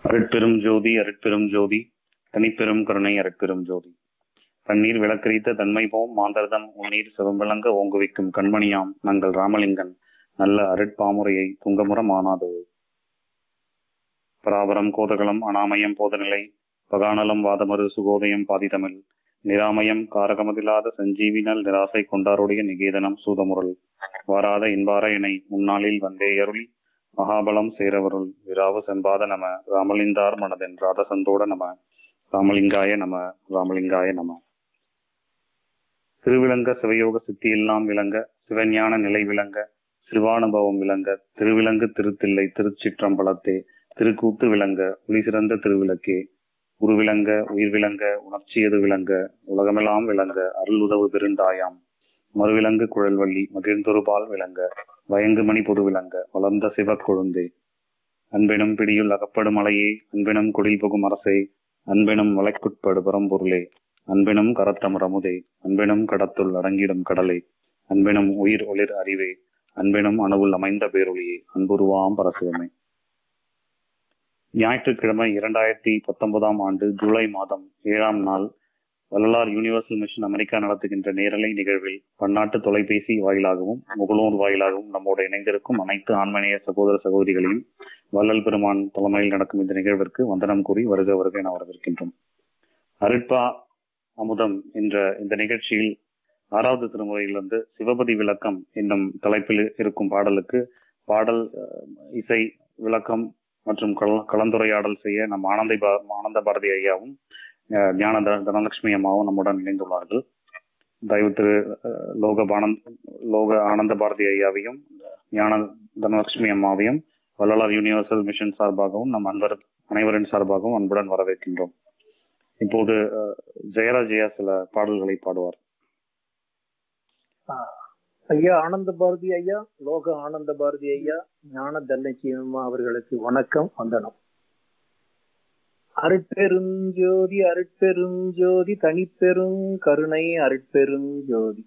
அருட்பெரும் ஜோதி அருட்பெரும் ஜோதி தனிப்பெரும் கருணை அருட்பெரும் ஜோதி தண்ணீர் விளக்கரித்த தன்மை போம் மாந்தர்தம் உன்னீர் சிவம்பிளங்க ஓங்குவிக்கும் கண்மணியாம் நங்கள் ராமலிங்கன் நல்ல அருட்பாமுறையை துங்கமுற மானாதது பராபரம் கோதகலம் அனாமயம் போதநிலை பகானலம் வாதமரு சுகோதயம் பாதிதமிழ் நிராமயம் காரகமதில்லாத சஞ்சீவினல் நிராசை கொண்டாருடைய நிகேதனம் சூதமுரல் வாராத இன்பார இணை முன்னாளில் வந்தே அருளி மகாபலம் சேரவருள் விராவு செம்பாத நம ராமலிந்தார் மனதென் ராதசந்தோட நம ராமலிங்காய நம ராமலிங்காய நம திருவிளங்க சிவயோக சித்தியெல்லாம் விளங்க சிவஞான நிலை விளங்க சிவானுபவம் விளங்க திருவிலங்கு திருத்தில்லை திருச்சிற்றம்பலத்தே திருக்கூத்து விளங்க ஒளி சிறந்த திருவிளக்கே உருவிளங்க உயிர் விளங்க உணர்ச்சியது விளங்க உலகமெல்லாம் விளங்க அருள் உதவு பெருந்தாயாம் மறுவிலங்கு குழல்வள்ளி மகிழ்ந்தொருபால் விளங்க வயங்குமணி பொது விளங்க வளர்ந்த சிவக் கொழுந்தே அன்பெனும் பிடியுள் அகப்படும் அலையே அன்பெனும் குடில் புகும் அரசே அன்பெனும் வளைக்குட்படு பரம்பொருளே அன்பெனும் கரத்தமரமுதே அன்பெனும் கடத்துள் அடங்கிடும் கடலே அன்பெனும் உயிர் ஒளிர் அறிவே அன்பெனும் அணுவுள் அமைந்த பேரொழியே அன்புருவாம் பரசிவமே ஞாயிற்றுக்கிழமை இரண்டாயிரத்தி பத்தொன்பதாம் ஆண்டு ஜூலை மாதம் ஏழாம் நாள் வள்ளலார் யூனிவர்சல் மிஷன் அமெரிக்கா நடத்துகின்ற நேரலை நிகழ்வில் பன்னாட்டு தொலைபேசி வாயிலாகவும் முகநூல் வாயிலாகவும் நம்மோடு இணைந்திருக்கும் அனைத்து ஆன்மநேய சகோதர சகோதரிகளையும் வள்ளல் பெருமான் தலைமையில் நடக்கும் இந்த நிகழ்விற்கு வந்தனம் கூறி வருக வருக என வரவேற்கின்றோம் அருட்பா அமுதம் என்ற இந்த நிகழ்ச்சியில் ஆறாவது திருமுறையிலிருந்து சிவபதி விளக்கம் என்னும் தலைப்பில் இருக்கும் பாடலுக்கு பாடல் இசை விளக்கம் மற்றும் கலந்துரையாடல் செய்ய நம் ஆனந்தை ஆனந்த பாரதி ஐயாவும் ஞான தனலட்சுமி அம்மாவும் நம்முடன் இணைந்துள்ளார்கள் தயவு திரு லோக பானந்த் லோக ஆனந்த பாரதி ஐயாவையும் ஞான தனலட்சுமி அம்மாவையும் வள்ளலார் யூனிவர்சல் மிஷன் சார்பாகவும் நம் அன்பர் அனைவரின் சார்பாகவும் அன்புடன் வரவேற்கின்றோம் இப்போது ஜெயராஜயா சில பாடல்களை பாடுவார் ஐயா ஆனந்த பாரதி ஐயா லோக ஆனந்த பாரதி ஐயா ஞான தன்லட்சுமி அம்மா அவர்களுக்கு வணக்கம் வந்தனம் அருட்பெருஞ்சோதி அருட்பெருஞ்சோதி தனிப்பெரும் கருணை அருட்பெருஞ்சோதி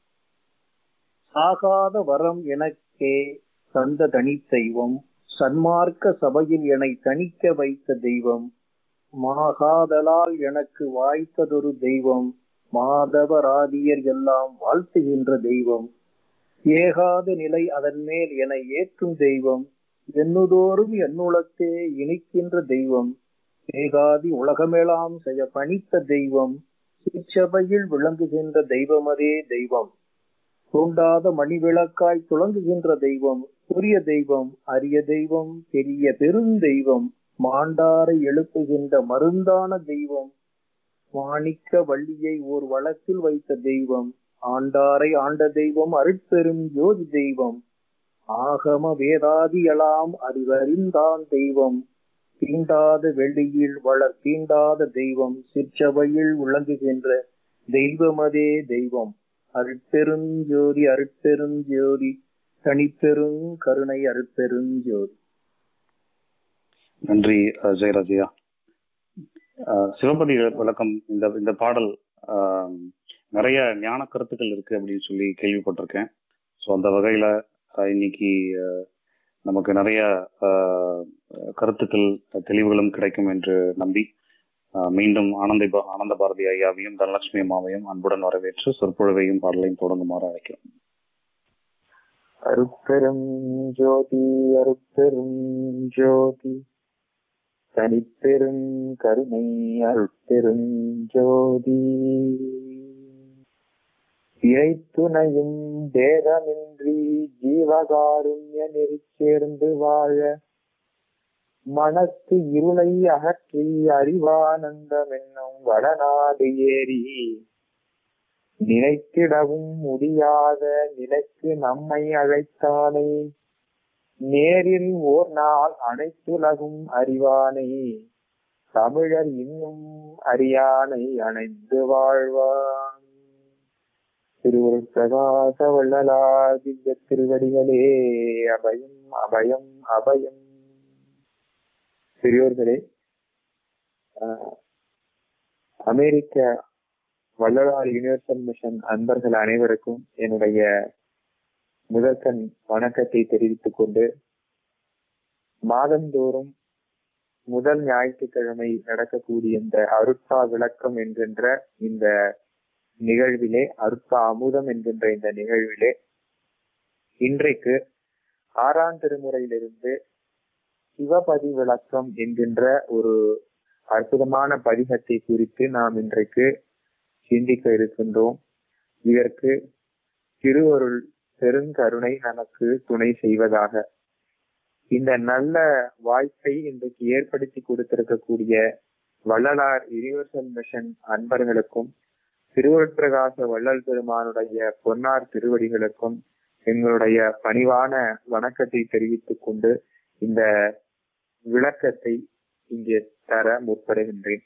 சாகாத வரம் எனக்கே தந்த தனித்தெய்வம் சன்மார்க்க சபையில் என்னை தணிக்க வைத்த தெய்வம் மாகாதலால் எனக்கு வாய்த்ததொரு தெய்வம் மாதவராதியர் எல்லாம் வாழ்த்துகின்ற தெய்வம் ஏகாத நிலை அதன் மேல் என ஏற்றும் தெய்வம் எண்ணுதோறும் என்னுளத்தே இனிக்கின்ற தெய்வம் ஏகாதி உலகமேலாம் செய்ய பணித்த தெய்வம் சிற்சபையில் விளங்குகின்ற தெய்வமதே தெய்வம் தூண்டாத மணிவிளக்காய் துளங்குகின்ற தெய்வம் புரிய தெய்வம் அரிய தெய்வம் பெரிய பெருந்தெய்வம் மாண்டாரை எழுப்புகின்ற மருந்தான தெய்வம் மாணிக்க வள்ளியை ஓர் வழக்கில் வைத்த தெய்வம் ஆண்டாரை ஆண்ட தெய்வம் அருட்பெரும் ஜோதி தெய்வம் ஆகம வேதாதியலாம் அறிவறிந்தான் தெய்வம் தீண்டாத வெள்ளியில் வளர் தீண்டாத தெய்வம் சிற்சபையில் விளங்குகின்ற தெய்வமதே தெய்வம் அருட்பெருஞ்சோதி அருட்பெருஞ்சோதி தனிப்பெரும் கருணை அருட்பெருஞ்சோதி நன்றி ஜெயராஜயா சிவபதி விளக்கம் இந்த இந்த பாடல் நிறைய ஞான கருத்துக்கள் இருக்கு அப்படின்னு சொல்லி கேள்விப்பட்டிருக்கேன் ஸோ அந்த வகையில இன்னைக்கு நமக்கு நிறைய கருத்துக்கள் தெளிவுகளும் கிடைக்கும் என்று நம்பி மீண்டும் ஆனந்த ஆனந்த பாரதி ஐயாவையும் தனலட்சுமி அம்மாவையும் அன்புடன் வரவேற்று சொற்பொழிவையும் பாடலையும் தொடங்குமாறு அழைக்கிறோம் அருப்பெரும் ஜோதி அருப்பெரும் ஜோதி தனிப்பெரும் கருணை அருட்பெரும் ஜோதி இறைத்துணையும் தேகமின்றி ஜீவகாருண்ய நெறி சேர்ந்து வாழ மனத்து இருளை அகற்றி அறிவானந்தம் என்னும் வடநாடு ஏறி நினைத்திடவும் முடியாத நிலைக்கு நம்மை அழைத்தானே நேரில் ஓர் நாள் அனைத்துலகும் அறிவானை தமிழர் இன்னும் அறியானை அணைந்து வாழ்வான் திருவருள் பிரகாச வள்ளலார் திவ்ய திருவடிகளே அபயம் அபயம் அபயம் பெரியோர்களே அமெரிக்க வள்ளலார் யூனிவர்சல் மிஷன் அன்பர்கள் அனைவருக்கும் என்னுடைய முதற்கண் வணக்கத்தை தெரிவித்துக் கொண்டு மாதந்தோறும் முதல் ஞாயிற்றுக்கிழமை நடக்கக்கூடிய இந்த அருட்பா விளக்கம் என்கின்ற இந்த நிகழ்விலே அருட்பா அமுதம் என்கின்ற இந்த நிகழ்விலே இன்றைக்கு ஆறாம் திருமுறையிலிருந்து சிவபதி விளக்கம் என்கின்ற ஒரு அற்புதமான பதிகத்தை குறித்து நாம் இன்றைக்கு சிந்திக்க இருக்கின்றோம் இதற்கு திருவருள் பெருங்கருணை நமக்கு துணை செய்வதாக இந்த நல்ல வாய்ப்பை இன்றைக்கு ஏற்படுத்தி கொடுத்திருக்கக்கூடிய வள்ளலார் யுனிவர்சல் மிஷன் அன்பர்களுக்கும் திருவருட்பிரகாச வள்ளல் பெருமானுடைய பொன்னார் திருவடிகளுக்கும் எங்களுடைய பணிவான வணக்கத்தை தெரிவித்துக் கொண்டு இந்த விளக்கத்தை இங்கே தர முற்படுகின்றேன்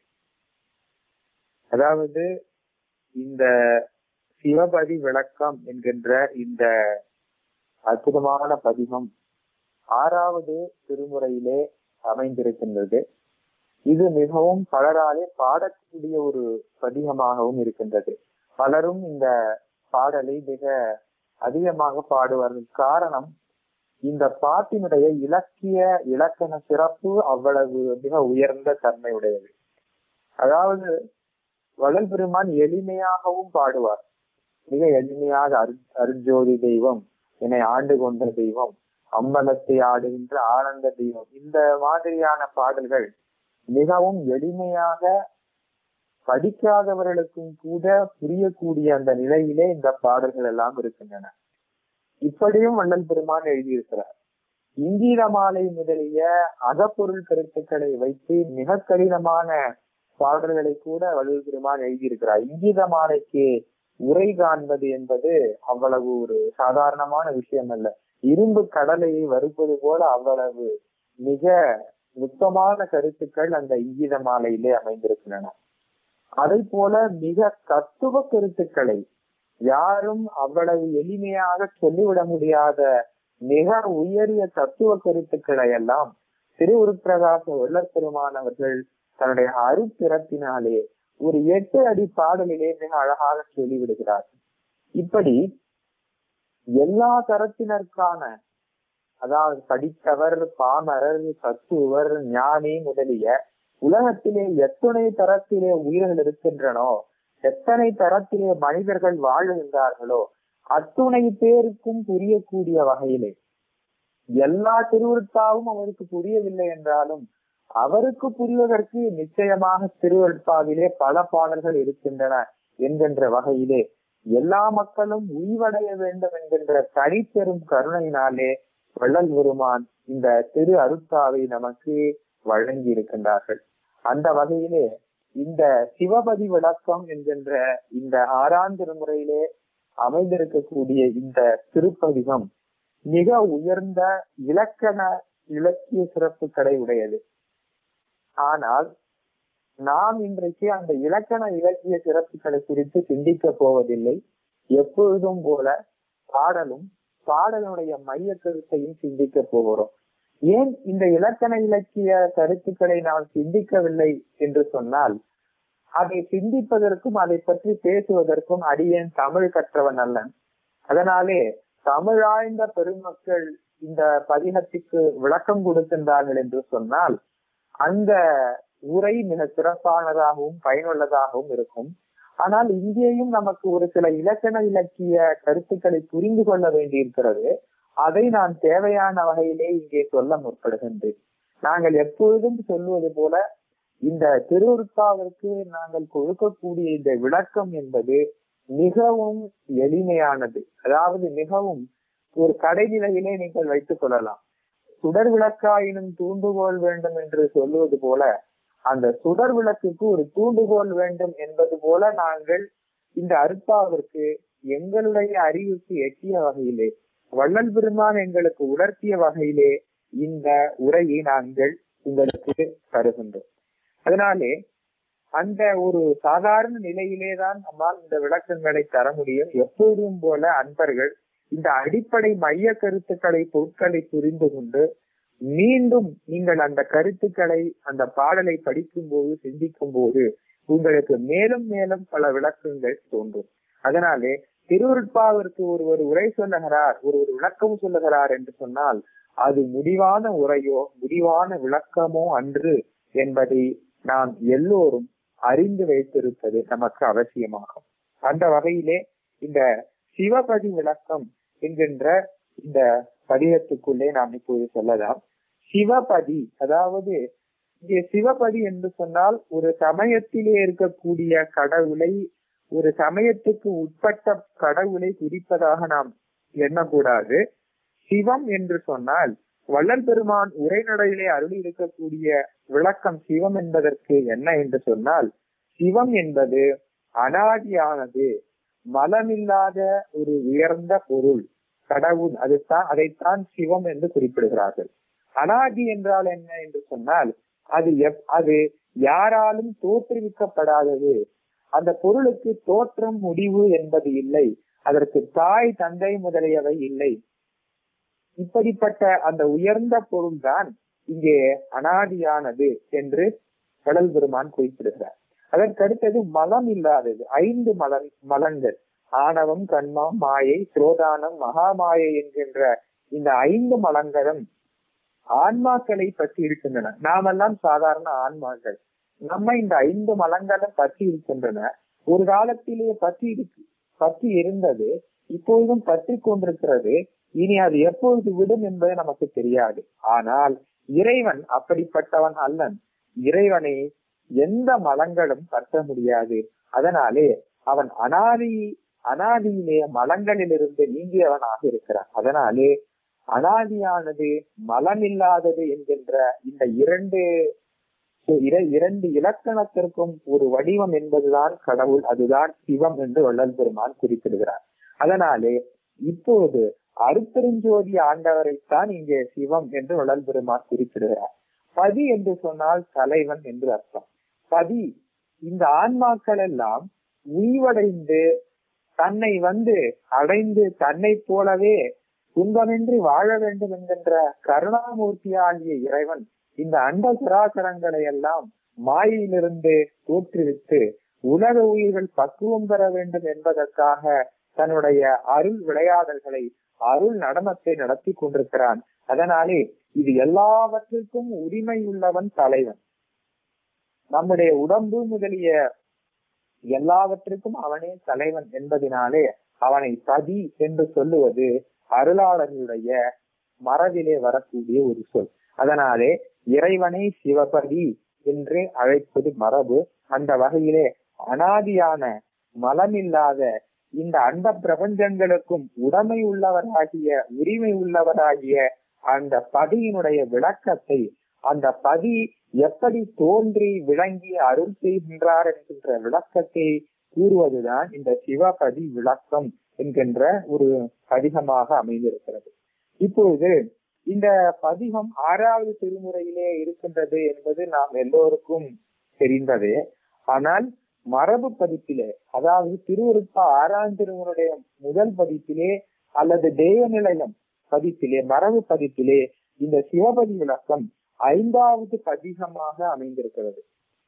அதாவது இந்த சிவபதி விளக்கம் என்கின்ற இந்த அற்புதமான பதிகம் ஆறாவது திருமுறையிலே அமைந்திருக்கின்றது இது மிகவும் பலராலே பாடக்கூடிய ஒரு பதிகமாகவும் இருக்கின்றது பலரும் இந்த பாடலை மிக அதிகமாக பாடுவார்கள் காரணம் இந்த பாட்டினுடைய இலக்கிய இலக்கண சிறப்பு அவ்வளவு மிக உயர்ந்த தன்மையுடையது அதாவது வள்ளல் பெருமான் எளிமையாகவும் பாடுவார் மிக எளிமையாக அரு அருஜோதி தெய்வம் என்னை ஆண்டு கொண்ட தெய்வம் அம்பலத்தை ஆடுகின்ற ஆனந்த தெய்வம் இந்த மாதிரியான பாடல்கள் மிகவும் எளிமையாக படிக்காதவர்களுக்கும் கூட புரியக்கூடிய அந்த நிலையிலே இந்த பாடல்கள் எல்லாம் இருக்கின்றன இப்படியும் வள்ளல் பெருமான் எழுதியிருக்கிறார் இங்கீத மாலை முதலிய அகப்பொருள் கருத்துக்களை வைத்து மிக கடினமான பாடல்களை கூட வள்ளல் பெருமான் எழுதியிருக்கிறார் இங்கீத மாலைக்கு உரை காண்பது என்பது அவ்வளவு ஒரு சாதாரணமான விஷயம் அல்ல இரும்பு கடலையை வருப்பது போல அவ்வளவு மிக நுட்பமான கருத்துக்கள் அந்த இங்கீத மாலையிலே அமைந்திருக்கின்றன அதை போல மிக தத்துவ கருத்துக்களை யாரும் அவ்வளவு எளிமையாக சொல்லிவிட முடியாத மிக உயரிய தத்துவ கருத்துக்களை எல்லாம் திருவுருப்பிரகாச வெள்ளர் பெருமானவர்கள் தன்னுடைய அருப்பிறத்தினாலே ஒரு எட்டு அடி பாடலிலே மிக அழகாக சொல்லிவிடுகிறார் இப்படி எல்லா தரத்தினருக்கான அதாவது படித்தவர் பாமரர் தத்துவர் ஞானி முதலிய உலகத்திலே எத்தனை தரத்திலே உயிர்கள் இருக்கின்றனோ எத்தனை தரத்திலே மனிதர்கள் வாழுகின்றார்களோ அத்துணை பேருக்கும் புரியக்கூடிய வகையிலே எல்லா திருவிருத்தாவும் அவருக்கு புரியவில்லை என்றாலும் அவருக்கு புரிவதற்கு நிச்சயமாக திருவருட்பாவிலே பல பாடல்கள் இருக்கின்றன என்கின்ற வகையிலே எல்லா மக்களும் உய்வடைய வேண்டும் என்கின்ற தனிப்பெரும் கருணையினாலே வள்ளல் பெருமான் இந்த திரு அருட்பாவை நமக்கு வழங்கி இருக்கின்றார்கள் அந்த வகையிலே இந்த சிவபதி விளக்கம் என்கின்ற இந்த ஆறாம் திருமுறையிலே அமைந்திருக்கக்கூடிய இந்த திருப்பதிகம் மிக உயர்ந்த இலக்கண இலக்கிய சிறப்புகளை உடையது ஆனால் நாம் இன்றைக்கு அந்த இலக்கண இலக்கிய சிறப்புகளை குறித்து சிந்திக்க போவதில்லை எப்பொழுதும் போல பாடலும் பாடலுடைய மைய கருத்தையும் சிந்திக்க போகிறோம் ஏன் இந்த இலக்கண இலக்கிய கருத்துக்களை நாம் சிந்திக்கவில்லை என்று சொன்னால் அதை சிந்திப்பதற்கும் அதை பற்றி பேசுவதற்கும் அடியேன் தமிழ் கற்றவன் அல்லன் அதனாலே தமிழாய்ந்த பெருமக்கள் இந்த பதிகத்துக்கு விளக்கம் கொடுக்கின்றார்கள் என்று சொன்னால் அந்த உரை மிக சிறப்பானதாகவும் பயனுள்ளதாகவும் இருக்கும் ஆனால் இங்கேயும் நமக்கு ஒரு சில இலக்கண இலக்கிய கருத்துக்களை புரிந்து கொள்ள வேண்டியிருக்கிறது அதை நான் தேவையான வகையிலே இங்கே சொல்ல முற்படுகின்றேன் நாங்கள் எப்பொழுதும் சொல்லுவது போல இந்த திருவுருப்பாவிற்கு நாங்கள் கொடுக்கக்கூடிய இந்த விளக்கம் என்பது மிகவும் எளிமையானது அதாவது மிகவும் ஒரு கடைநிலையிலே நீங்கள் வைத்துக் கொள்ளலாம் சுடர் விளக்காயினும் தூண்டுகோல் வேண்டும் என்று சொல்லுவது போல அந்த சுடர் விளக்குக்கு ஒரு தூண்டுகோல் வேண்டும் என்பது போல நாங்கள் இந்த அருப்பாவிற்கு எங்களுடைய அறிவுக்கு எட்டிய வகையிலே வள்ளல் பெருமான் எங்களுக்கு உணர்த்திய வகையிலே இந்த உரையை நாங்கள் உங்களுக்கு தருகின்றோம் அதனாலே அந்த ஒரு சாதாரண நிலையிலே தான் நம்மால் இந்த விளக்கங்களை தர முடியும் எப்போதும் போல அன்பர்கள் இந்த அடிப்படை மைய கருத்துக்களை பொருட்களை புரிந்து கொண்டு மீண்டும் நீங்கள் அந்த கருத்துக்களை அந்த பாடலை படிக்கும் போது சிந்திக்கும் போது உங்களுக்கு மேலும் மேலும் பல விளக்கங்கள் தோன்றும் அதனாலே திருவருட்பாவிற்கு ஒருவர் உரை சொல்லுகிறார் ஒருவர் விளக்கம் சொல்லுகிறார் என்று சொன்னால் அது முடிவான உரையோ முடிவான விளக்கமோ அன்று என்பதை நாம் எல்லோரும் அறிந்து வைத்திருப்பது நமக்கு அவசியமாகும் அந்த வகையிலே இந்த சிவபதி விளக்கம் என்கின்ற இந்த பதிகத்துக்குள்ளே நாம் இப்போது செல்லலாம் சிவபதி அதாவது இங்கே சிவபதி என்று சொன்னால் ஒரு சமயத்திலே இருக்கக்கூடிய கடவுளை ஒரு சமயத்துக்கு உட்பட்ட கடவுளை குறிப்பதாக நாம் எண்ணக்கூடாது சிவம் என்று சொன்னால் வள்ளல் பெருமான் உரைநடையிலே அருளி இருக்கக்கூடிய விளக்கம் சிவம் என்பதற்கு என்ன என்று சொன்னால் சிவம் என்பது அனாதியானது மலமில்லாத ஒரு உயர்ந்த பொருள் கடவுள் அதுதான் அதைத்தான் சிவம் என்று குறிப்பிடுகிறார்கள் அனாதி என்றால் என்ன என்று சொன்னால் அது எப் அது யாராலும் தோற்றுவிக்கப்படாதது அந்த பொருளுக்கு தோற்றம் முடிவு என்பது இல்லை அதற்கு தாய் தந்தை முதலியவை இல்லை இப்படிப்பட்ட அந்த உயர்ந்த பொருள்தான் இங்கே அனாதியானது என்று கடல் பெருமான் குறிப்பிடுகிறார் அதற்கடுத்தது மலம் இல்லாதது ஐந்து மலம் மலங்கள் ஆணவம் கண்மம் மாயை குரோதானம் மகாமாயை என்கின்ற இந்த ஐந்து மலங்களும் ஆன்மாக்களை பற்றி இருக்கின்றன நாமெல்லாம் சாதாரண ஆன்மாக்கள் நம்ம இந்த ஐந்து மலங்களும் பற்றி இருக்கின்றன ஒரு காலத்திலே பற்றி இருக்கு பற்றி இருந்தது இப்பொழுதும் பற்றி கொண்டிருக்கிறது இனி அது எப்பொழுது விடும் என்பது நமக்கு தெரியாது ஆனால் இறைவன் அப்படிப்பட்டவன் அல்லன் இறைவனை எந்த மலங்களும் பற்ற முடியாது அதனாலே அவன் அனாதி அனாதியிலே மலங்களிலிருந்து நீங்கியவனாக இருக்கிறான் அதனாலே அனாதியானது மலமில்லாதது என்கின்ற இந்த இரண்டு இரண்டு இலக்கணத்திற்கும் ஒரு வடிவம் என்பதுதான் கடவுள் அதுதான் சிவம் என்று வள்ளல் பெருமான் குறிப்பிடுகிறார் அதனாலே இப்போது அருப்பெருஞ்சோதி ஆண்டவரைத்தான் இங்கே சிவம் என்று வள்ளல் பெருமான் குறிப்பிடுகிறார் பதி என்று சொன்னால் தலைவன் என்று அர்த்தம் பதி இந்த ஆன்மாக்கள் எல்லாம் உய்வடைந்து தன்னை வந்து அடைந்து தன்னை போலவே துன்பமின்றி வாழ வேண்டும் என்கின்ற கருணாமூர்த்தி ஆகிய இறைவன் இந்த அண்ட சராசரங்களை எல்லாம் மாயிலிருந்து தோற்றுவித்து உலக உயிர்கள் பக்குவம் பெற வேண்டும் என்பதற்காக தன்னுடைய அருள் விளையாடல்களை அருள் நடனத்தை நடத்தி கொண்டிருக்கிறான் அதனாலே இது எல்லாவற்றிற்கும் உரிமை உள்ளவன் தலைவன் நம்முடைய உடம்பு முதலிய எல்லாவற்றிற்கும் அவனே தலைவன் என்பதினாலே அவனை பதி என்று சொல்லுவது அருளாளர்களுடைய மரபிலே வரக்கூடிய ஒரு சொல் அதனாலே இறைவனை சிவபதி என்று அழைப்பது மரபு அந்த வகையிலே அனாதியான மலமில்லாத இந்த அண்ட பிரபஞ்சங்களுக்கும் உடைமை உள்ளவராகிய உரிமை உள்ளவராகிய அந்த பதியினுடைய விளக்கத்தை அந்த பதி எப்படி தோன்றி விளங்கி அருள் செய்கின்றார் என்கின்ற விளக்கத்தை கூறுவதுதான் இந்த சிவபதி விளக்கம் என்கின்ற ஒரு பதிகமாக அமைந்திருக்கிறது இப்பொழுது இந்த பதிகம் ஆறாவது திருமுறையிலே இருக்கின்றது என்பது நாம் எல்லோருக்கும் தெரிந்ததே ஆனால் மரபு பதிப்பிலே அதாவது திருவருப்பா ஆறாம் திருமுறையுடைய முதல் பதிப்பிலே அல்லது தெய்வ நிலையம் பதிப்பிலே மரபு பதிப்பிலே இந்த சிவபதி விளக்கம் ஐந்தாவது பதிகமாக அமைந்திருக்கிறது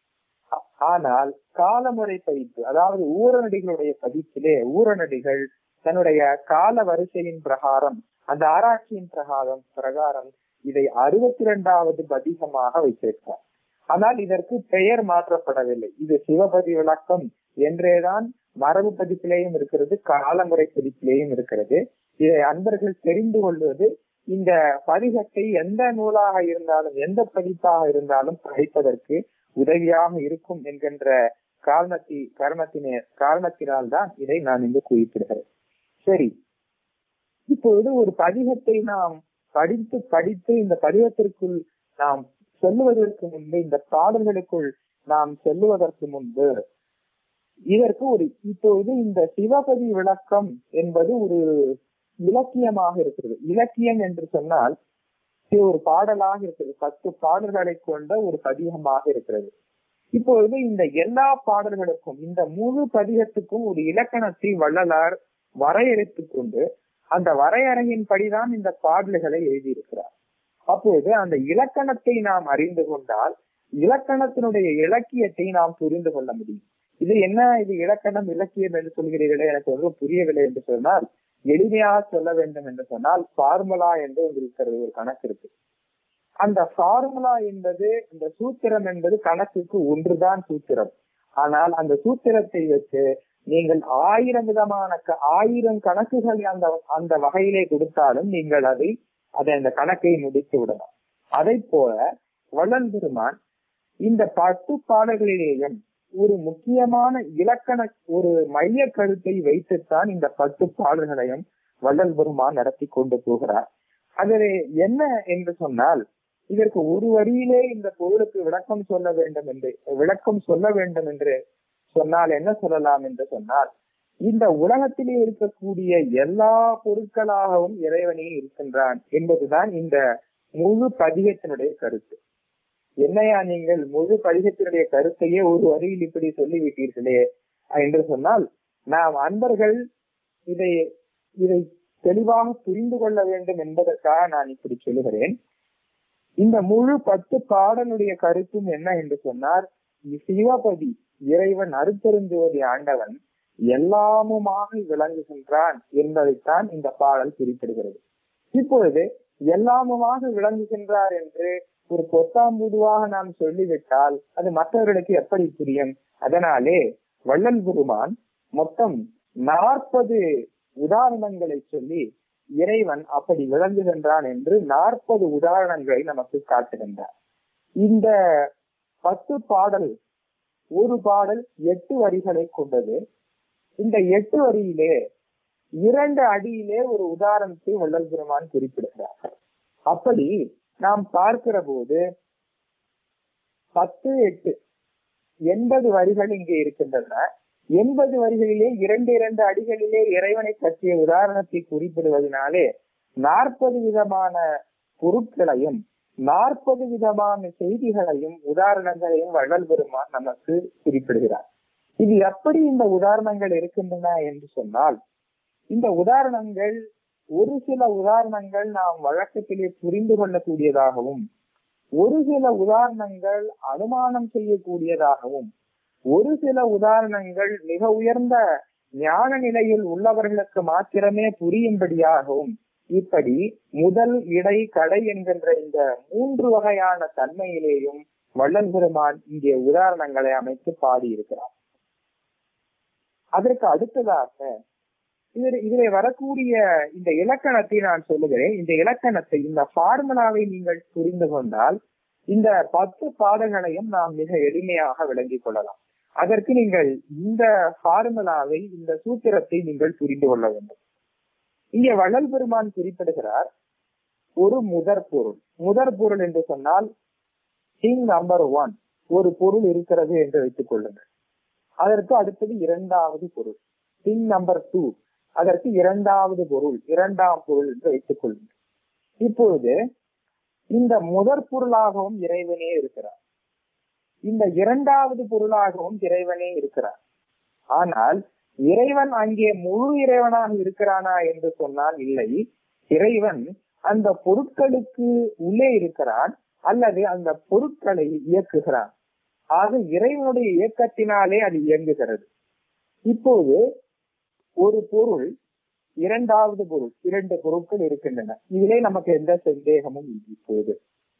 ஆனால் காலமுறை பதிப்பு அதாவது ஊரநடிகளுடைய பதிப்பிலே ஊரநடிகள் தன்னுடைய கால வரிசையின் பிரகாரம் அந்த ஆராய்ச்சியின் பிரகாரம் பிரகாரம் இதை அறுபத்தி இரண்டாவது பதிகமாக வைத்திருக்கிறார் ஆனால் இதற்கு பெயர் மாற்றப்படவில்லை இது சிவபதி விளக்கம் என்றேதான் மரபு பதிப்பிலேயும் இருக்கிறது காலமுறை பதிப்பிலேயும் இருக்கிறது இதை அன்பர்கள் தெரிந்து கொள்வது இந்த பதிகத்தை எந்த நூலாக இருந்தாலும் எந்த பதிப்பாக இருந்தாலும் படிப்பதற்கு உதவியாக இருக்கும் என்கின்ற காரணத்தி காரணத்தினே காரணத்தினால்தான் இதை நான் இங்கு குறிப்பிடுகிறேன் சரி இப்பொழுது ஒரு பதிகத்தை நாம் படித்து படித்து இந்த பதிகத்திற்குள் நாம் செல்லுவதற்கு முன்பு இந்த பாடல்களுக்குள் நாம் செல்லுவதற்கு முன்பு இதற்கு ஒரு இப்பொழுது இந்த சிவபதி விளக்கம் என்பது ஒரு இலக்கியமாக இருக்கிறது இலக்கியம் என்று சொன்னால் இது ஒரு பாடலாக இருக்கிறது பத்து பாடல்களை கொண்ட ஒரு பதிகமாக இருக்கிறது இப்பொழுது இந்த எல்லா பாடல்களுக்கும் இந்த முழு பதிகத்துக்கும் ஒரு இலக்கணத்தை வள்ளலார் வரையறுத்துக் கொண்டு அந்த வரையறையின் படிதான் இந்த பாடல்களை எழுதியிருக்கிறார் அப்போது அந்த இலக்கணத்தை நாம் அறிந்து கொண்டால் இலக்கணத்தினுடைய இலக்கியத்தை நாம் புரிந்து கொள்ள முடியும் இது என்ன இது இலக்கணம் இலக்கியம் என்று சொல்கிறீர்களே எனக்கு ஒன்றும் புரியவில்லை என்று சொன்னால் எளிமையாக சொல்ல வேண்டும் என்று சொன்னால் ஃபார்முலா என்று ஒன்று இருக்கிறது ஒரு கணக்கு இருக்கு அந்த ஃபார்முலா என்பது இந்த சூத்திரம் என்பது கணக்குக்கு ஒன்றுதான் சூத்திரம் ஆனால் அந்த சூத்திரத்தை வச்சு நீங்கள் ஆயிரம் விதமான க- ஆயிரம் கணக்குகள் அந்த அந்த வகையிலே கொடுத்தாலும் நீங்கள் அதை அதை அந்த கணக்கை முடித்து விடலாம் அதை போல வள்ளல் பெருமான் இந்த பத்து பாடல்களிலேயும் ஒரு முக்கியமான இலக்கண ஒரு மைய கருத்தை வைத்துத்தான் இந்த பத்து பாடல்களையும் வள்ளல் பெருமான் நடத்தி கொண்டு போகிறார் அதில் என்ன என்று சொன்னால் இதற்கு ஒரு வரியிலே இந்த பொருளுக்கு விளக்கம் சொல்ல வேண்டும் என்று விளக்கம் சொல்ல வேண்டும் என்று சொன்னால் என்ன சொல்லலாம் என்று சொன்னால் இந்த உலகத்திலே இருக்கக்கூடிய எல்லா பொருட்களாகவும் இறைவனே இருக்கின்றான் என்பதுதான் இந்த முழு பதிகத்தினுடைய கருத்து என்னையா நீங்கள் முழு பதிகத்தினுடைய கருத்தையே ஒரு வரியில் இப்படி சொல்லிவிட்டீர்களே என்று சொன்னால் நாம் அன்பர்கள் இதை இதை தெளிவாக புரிந்து கொள்ள வேண்டும் என்பதற்காக நான் இப்படி சொல்லுகிறேன் இந்த முழு பத்து பாடலுடைய கருத்தும் என்ன என்று சொன்னார் சிவபதி இறைவன் அருப்பெருஞ்சுவதி ஆண்டவன் எல்லாமுமாக விளங்குகின்றான் என்பதைத்தான் இந்த பாடல் குறிப்பிடுகிறது இப்பொழுது எல்லாமுமாக விளங்குகின்றார் என்று ஒரு பொத்தாம்புதுவாக நாம் சொல்லிவிட்டால் அது மற்றவர்களுக்கு எப்படி புரியும் அதனாலே வள்ளல் பெருமான் மொத்தம் நாற்பது உதாரணங்களை சொல்லி இறைவன் அப்படி விளங்குகின்றான் என்று நாற்பது உதாரணங்களை நமக்கு காட்டுகின்றார் இந்த பத்து பாடல் ஒரு பாடல் எட்டு வரிகளை கொண்டது இந்த எட்டு வரியிலே இரண்டு அடியிலே ஒரு உதாரணத்தை வள்ளல் பெருமான் குறிப்பிடுகிறார் அப்படி நாம் பார்க்கிற போது பத்து எட்டு எண்பது வரிகள் இங்கே இருக்கின்றன எண்பது வரிகளிலே இரண்டு இரண்டு அடிகளிலே இறைவனை பற்றிய உதாரணத்தை குறிப்பிடுவதனாலே நாற்பது விதமான பொருட்களையும் நாற்பது விதமான செய்திகளையும் உதாரணங்களையும் வள்ளல் பெருமான் நமக்கு குறிப்பிடுகிறார் இது எப்படி இந்த உதாரணங்கள் இருக்கின்றன என்று சொன்னால் இந்த உதாரணங்கள் ஒரு சில உதாரணங்கள் நாம் வழக்கத்திலே புரிந்து கொள்ளக்கூடியதாகவும் ஒரு சில உதாரணங்கள் அனுமானம் செய்யக்கூடியதாகவும் ஒரு சில உதாரணங்கள் மிக உயர்ந்த ஞான நிலையில் உள்ளவர்களுக்கு மாத்திரமே புரியும்படியாகவும் இப்படி முதல் இடை கடை என்கின்ற இந்த மூன்று வகையான தன்மையிலேயும் வள்ளல் பெருமான் இங்கே உதாரணங்களை அமைத்து பாடியிருக்கிறார் அதற்கு அடுத்ததாக இதில் இதிலே வரக்கூடிய இந்த இலக்கணத்தை நான் சொல்லுகிறேன் இந்த இலக்கணத்தை இந்த ஃபார்முலாவை நீங்கள் புரிந்து கொண்டால் இந்த பத்து பாடங்களையும் நாம் மிக எளிமையாக விளங்கிக் கொள்ளலாம் அதற்கு நீங்கள் இந்த ஃபார்முலாவை இந்த சூத்திரத்தை நீங்கள் புரிந்து கொள்ள வேண்டும் இங்கே வள்ளல் பெருமான் குறிப்பிடுகிறார் ஒரு முதற் பொருள் முதற் பொருள் என்று சொன்னால் திங் நம்பர் ஒன் ஒரு பொருள் இருக்கிறது என்று வைத்துக் கொள்ளுங்கள் அதற்கு அடுத்தது இரண்டாவது பொருள் திங் நம்பர் டூ அதற்கு இரண்டாவது பொருள் இரண்டாம் பொருள் என்று வைத்துக் கொள்ளுங்கள் இப்பொழுது இந்த முதற் பொருளாகவும் இறைவனே இருக்கிறார் இந்த இரண்டாவது பொருளாகவும் இறைவனே இருக்கிறார் ஆனால் இறைவன் அங்கே முழு இறைவனாக இருக்கிறானா என்று சொன்னால் இல்லை இறைவன் அந்த பொருட்களுக்கு உள்ளே இருக்கிறான் அல்லது அந்த பொருட்களை இயக்குகிறான் ஆக இறைவனுடைய இயக்கத்தினாலே அது இயங்குகிறது இப்போது ஒரு பொருள் இரண்டாவது பொருள் இரண்டு பொருட்கள் இருக்கின்றன இதிலே நமக்கு எந்த சந்தேகமும் இல்லை இப்போது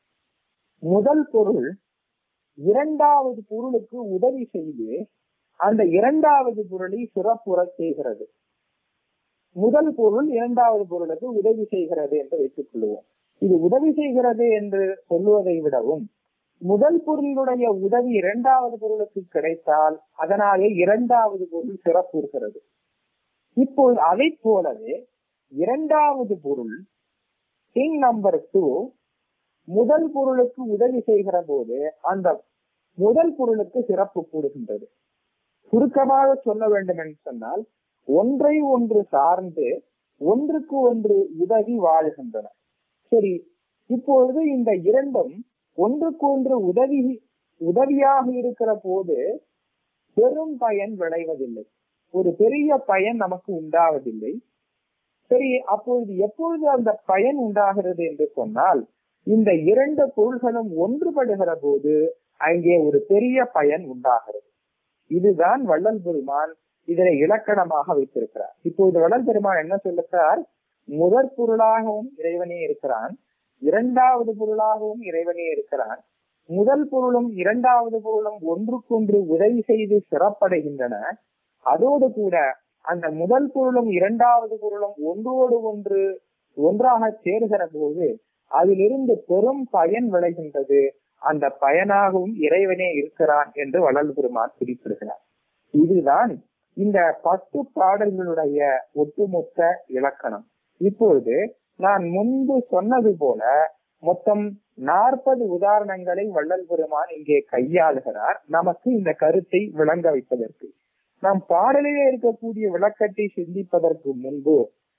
முதல் பொருள் இரண்டாவது பொருளுக்கு உதவி செய்து அந்த இரண்டாவது பொருளை சிறப்புற செய்கிறது முதல் பொருள் இரண்டாவது பொருளுக்கு உதவி செய்கிறது என்று வைத்துக் கொள்வோம் இது உதவி செய்கிறது என்று சொல்லுவதை விடவும் முதல் பொருளுடைய உதவி இரண்டாவது பொருளுக்கு கிடைத்தால் அதனாலே இரண்டாவது பொருள் சிறப்புறுகிறது இப்போது அதை போலவே இரண்டாவது பொருள் திங் நம்பர் டூ முதல் பொருளுக்கு உதவி செய்கிற போது அந்த முதல் பொருளுக்கு சிறப்பு கூடுகின்றது சுருக்கமாக சொல்ல வேண்டும் என்று சொன்னால் ஒன்றை ஒன்று சார்ந்து ஒன்றுக்கு ஒன்று உதவி வாழுகின்றன சரி இப்பொழுது இந்த இரண்டும் ஒன்றுக்கு ஒன்று உதவி உதவியாக இருக்கிற போது பெரும் பயன் விளைவதில்லை ஒரு பெரிய பயன் நமக்கு உண்டாவதில்லை சரி அப்பொழுது எப்பொழுது அந்த பயன் உண்டாகிறது என்று சொன்னால் இந்த இரண்டு பொருள்களும் ஒன்றுபடுகிற போது அங்கே ஒரு பெரிய பயன் உண்டாகிறது இதுதான் வள்ளல் பெருமான் இதனை இலக்கணமாக வைத்திருக்கிறார் இப்போது வளர் பெருமான் என்ன சொல்லுகிறார் முதற் பொருளாகவும் இறைவனே இருக்கிறான் இரண்டாவது பொருளாகவும் இறைவனே இருக்கிறான் முதல் பொருளும் இரண்டாவது பொருளும் ஒன்றுக்கொன்று உதவி செய்து சிறப்படைகின்றன அதோடு கூட அந்த முதல் பொருளும் இரண்டாவது பொருளும் ஒன்றோடு ஒன்று ஒன்றாக சேருகிற போது அதிலிருந்து பெரும் பயன் விளைகின்றது அந்த பயனாகவும் இறைவனே இருக்கிறான் என்று வள்ளல் பெருமான் குறிப்பிடுகிறார் இதுதான் இந்த பத்து பாடல்களுடைய ஒட்டுமொத்த இலக்கணம் இப்பொழுது நான் முன்பு சொன்னது போல மொத்தம் நாற்பது உதாரணங்களை வள்ளல் பெருமான் இங்கே கையாளுகிறார் நமக்கு இந்த கருத்தை விளங்க வைப்பதற்கு நாம் பாடலிலே இருக்கக்கூடிய விளக்கத்தை சிந்திப்பதற்கு முன்பு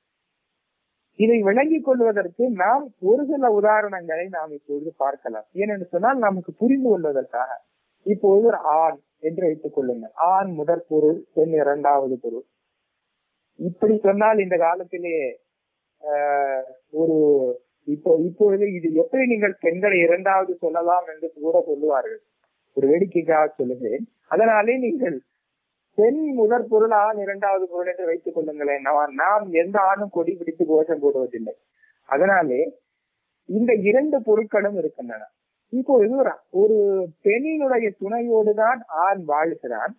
இதை விளங்கிக் கொள்வதற்கு நாம் ஒரு சில உதாரணங்களை நாம் இப்பொழுது பார்க்கலாம் ஏனென்று சொன்னால் நமக்கு புரிந்து கொள்வதற்காக இப்பொழுது ஒரு ஆண் என்று வைத்துக் கொள்ளுங்கள் ஆண் முதற் பொருள் பெண் இரண்டாவது பொருள் இப்படி சொன்னால் இந்த காலத்திலே ஆஹ், ஒரு இப்போ இப்பொழுது இது எப்படி நீங்கள் பெண்களை இரண்டாவது சொல்லலாம் என்று கூட சொல்லுவார்கள் ஒரு வேடிக்கைக்காக சொல்லுகிறேன் அதனாலே நீங்கள் பெண் முதற் பொருள் ஆண் இரண்டாவது பொருள் என்று வைத்துக் கொள்ளுங்களேன் நாம் நாம் எந்த ஆணும் கொடி பிடித்து கோஷம் போடுவதில்லை அதனாலே இந்த இரண்டு பொருட்களும் இருக்கின்றன இப்பொழுது ஒரு ஒரு பெண்ணினுடைய துணையோடு தான் ஆண் வாழ்கிறான்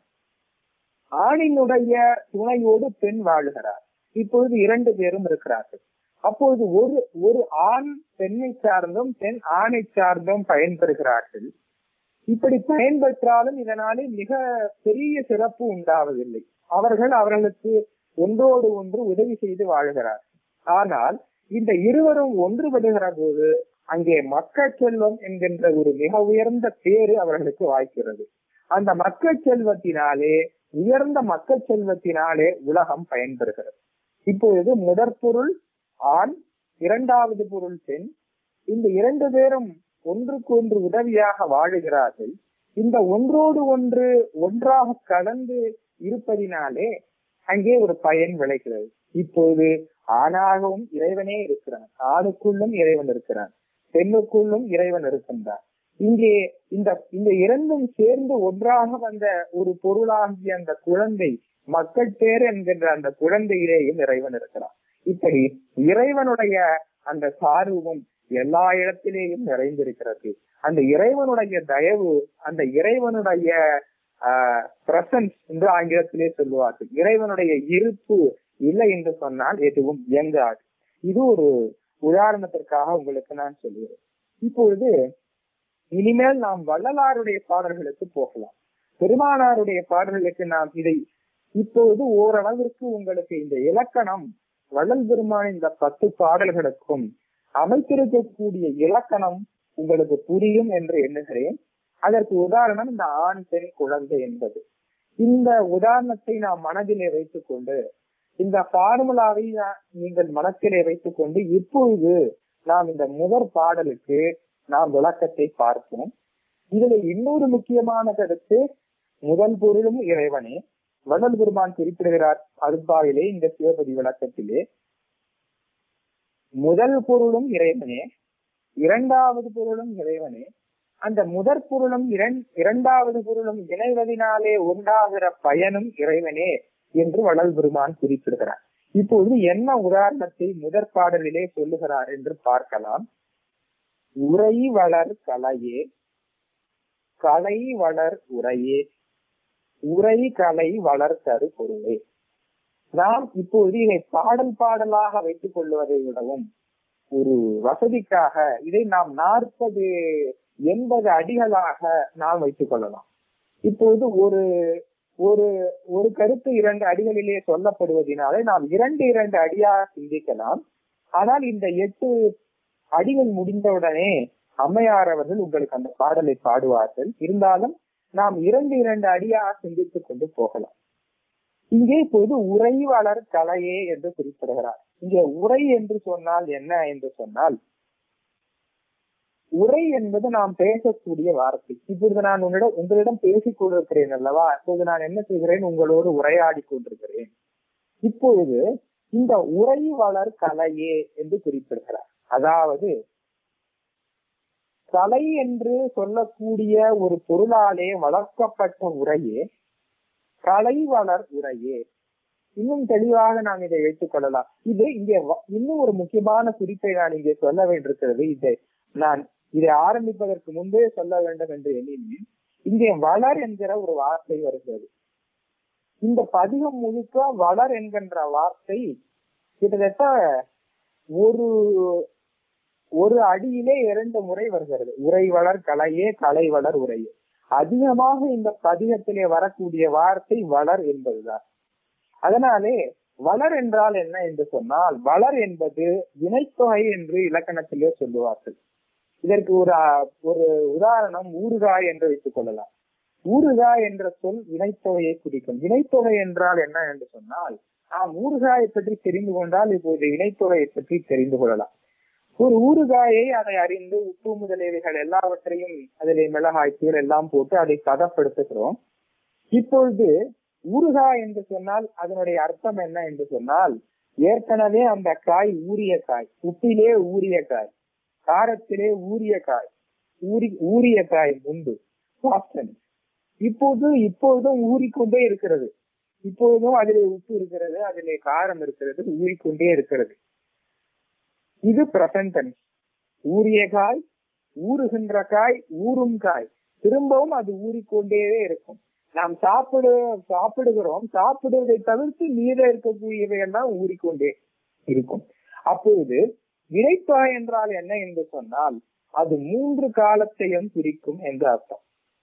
ஆணினுடைய துணையோடு பெண் வாழுகிறார் இப்பொழுது இரண்டு பேரும் இருக்கிறார்கள் அப்பொழுது ஒரு ஒரு ஆண் பெண்ணை சார்ந்தும் பெண் ஆணை சார்ந்தும் பயன்பெறுகிறார்கள் இப்படி பயன்பெற்றாலும் இதனாலே மிக பெரிய சிறப்பு உண்டாவதில்லை அவர்கள் அவர்களுக்கு ஒன்றோடு ஒன்று உதவி செய்து வாழ்கிறார்கள் ஆனால் இந்த இருவரும் ஒன்றுபடுகிற போது அங்கே மக்கள் செல்வம் என்கின்ற ஒரு மிக உயர்ந்த பேரு அவர்களுக்கு வாய்க்கிறது அந்த மக்கள் செல்வத்தினாலே உயர்ந்த மக்கள் செல்வத்தினாலே உலகம் பயன்பெறுகிறது இப்பொழுது முதற் பொருள் ஆண் இரண்டாவது பொருள் பெண் இந்த இரண்டு பேரும் ஒன்றுக்கு ஒன்று உதவியாக வாழுகிறார்கள் இந்த ஒன்றோடு ஒன்று ஒன்றாக கலந்து இருப்பதினாலே அங்கே ஒரு பயன் விளைகிறது இப்போது ஆணாகவும் இறைவனே இருக்கிறான் ஆணுக்குள்ளும் இறைவன் இருக்கிறான் பெண்ணுக்குள்ளும் இறைவன் இருக்கின்றான் இங்கே இந்த இந்த இரண்டும் சேர்ந்து ஒன்றாக வந்த ஒரு பொருளாகிய அந்த குழந்தை மக்கள் பேர் என்கின்ற அந்த குழந்தையிலேயும் இறைவன் இருக்கிறான் இப்படி இறைவனுடைய அந்த சார்பும் எல்லா இடத்திலேயும் நிறைந்திருக்கிறது அந்த இறைவனுடைய தயவு அந்த இறைவனுடைய பிரசன்ஸ் என்று ஆங்கிலத்திலே சொல்லுவார்கள் இறைவனுடைய இருப்பு இல்லை என்று சொன்னால் எதுவும் இயங்காது இது ஒரு உதாரணத்திற்காக உங்களுக்கு நான் சொல்லுகிறேன் இப்பொழுது இனிமேல் நாம் வள்ளலாருடைய பாடல்களுக்கு போகலாம் பெருமானாருடைய பாடல்களுக்கு நாம் இதை இப்பொழுது ஓரளவிற்கு உங்களுக்கு இந்த இலக்கணம் வள்ளல் பெருமான் இந்த பத்து பாடல்களுக்கும் அமைத்திருக்கக்கூடிய இலக்கணம் உங்களுக்கு புரியும் என்று எண்ணுகிறேன் அதற்கு உதாரணம் இந்த ஆண் பெண் குழந்தை என்பது இந்த உதாரணத்தை நாம் மனதிலே வைத்துக் கொண்டு இந்த பார்முலாவை நீங்கள் மனத்திலே வைத்துக் கொண்டு இப்பொழுது நாம் இந்த முதற் பாடலுக்கு நாம் விளக்கத்தை பார்ப்போம் இதுல இன்னொரு முக்கியமான கருத்து முதல் பொருளும் இறைவனே வள்ளல் பெருமான் குறிப்பிடுகிறார் அருப்பாவிலே இந்த சிவபதி விளக்கத்திலே முதல் பொருளும் இறைவனே இரண்டாவது பொருளும் இறைவனே அந்த முதற் பொருளும் இரண்டாவது பொருளும் இணைவதனாலே உண்டாகிற பயனும் இறைவனே என்று வள்ளல் பெருமான் குறிப்பிடுகிறார் இப்பொழுது என்ன உதாரணத்தை முதற் பாடலிலே சொல்லுகிறார் என்று பார்க்கலாம் உரை வளர் கலையே கலை வளர் உரையே உரை கலை வளர்த்தரு பொருளே நாம் இப்போது இதை பாடல் பாடலாக வைத்துக் கொள்வதை விடவும் ஒரு வசதிக்காக இதை நாம் நாற்பது எண்பது அடிகளாக நாம் வைத்துக் கொள்ளலாம் இப்போது ஒரு ஒரு ஒரு கருத்து இரண்டு அடிகளிலே சொல்லப்படுவதனாலே நாம் இரண்டு இரண்டு அடியாக சிந்திக்கலாம் ஆனால் இந்த எட்டு அடிகள் முடிந்தவுடனே அம்மையார் அவர்கள் உங்களுக்கு அந்த பாடலை பாடுவார்கள் இருந்தாலும் நாம் இரண்டு இரண்டு அடியாக சிந்தித்துக் கொண்டு போகலாம் இங்கே இப்போது உறைவளர் கலையே என்று குறிப்பிடுகிறார் இங்கே உரை என்று சொன்னால் என்ன என்று சொன்னால் உரை என்பது நாம் பேசக்கூடிய வார்த்தை இப்பொழுது நான் உன்னிடம் உங்களிடம் பேசிக் கொண்டிருக்கிறேன் அல்லவா இப்போது நான் என்ன செய்கிறேன் உங்களோடு உரையாடி கொண்டிருக்கிறேன் இப்பொழுது இந்த உரை வளர் கலையே என்று குறிப்பிடுகிறார் அதாவது கலை என்று சொல்லக்கூடிய ஒரு பொருளாலே வளர்க்கப்பட்ட உரையே கலை வளர் உரையே இன்னும் தெளிவாக நாம் இதை வைத்துக் கொள்ளலாம் இது இங்கே வ- இன்னும் ஒரு முக்கியமான குறிப்பை நான் இங்கே சொல்ல வேண்டியிருக்கிறது இதை நான் இதை ஆரம்பிப்பதற்கு முன்பே சொல்ல வேண்டும் என்று எண்ணினேன் இங்கே வளர் என்கிற ஒரு வார்த்தை வருகிறது இந்த பதிகம் முழுக்க வளர் என்கின்ற வார்த்தை கிட்டத்தட்ட ஒரு ஒரு அடியிலே இரண்டு முறை வருகிறது உரை வளர் கலையே கலை வளர் உரையே அதிகமாக இந்த பதிகத்திலே வரக்கூடிய வார்த்தை வளர் என்பதுதான் அதனாலே வளர் என்றால் என்ன என்று சொன்னால் வளர் என்பது வினைத்தொகை என்று இலக்கணத்திலே சொல்லுவார்கள் இதற்கு ஒரு அஹ், ஒரு உதாரணம் ஊறுகாய் என்று வைத்துக் கொள்ளலாம் ஊறுகாய் என்ற சொல் வினைத்தொகையை குறிக்கும் வினைத்தொகை என்றால் என்ன என்று சொன்னால் நாம் ஊறுகாயை பற்றி தெரிந்து கொண்டால் இப்போது வினைத்தொகையை பற்றி தெரிந்து கொள்ளலாம் ஒரு ஊறுகாயை அதை அறிந்து உப்பு முதலியவைகள் எல்லாவற்றையும் அதிலே மிளகாய் தூள் எல்லாம் போட்டு அதை பதப்படுத்துகிறோம் இப்பொழுது ஊறுகாய் என்று சொன்னால் அதனுடைய அர்த்தம் என்ன என்று சொன்னால் ஏற்கனவே அந்த காய் ஊறிய காய் உப்பிலே ஊறிய காய் காரத்திலே ஊறிய காய் ஊறி ஊறிய காய் முன்பு வாசனை இப்போது இப்பொழுதும் ஊறிக்கொண்டே இருக்கிறது இப்பொழுதும் அதிலே உப்பு இருக்கிறது அதிலே காரம் இருக்கிறது ஊறிக்கொண்டே இருக்கிறது இது பிரசன்ட் டென்ஸ் ஊறிய காய் ஊறுகின்ற காய் ஊறும் காய் திரும்பவும் அது ஊறிக்கொண்டே இருக்கும் நாம் சாப்பிடு சாப்பிடுகிறோம் சாப்பிடுவதை தவிர்த்து மீத இருக்கக்கூடியவை எல்லாம் ஊறிக்கொண்டே இருக்கும் அப்பொழுது வினைத்தொகை என்றால் என்ன என்று சொன்னால் அது மூன்று காலத்தையும் குறிக்கும் என்று அர்த்தம்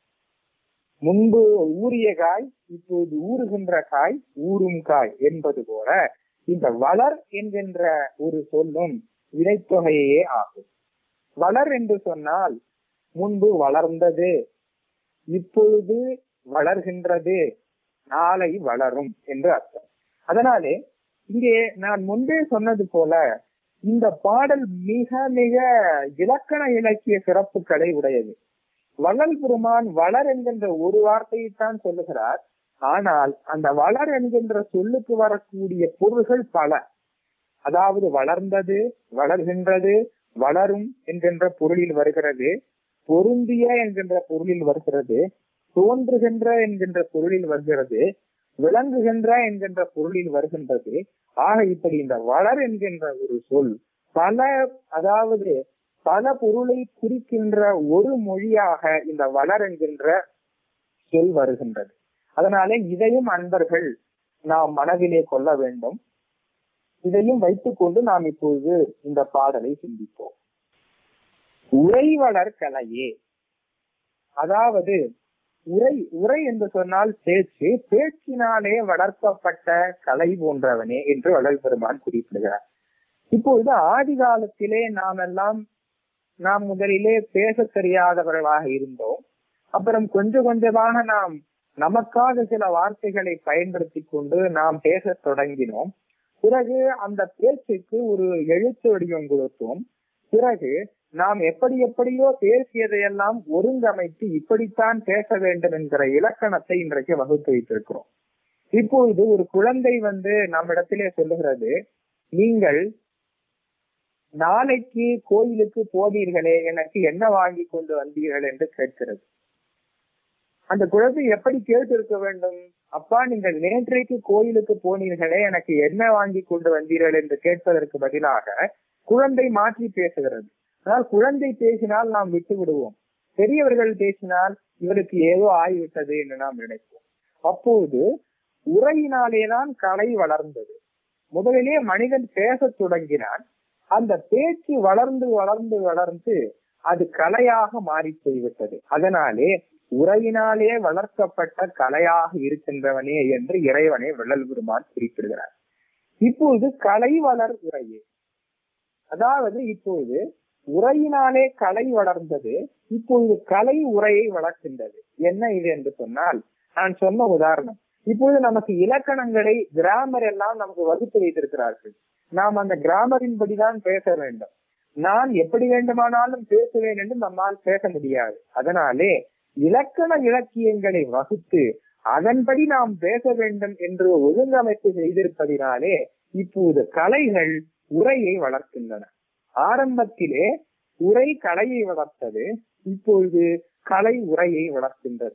முன்பு ஊறிய காய் இப்போது ஊறுகின்ற காய் ஊறும் காய் என்பது போல இந்த வளர் என்கின்ற ஒரு சொல்லும் வினைத்தொகையே ஆகும் வளர் என்று சொன்னால் முன்பு வளர்ந்தது இப்பொழுது வளர்கின்றது நாளை வளரும் என்று அர்த்தம் அதனாலே இங்கே நான் முன்பே சொன்னது போல இந்த பாடல் மிக மிக இலக்கண இலக்கிய சிறப்புகளை உடையது வள்ளல் பெருமான் வளர் என்கின்ற ஒரு வார்த்தையைத்தான் சொல்லுகிறார் ஆனால் அந்த வளர் என்கின்ற சொல்லுக்கு வரக்கூடிய பொருள்கள் பல அதாவது வளர்ந்தது வளர்கின்றது வளரும் என்கின்ற பொருளில் வருகிறது பொருந்திய என்கின்ற பொருளில் வருகிறது தோன்றுகின்ற என்கின்ற பொருளில் வருகிறது விளங்குகின்ற என்கின்ற பொருளில் வருகின்றது ஆக இப்படி இந்த வளர் என்கின்ற ஒரு சொல் பல அதாவது பல பொருளை குறிக்கின்ற ஒரு மொழியாக இந்த வளர் என்கின்ற சொல் வருகின்றது அதனாலே இதையும் அன்பர்கள் நாம் மனதிலே கொள்ள வேண்டும் இதையும் வைத்துக்கொண்டு நாம் இப்பொழுது இந்த பாடலை சிந்திப்போம் உரைவளர் கலையே அதாவது உரை உரை என்று சொன்னால் பேச்சு பேச்சினாலே வளர்க்கப்பட்ட கலை போன்றவனே என்று வள்ளல் பெருமான் குறிப்பிடுகிறார் இப்பொழுது ஆதி காலத்திலே நாம் எல்லாம் நாம் முதலிலே பேச தெரியாதவர்களாக இருந்தோம் அப்புறம் கொஞ்சம் கொஞ்சமாக நாம் நமக்காக சில வார்த்தைகளை பயன்படுத்தி கொண்டு நாம் பேசத் தொடங்கினோம் பிறகு அந்த பேச்சுக்கு ஒரு எழுத்து வடிவம் கொடுத்தோம் பிறகு நாம் எப்படி எப்படியோ பேசியதையெல்லாம் ஒருங்கமைத்து இப்படித்தான் பேச வேண்டும் என்கிற இலக்கணத்தை இன்றைக்கு வகுத்து வைத்திருக்கிறோம் இப்பொழுது ஒரு குழந்தை வந்து நம்மிடத்திலே சொல்லுகிறது நீங்கள் நாளைக்கு கோயிலுக்கு போனீர்களே எனக்கு என்ன வாங்கி கொண்டு வந்தீர்கள் என்று கேட்கிறது அந்த குழந்தை எப்படி கேட்டு இருக்க வேண்டும் அப்பா நீங்கள் நேற்றைக்கு கோயிலுக்கு போனீர்களே எனக்கு என்ன வாங்கி கொண்டு வந்தீர்கள் என்று கேட்பதற்கு பதிலாக குழந்தை மாற்றி பேசுகிறது ஆனால் குழந்தை பேசினால் நாம் விட்டு விடுவோம் பெரியவர்கள் பேசினால் இவருக்கு ஏதோ ஆகிவிட்டது என்று நாம் நினைப்போம் அப்போது உரையினாலேதான் கலை வளர்ந்தது முதலிலே மனிதன் பேசத் தொடங்கினான் அந்த பேச்சு வளர்ந்து வளர்ந்து வளர்ந்து அது கலையாக மாறி போய்விட்டது அதனாலே உரையினாலே வளர்க்கப்பட்ட கலையாக இருக்கின்றவனே என்று இறைவனை வள்ளல் பெருமான் குறிப்பிடுகிறார் இப்பொழுது கலை வளர் உரையே அதாவது இப்பொழுது உரையினாலே கலை வளர்ந்தது இப்பொழுது கலை உரையை வளர்க்கின்றது என்ன இது என்று சொன்னால் நான் சொன்ன உதாரணம் இப்பொழுது நமக்கு இலக்கணங்களை கிராமர் எல்லாம் நமக்கு வகுத்து வைத்திருக்கிறார்கள் நாம் அந்த கிராமரின் படிதான் பேச வேண்டும் நான் எப்படி வேண்டுமானாலும் பேசுவேன் என்று நம்மால் பேச முடியாது அதனாலே இலக்கண இலக்கியங்களை வகுத்து அதன்படி நாம் பேச வேண்டும் என்று ஒழுங்கமைப்பு செய்திருப்பதினாலே இப்போது கலைகள் உரையை வளர்க்கின்றன ஆரம்பத்திலே உரை கலையை வளர்த்தது இப்பொழுது கலை உரையை வளர்க்கின்றது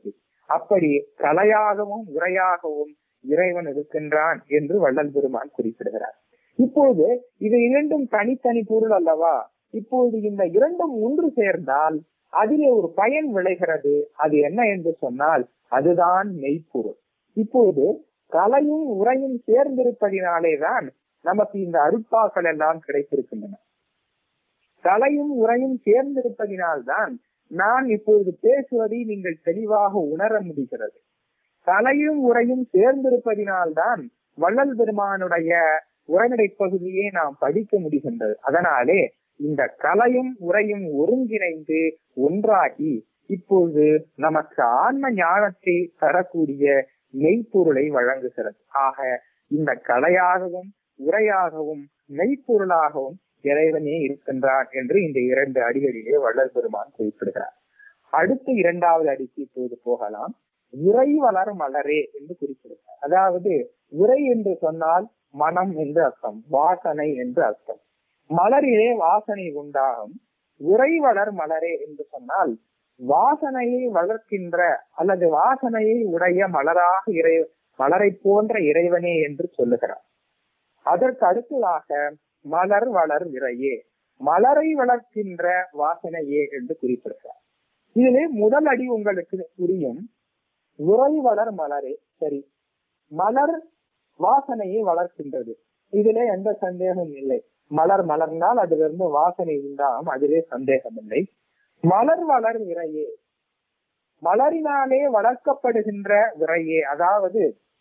அப்படி கலையாகவும் உரையாகவும் இறைவன் இருக்கின்றான் என்று வள்ளல் பெருமான் குறிப்பிடுகிறார் இப்போது இது இரண்டும் தனித்தனி பொருள் அல்லவா இப்போது இந்த இரண்டும் ஒன்று சேர்ந்தால் அதிலே ஒரு பயன் விளைகிறது அது என்ன என்று சொன்னால் அதுதான் மெய்ப்பொருள் இப்போது கலையும் உரையும் சேர்ந்திருப்பதினாலே தான் நமக்கு இந்த அருட்பாக்கள் எல்லாம் கிடைத்திருக்கின்றன கலையும் உரையும் சேர்ந்திருப்பதினால்தான் நான் இப்பொழுது பேசுவதை நீங்கள் தெளிவாக உணர முடிகிறது கலையும் உரையும் சேர்ந்திருப்பதினால்தான் வள்ளல் பெருமானுடைய உரைநடை பகுதியை நாம் படிக்க முடிகின்றது அதனாலே இந்த கலையும் உரையும் ஒருங்கிணைந்து ஒன்றாகி இப்போது நமக்கு ஆன்ம ஞானத்தை தரக்கூடிய மெய்ப்பொருளை வழங்குகிறது ஆக இந்த கலையாகவும் உரையாகவும் மெய்ப்பொருளாகவும் இறைவனே இருக்கின்றான் என்று இந்த இரண்டு அடிகளிலே வள்ளல் பெருமான் குறிப்பிடுகிறார் அடுத்த இரண்டாவது அடிக்கு இப்போது போகலாம் உரை வளர் மலரே என்று குறிப்பிடுகிறார் அதாவது உரை என்று சொன்னால் மனம் என்று அர்த்தம் வாசனை என்று அர்த்தம் மலரிலே வாசனை உண்டாகும் உரை வளர் மலரே என்று சொன்னால் வாசனையை வளர்க்கின்ற அல்லது வாசனையை உடைய மலராக இறை மலரை போன்ற இறைவனே என்று சொல்லுகிறார் அதற்கு அடுத்ததாக மலர் வளர் விரையே மலரை வளர்க்கின்ற வாசனையே என்று குறிப்பிடுகிறார் இதிலே முதல் அடி உங்களுக்கு புரியும் உரை வளர் மலரே சரி மலர் வாசனையை வளர்க்கின்றது இதிலே எந்த சந்தேகமும் இல்லை மலர் மலர்ந்தால் அதிலிருந்து வாசனை உண்டாகும் அதிலே சந்தேகம் இல்லை மலர் வளர் விரையே மலரினாலே வளர்க்கப்படுகின்ற விரையே அதாவது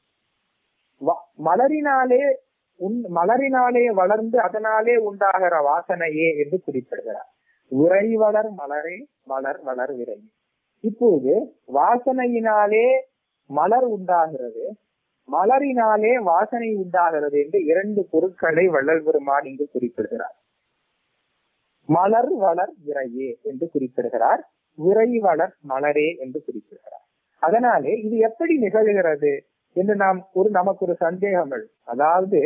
மலரினாலே உன் மலரினாலே வளர்ந்து அதனாலே உண்டாகிற வாசனையே என்று குறிப்பிடுகிறார் உரை வளர் மலரே மலர் வளர் விரையே இப்போது வாசனையினாலே மலர் உண்டாகிறது மலரினாலே வாசனை உண்டாகிறது என்று இரண்டு பொருட்களை வள்ளல் பெருமான் இங்கு குறிப்பிடுகிறார் மலர் வளர் விரையே என்று குறிப்பிடுகிறார் விரை வளர் மலரே என்று குறிப்பிடுகிறார் அதனாலே இது எப்படி நிகழ்கிறது என்று நாம் ஒரு நமக்கு ஒரு சந்தேகங்கள் அதாவது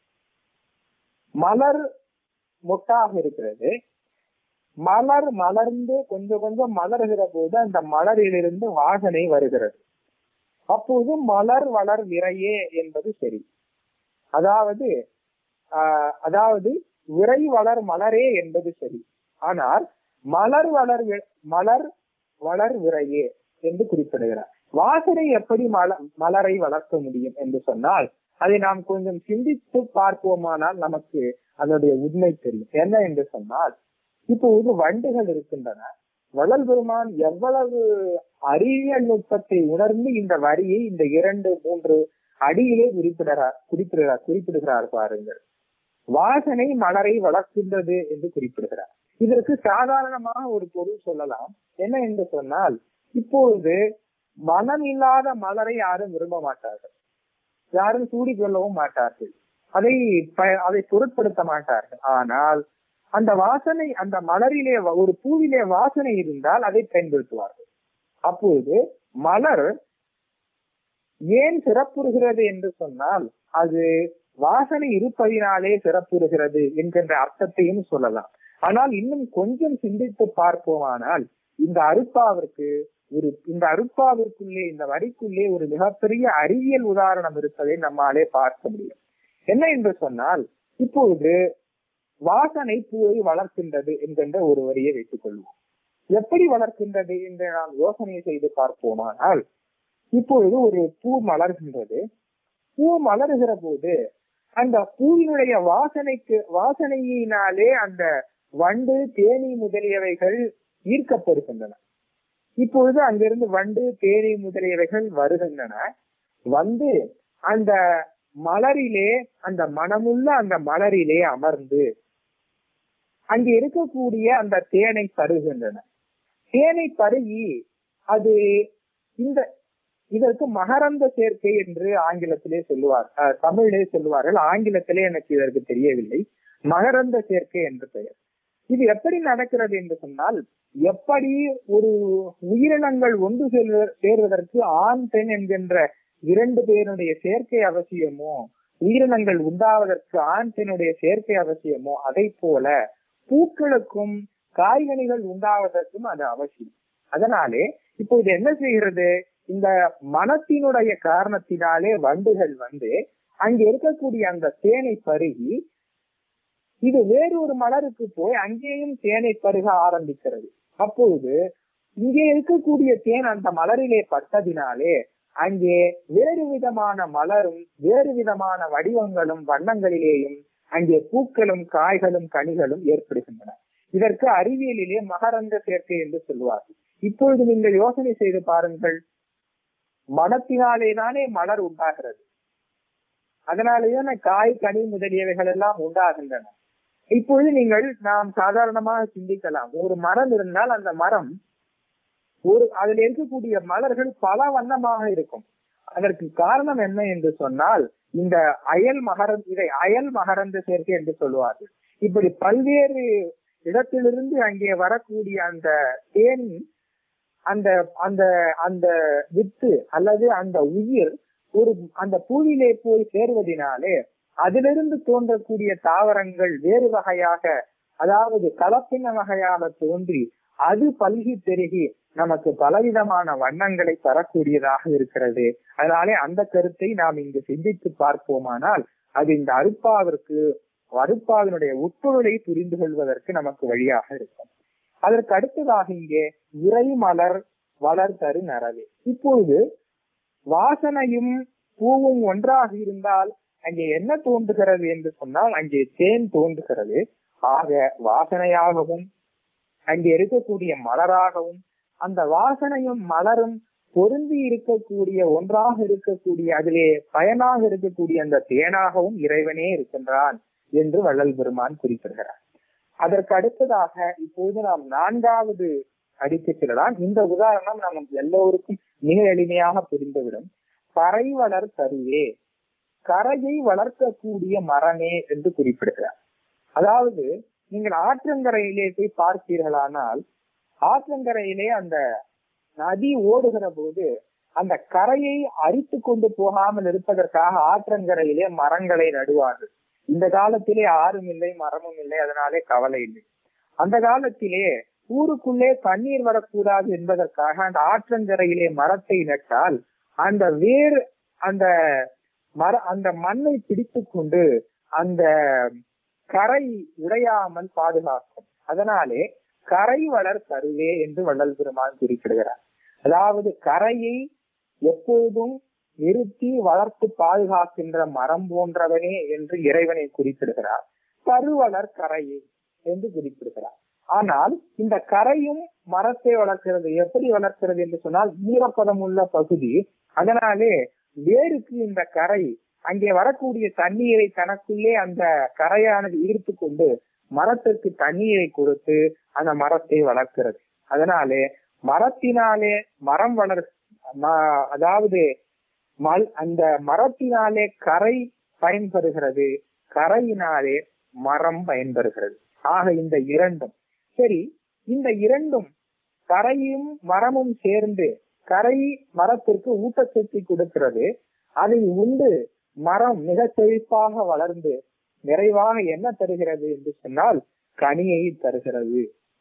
மலர் மொட்டாக இருக்கிறது மலர் மலர்ந்து கொஞ்சம் கொஞ்சம் மலர்கிற போது அந்த மலரிலிருந்து வாசனை வருகிறது அப்போது மலர் வளர் விரையே என்பது சரி அதாவது ஆஹ் அதாவது விரை வளர் மலரே என்பது சரி ஆனால் மலர் வளர் மலர் வளர் விரையே என்று குறிப்பிடுகிறார் வாசனை எப்படி மல மலரை வளர்க்க முடியும் என்று சொன்னால் அதை நாம் கொஞ்சம் சிந்தித்து பார்ப்போமானால் நமக்கு அதனுடைய உண்மை தெரியும் என்ன என்று சொன்னால் இப்போது வண்டுகள் இருக்கின்றன வள்ளல் பெருமான் எவ்வளவு அறிவியல் நுட்பத்தை உணர்ந்து இந்த வரியை இந்த இரண்டு மூன்று அடியிலே குறிப்பிடுகிறார் குறிப்பிடுகிறார் குறிப்பிடுகிறார் பாருங்கள் வாசனை மலரை வளர்க்கின்றது என்று குறிப்பிடுகிறார் இதற்கு சாதாரணமாக ஒரு பொருள் சொல்லலாம் என்ன என்று சொன்னால் இப்பொழுது மனம் இல்லாத மலரை யாரும் விரும்ப மாட்டார்கள் யாரும் சூடி கொள்ளவும் மாட்டார்கள் அதை அதை பொருட்படுத்த மாட்டார்கள் ஆனால் அந்த வாசனை அந்த மலரிலே ஒரு பூவிலே வாசனை இருந்தால் அதை பயன்படுத்துவார்கள் அப்போது மலர் ஏன் சிறப்புறுகிறது என்று சொன்னால் அது வாசனை இருப்பதினாலே சிறப்புறுகிறது என்கின்ற அர்த்தத்தையும் சொல்லலாம் ஆனால் இன்னும் கொஞ்சம் சிந்தித்து பார்ப்போமானால் இந்த அருப்பாவிற்கு ஒரு இந்த அருப்பாவிற்குள்ளே இந்த வரிக்குள்ளே ஒரு மிகப்பெரிய அறிவியல் உதாரணம் இருப்பதை நம்மாலே பார்க்க முடியும் என்ன என்று சொன்னால் இப்பொழுது வாசனை பூவை வளர்க்கின்றது என்கின்ற ஒரு வரியை வைத்துக் கொள்வோம் எப்படி வளர்க்கின்றது என்று நாம் யோசனை செய்து பார்ப்போமானால் இப்பொழுது ஒரு பூ மலர்கின்றது பூ மலருகிற போது அந்த பூவினுடைய வாசனைக்கு வாசனையினாலே அந்த வண்டு தேனி முதலியவைகள் ஈர்க்கப்படுகின்றன இப்பொழுது அங்கிருந்து வண்டு தேனி முதலியவைகள் வருகின்றன வந்து அந்த மலரிலே அந்த மனமுள்ள அந்த மலரிலே அமர்ந்து அங்கே இருக்கக்கூடிய அந்த தேனை பருகின்றன தேனை பருகி அது இந்த இதற்கு மகரந்த சேர்க்கை என்று ஆங்கிலத்திலே சொல்லுவார் தமிழிலே சொல்லுவார்கள் ஆங்கிலத்திலே எனக்கு இதற்கு தெரியவில்லை மகரந்த சேர்க்கை என்று பெயர் இது எப்படி நடக்கிறது என்று சொன்னால் எப்படி ஒரு உயிரினங்கள் ஒன்று சேர்வதற்கு ஆண் பெண் என்கின்ற இரண்டு பேருடைய சேர்க்கை அவசியமோ உயிரினங்கள் உண்டாவதற்கு ஆண் பெண்ணுடைய சேர்க்கை அவசியமோ அதை போல பூக்களுக்கும் காய்கனிகள் உண்டாவதற்கும் அது அவசியம் அதனாலே இப்போது என்ன செய்கிறது இந்த மனத்தினுடைய காரணத்தினாலே வண்டுகள் வந்து அங்க இருக்கக்கூடிய அந்த தேனை பருகி இது வேறு ஒரு மலருக்கு போய் அங்கேயும் தேனை பருக ஆரம்பிக்கிறது அப்பொழுது இங்கே இருக்கக்கூடிய தேன் அந்த மலரிலே பட்டதினாலே அங்கே வேறு விதமான மலரும் வேறு விதமான வடிவங்களும் வண்ணங்களிலேயும் அங்கே பூக்களும் காய்களும் கனிகளும் ஏற்படுகின்றன இதற்கு அறிவியலிலே மகரந்த சேர்க்கை என்று சொல்வார்கள் இப்பொழுது நீங்கள் யோசனை செய்து பாருங்கள் மனத்தினாலே தானே மலர் உண்டாகிறது அதனாலேயே காய் கனி முதலியவைகள் எல்லாம் உண்டாகின்றன இப்பொழுது நீங்கள் நாம் சாதாரணமாக சிந்திக்கலாம் ஒரு மரம் இருந்தால் அந்த மரம் ஒரு அதில் இருக்கக்கூடிய மலர்கள் பல வண்ணமாக இருக்கும் அதற்கு காரணம் என்ன என்று சொன்னால் இந்த அயல் மகரந் இதை அயல் மகரந்த சேர்க்கை என்று சொல்லுவார்கள் இப்படி பல்வேறு இடத்திலிருந்து அங்கே வரக்கூடிய அந்த தேன் அந்த அந்த அந்த வித்து அல்லது அந்த உயிர் ஒரு அந்த பூவிலே போய் சேர்வதனாலே அதிலிருந்து தோன்றக்கூடிய தாவரங்கள் வேறு வகையாக அதாவது கலப்பின வகையாக தோன்றி அது பல்கி பெருகி நமக்கு பலவிதமான வண்ணங்களை தரக்கூடியதாக இருக்கிறது அதனாலே அந்த கருத்தை நாம் இங்கு சிந்தித்து பார்ப்போமானால் அது இந்த அருப்பாவிற்கு அருப்பாவினுடைய உட்பொருளை புரிந்து கொள்வதற்கு நமக்கு வழியாக இருக்கும் அதற்கு அடுத்ததாக இங்கே இறை மலர் வளர் தரு நரவே இப்பொழுது வாசனையும் பூவும் ஒன்றாக இருந்தால் அங்கே என்ன தோன்றுகிறது என்று சொன்னால் அங்கே தேன் தோன்றுகிறது ஆக வாசனையாகவும் அங்கே இருக்கக்கூடிய மலராகவும் அந்த வாசனையும் மலரும் பொருந்தி இருக்கக்கூடிய ஒன்றாக இருக்கக்கூடிய அதிலே பயனாக இருக்கக்கூடிய அந்த தேனாகவும் இறைவனே இருக்கின்றான் என்று வள்ளல் பெருமான் குறிப்பிடுகிறார் அதற்கு அடுத்ததாக இப்போது நாம் நான்காவது அடித்து செல்லலாம் இந்த உதாரணம் நமக்கு எல்லோருக்கும் மிக எளிமையாக புரிந்துவிடும் கரை வளர் கருவே கரையை வளர்க்கக்கூடிய மரமே என்று குறிப்பிடுகிறார் அதாவது நீங்கள் ஆற்றங்கரையிலே போய் பார்ப்பீர்களானால் ஆற்றங்கரையிலே அந்த நதி ஓடுகிற போது அந்த கரையை அரித்து கொண்டு போகாமல் இருப்பதற்காக ஆற்றங்கரையிலே மரங்களை நடுவார்கள் இந்த காலத்திலே ஆறும் இல்லை மரமும் இல்லை அதனாலே கவலை இல்லை அந்த காலத்திலே ஊருக்குள்ளே தண்ணீர் வரக்கூடாது என்பதற்காக அந்த ஆற்றங்கரையிலே மரத்தை நட்டால் அந்த வேர் அந்த மர அந்த மண்ணை பிடித்து கொண்டு அந்த கரை உடையாமல் பாதுகாக்கும் அதனாலே கரை வளர் கருவே என்று வள்ளல் பெருமான் குறிப்பிடுகிறார் அதாவது கரையை எப்போதும் நிறுத்தி வளர்த்து பாதுகாக்கின்ற மரம் போன்றவனே என்று இறைவனை குறிப்பிடுகிறார் கருவளர் கரையை என்று குறிப்பிடுகிறார் ஆனால் இந்த கரையும் மரத்தை வளர்க்கிறது எப்படி வளர்க்கிறது என்று சொன்னால் ஈரப்பதம் உள்ள பகுதி அதனாலே வேருக்கு இந்த கரை அங்கே வரக்கூடிய தண்ணீரை தனக்குள்ளே அந்த கரையானது ஈர்த்து கொண்டு மரத்திற்கு தண்ணீரை கொடுத்து அந்த மரத்தை வளர்க்கிறது அதனாலே மரத்தினாலே மரம் வளர் அதாவது மல் அந்த மரத்தினாலே கரை பயன்பெறுகிறது கரையினாலே மரம் பயன்பெறுகிறது ஆக இந்த இரண்டும் சரி இந்த இரண்டும் கரையும் மரமும் சேர்ந்து கரை மரத்திற்கு ஊட்டச்சக்தி கொடுக்கிறது அதை உண்டு மரம் மிக செழிப்பாக வளர்ந்து நிறைவாக என்ன தருகிறது என்று சொன்னால் கனியை தருகிறது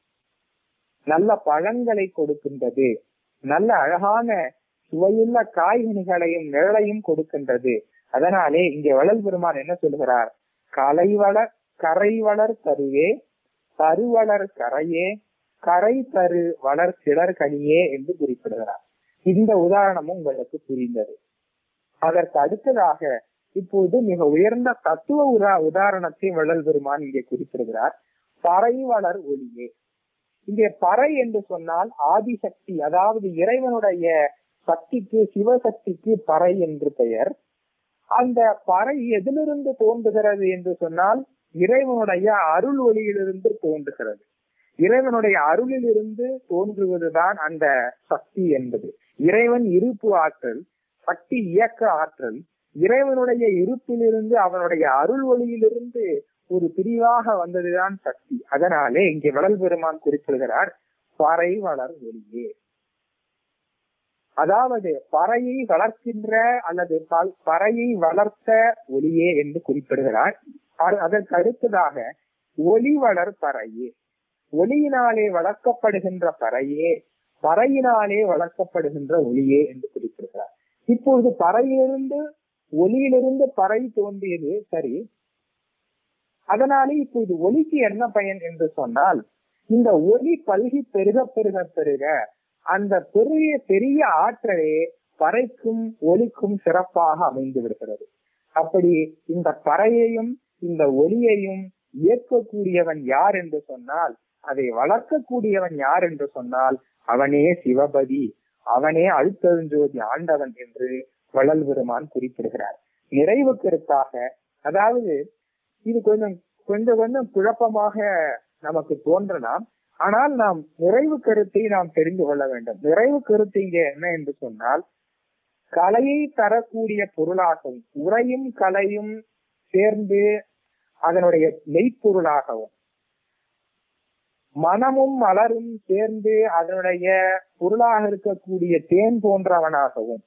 நல்ல பழங்களை கொடுக்கின்றது நல்ல அழகான சுவையுள்ள காய்கனிகளையும் நிழலையும் கொடுக்கின்றது அதனாலே இங்கே வளல் பெருமான் என்ன சொல்கிறார் கலை வளர் கரை வளர் தருவே தருவளர் கரையே கரை தரு வளர் சிலர் கனியே என்று குறிப்பிடுகிறார் இந்த உதாரணமும் உங்களுக்கு புரிந்தது அதற்கு அடுத்ததாக இப்போது மிக உயர்ந்த தத்துவ உரா உதாரணத்தை வள்ளல் பெருமான் இங்கே குறிப்பிடுகிறார் பறை வளர் ஒளியே இங்கே பறை என்று சொன்னால் ஆதிசக்தி அதாவது இறைவனுடைய சக்திக்கு சிவசக்திக்கு பறை என்று பெயர் அந்த பறை எதிலிருந்து தோன்றுகிறது என்று சொன்னால் இறைவனுடைய அருள் ஒளியிலிருந்து தோன்றுகிறது இறைவனுடைய அருளிலிருந்து தோன்றுவதுதான் அந்த சக்தி என்பது இறைவன் இருப்பு ஆற்றல் சக்தி இயக்க ஆற்றல் இறைவனுடைய இருப்பிலிருந்து அவனுடைய அருள் ஒளியிலிருந்து ஒரு பிரிவாக வந்ததுதான் சக்தி அதனாலே இங்கே வளல் பெருமான் குறிப்பிடுகிறார் பறை வளர் ஒளியே அதாவது பறையை வளர்க்கின்ற அல்லது பறையை வளர்த்த ஒளியே என்று குறிப்பிடுகிறார் அதற்கு அடுத்ததாக ஒளி வளர் பறையே ஒளியினாலே வளர்க்கப்படுகின்ற பறையே பறையினாலே வளர்க்கப்படுகின்ற ஒளியே என்று குறிப்பிடுகிறார் இப்பொழுது பறையிலிருந்து ஒலியிலிருந்து பறை தோன்றியது சரி அதனாலே இப்போது ஒலிக்கு என்ன பயன் என்று சொன்னால் இந்த ஒலி பல்கி பெருக பெருக பெருக அந்த பெரிய பெரிய ஆற்றலே பறைக்கும் ஒலிக்கும் சிறப்பாக அமைந்து விடுகிறது அப்படி இந்த பறையையும் இந்த ஒலியையும் இயக்கக்கூடியவன் யார் என்று சொன்னால் அதை வளர்க்கக்கூடியவன் யார் என்று சொன்னால் அவனே சிவபதி அவனே அழுத்தெழுஞ்சோதி ஆண்டவன் என்று வள்ளல் பெருமான் குறிப்பிடுகிறார் நிறைவு கருத்தாக அதாவது இது கொஞ்சம் கொஞ்சம் கொஞ்சம் குழப்பமாக நமக்கு தோன்றலாம் ஆனால் நாம் நிறைவு கருத்தை நாம் தெரிந்து கொள்ள வேண்டும் நிறைவு கருத்து இங்கே என்ன என்று சொன்னால் கலையை தரக்கூடிய பொருளாகவும் உரையும் கலையும் சேர்ந்து அதனுடைய மெய்ப்பொருளாகவும் மனமும் மலரும் சேர்ந்து அதனுடைய பொருளாக இருக்கக்கூடிய தேன் போன்றவனாகவும்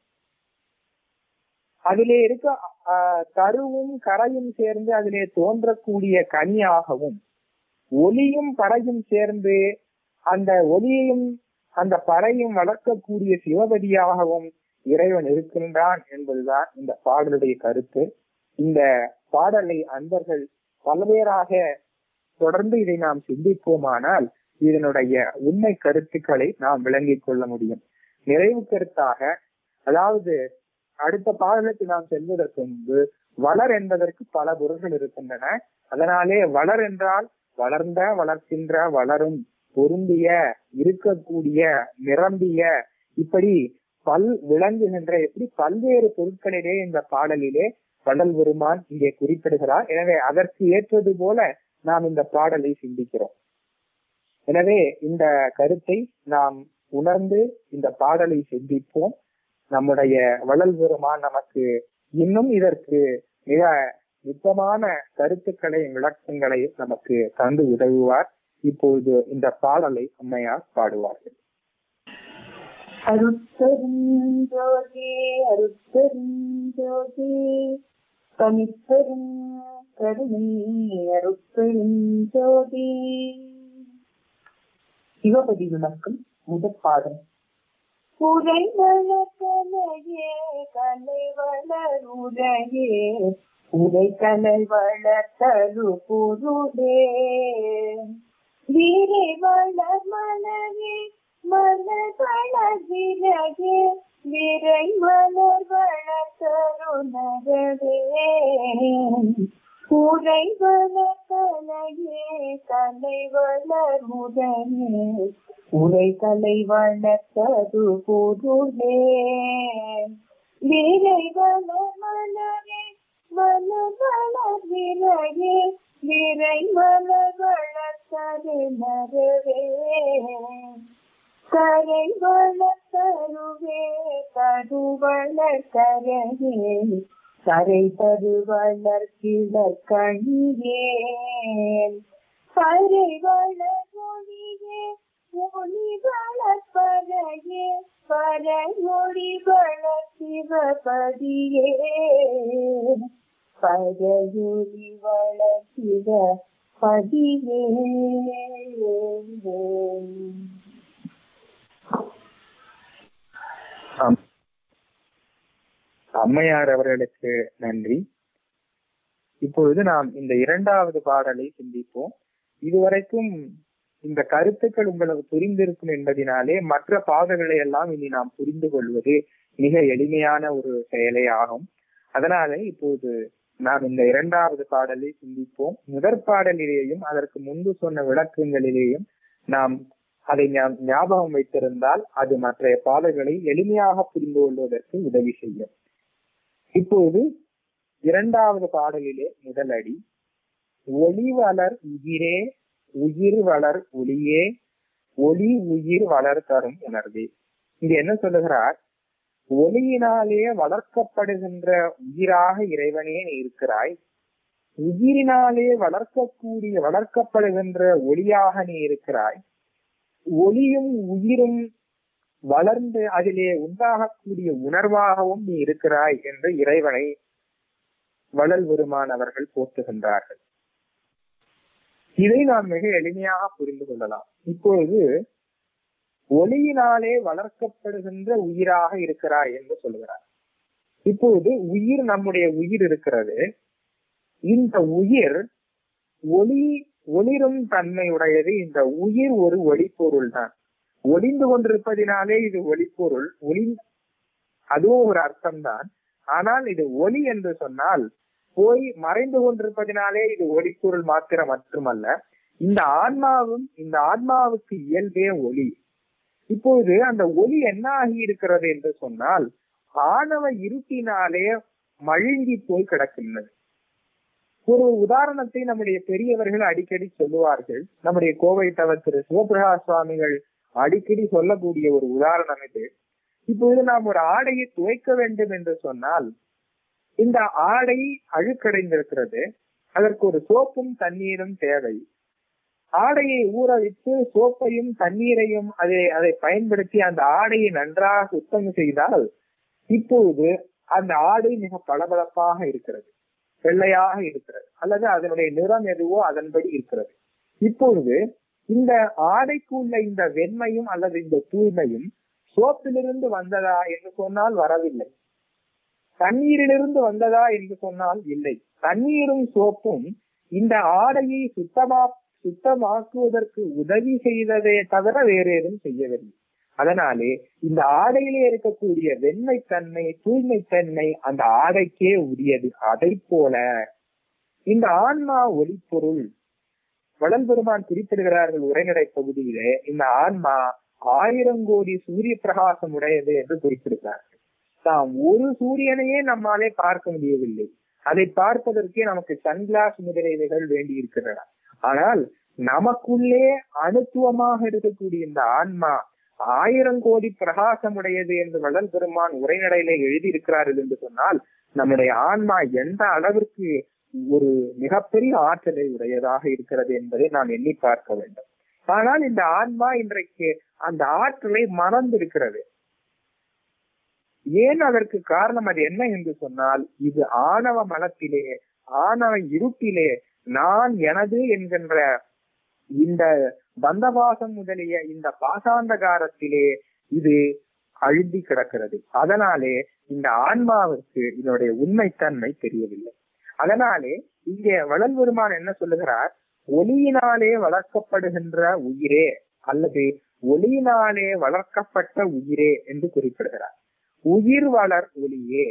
அதிலே இருக்க ஆஹ், கருவும் கரையும் சேர்ந்து அதிலே தோன்றக்கூடிய கனியாகவும் ஒலியும் பறையும் சேர்ந்து அந்த ஒலியையும் அந்த பறையும் வளர்க்கக்கூடிய சிவபதியாகவும் இறைவன் இருக்கின்றான் என்பதுதான் இந்த பாடலுடைய கருத்து இந்த பாடலை அன்பர்கள் பல்வேறாக தொடர்ந்து இதை நாம் சிந்திப்போமானால் இதனுடைய உண்மை கருத்துக்களை நாம் விளங்கிக் கொள்ள முடியும் நிறைவு கருத்தாக அதாவது அடுத்த பாடலுக்கு நாம் செல்வதற்கு முன்பு வளர் என்பதற்கு பல பொருள்கள் இருக்கின்றன அதனாலே வளர் என்றால் வளர்ந்த வளர்க்கின்ற வளரும் பொருந்திய இருக்கக்கூடிய நிரம்பிய இப்படி பல் விளங்குகின்ற இப்படி பல்வேறு பொருட்களிலே இந்த பாடலிலே வள்ளல் பெருமான் இங்கே குறிப்பிடுகிறார் எனவே அதற்கு ஏற்றது போல நாம் இந்த பாடலை சிந்திக்கிறோம் எனவே இந்த கருத்தை நாம் உணர்ந்து இந்த பாடலை சிந்திப்போம் நம்முடைய வள்ளல் பெருமான் நமக்கு இன்னும் இதற்கு மிக நுட்பமான கருத்துக்களை விளக்கங்களை நமக்கு தந்து உதவுவார் இப்பொழுது இந்த பாடலை அம்மையார் பாடுவார்கள் அருட்பெருஞ்சோதி அருட்பெருஞ்சோதி தனிப்பெரும் கருணை அருட்பெருஞ்சோதி சிவபதி விளக்கம் முதற் பாடம் உரை வளர்கலையே கலை வளருரையே உரை கலை வளர்த்தரு பொருளே வீரை வளர் மலரே மலர் வளர் விலகே விரை மலர் வளர் தருணரவே உரை வளர் கலையே கலை வளர் உடனே உரை கலை வளர்த்தது பொருளே விரை வளர் மலரே மலர் வளர் விலகே விரை மலர் வளர்த்தது நரவே கரை வளர்த்தருவே கருவளர் கரையே கரை தருவளர் கிளர் கணியே கரை வளர் ஒளியே ஒளி வளர் பறையே பறை ஒளி வளர் சிவபதியே பறையொளி வளர் சிவ பதியே அம்- அம்மையார் அவர்களுக்கு நன்றி இப்பொழுது நாம் இந்த இரண்டாவது பாடலை சிந்திப்போம் இதுவரைக்கும் இந்த கருத்துக்கள் உங்களுக்கு புரிந்திருக்கும் என்பதினாலே மற்ற பாடல்களை எல்லாம் இனி நாம் புரிந்து கொள்வது மிக எளிமையான ஒரு செயலே ஆகும் அதனாலே இப்போது நாம் இந்த இரண்டாவது பாடலை சிந்திப்போம் முதற் பாடலிலேயும் அதற்கு முன்பு சொன்ன விளக்கங்களிலேயும் நாம் அதை ஞா- ஞாபகம் வைத்திருந்தால் அது மற்ற பாடல்களை எளிமையாக புரிந்து கொள்வதற்கு உதவி செய்யும் இப்போது இரண்டாவது பாடலிலே முதல் அடி ஒளி வளர் உயிரே உயிர் வளர் ஒளியே ஒளி உயிர் வளர் தரும் உணர்வே இங்க என்ன சொல்லுகிறார் ஒளியினாலே வளர்க்கப்படுகின்ற உயிராக இறைவனே நீ இருக்கிறாய் உயிரினாலே வளர்க்கக்கூடிய வளர்க்கப்படுகின்ற ஒளியாக நீ இருக்கிறாய் ஒளியும் உயிரும் வளர்ந்து அதிலே உண்டாகக்கூடிய உணர்வாகவும் நீ இருக்கிறாய் என்று இறைவனை வளல் பெருமான் அவர்கள் போற்றுகின்றார்கள் இதை நாம் மிக எளிமையாக புரிந்து கொள்ளலாம் இப்பொழுது ஒளியினாலே வளர்க்கப்படுகின்ற உயிராக இருக்கிறாய் என்று சொல்கிறார் இப்போது உயிர் நம்முடைய உயிர் இருக்கிறது இந்த உயிர் ஒளி ஒளிரும் தன்மை உடையது இந்த உயிர் ஒரு ஒளிப்பொருள் தான் ஒளிந்து கொண்டிருப்பதினாலே இது ஒளிப்பொருள் ஒளி அதுவும் ஒரு அர்த்தம்தான் ஆனால் இது ஒளி என்று சொன்னால் போய் மறைந்து கொண்டிருப்பதினாலே இது ஒளிப்பொருள் மாத்திரம் மட்டுமல்ல இந்த ஆன்மாவும் இந்த ஆன்மாவுக்கு இயல்பே ஒளி இப்போது அந்த ஒளி என்ன ஆகி இருக்கிறது என்று சொன்னால் ஆணவ இருட்டினாலே மழுங்கி போய் கிடக்கின்றது ஒரு உதாரணத்தை நம்முடைய பெரியவர்கள் அடிக்கடி சொல்லுவார்கள் நம்முடைய கோவை தவ திரு சிவபிரகாஷ் சுவாமிகள் அடிக்கடி சொல்லக்கூடிய ஒரு உதாரணம் இது இப்போது நாம் ஒரு ஆடையை துவைக்க வேண்டும் என்று சொன்னால் இந்த ஆடை அழுக்கடைந்திருக்கிறது அதற்கு ஒரு சோப்பும் தண்ணீரும் தேவை ஆடையை ஊற வைத்து சோப்பையும் தண்ணீரையும் அதை அதை பயன்படுத்தி அந்த ஆடையை நன்றாக சுத்தம் செய்தால் இப்போது அந்த ஆடை மிக பளபளப்பாக இருக்கிறது வெள்ளையாக இருக்கிறது அல்லது அதனுடைய நிறம் எதுவோ அதன்படி இருக்கிறது இப்பொழுது இந்த ஆடைக்கு உள்ள இந்த வெண்மையும் அல்லது இந்த தூய்மையும் சோப்பிலிருந்து வந்ததா என்று சொன்னால் வரவில்லை தண்ணீரிலிருந்து வந்ததா என்று சொன்னால் இல்லை தண்ணீரும் சோப்பும் இந்த ஆடையை சுத்தமா சுத்தமாக்குவதற்கு உதவி செய்ததே தவிர வேறு ஏதும் செய்யவில்லை அதனாலே இந்த ஆடையிலே இருக்கக்கூடிய வெண்மைத்தன்மை தூய்மைத்தன்மை அந்த ஆடைக்கே உரியது அதை போல இந்த ஆன்மா ஒளிப்பொருள் வளல் பெருமான் குறிப்பிடுகிறார்கள் உரைநடை பகுதியிலே இந்த ஆன்மா ஆயிரம் கோடி சூரிய பிரகாசம் உடையது என்று குறிப்பிடுகிறார்கள் தாம் ஒரு சூரியனையே நம்மாலே பார்க்க முடியவில்லை அதை பார்ப்பதற்கே நமக்கு சன்கிளாஸ் முதலீடுகள் வேண்டி இருக்கின்றன ஆனால் நமக்குள்ளே அணுத்துவமாக இருக்கக்கூடிய இந்த ஆன்மா ஆயிரம் கோடி பிரகாசம் உடையது என்று வள்ளல் பெருமான் உரைநடையில எழுதியிருக்கிறார்கள் என்று சொன்னால் நம்முடைய ஆன்மா எந்த அளவிற்கு ஒரு மிகப்பெரிய ஆற்றலை உடையதாக இருக்கிறது என்பதை நாம் எண்ணி பார்க்க வேண்டும் ஆனால் இந்த ஆன்மா இன்றைக்கு அந்த ஆற்றலை மறந்திருக்கிறது ஏன் அதற்கு காரணம் அது என்ன என்று சொன்னால் இது ஆணவ மனத்திலே ஆணவ இருட்டிலே நான் எனது என்கின்ற இந்த பந்தபாசம் முதலிய இந்த பாசாந்தகாரத்திலே இது அழுந்தி கிடக்கிறது அதனாலே இந்த ஆன்மாவிற்கு இதனுடைய உண்மைத்தன்மை தெரியவில்லை அதனாலே இங்கே வளல் பெருமான் என்ன சொல்லுகிறார் ஒளியினாலே வளர்க்கப்படுகின்ற உயிரே அல்லது ஒளியினாலே வளர்க்கப்பட்ட உயிரே என்று குறிப்பிடுகிறார் உயிர் வளர் ஒளியே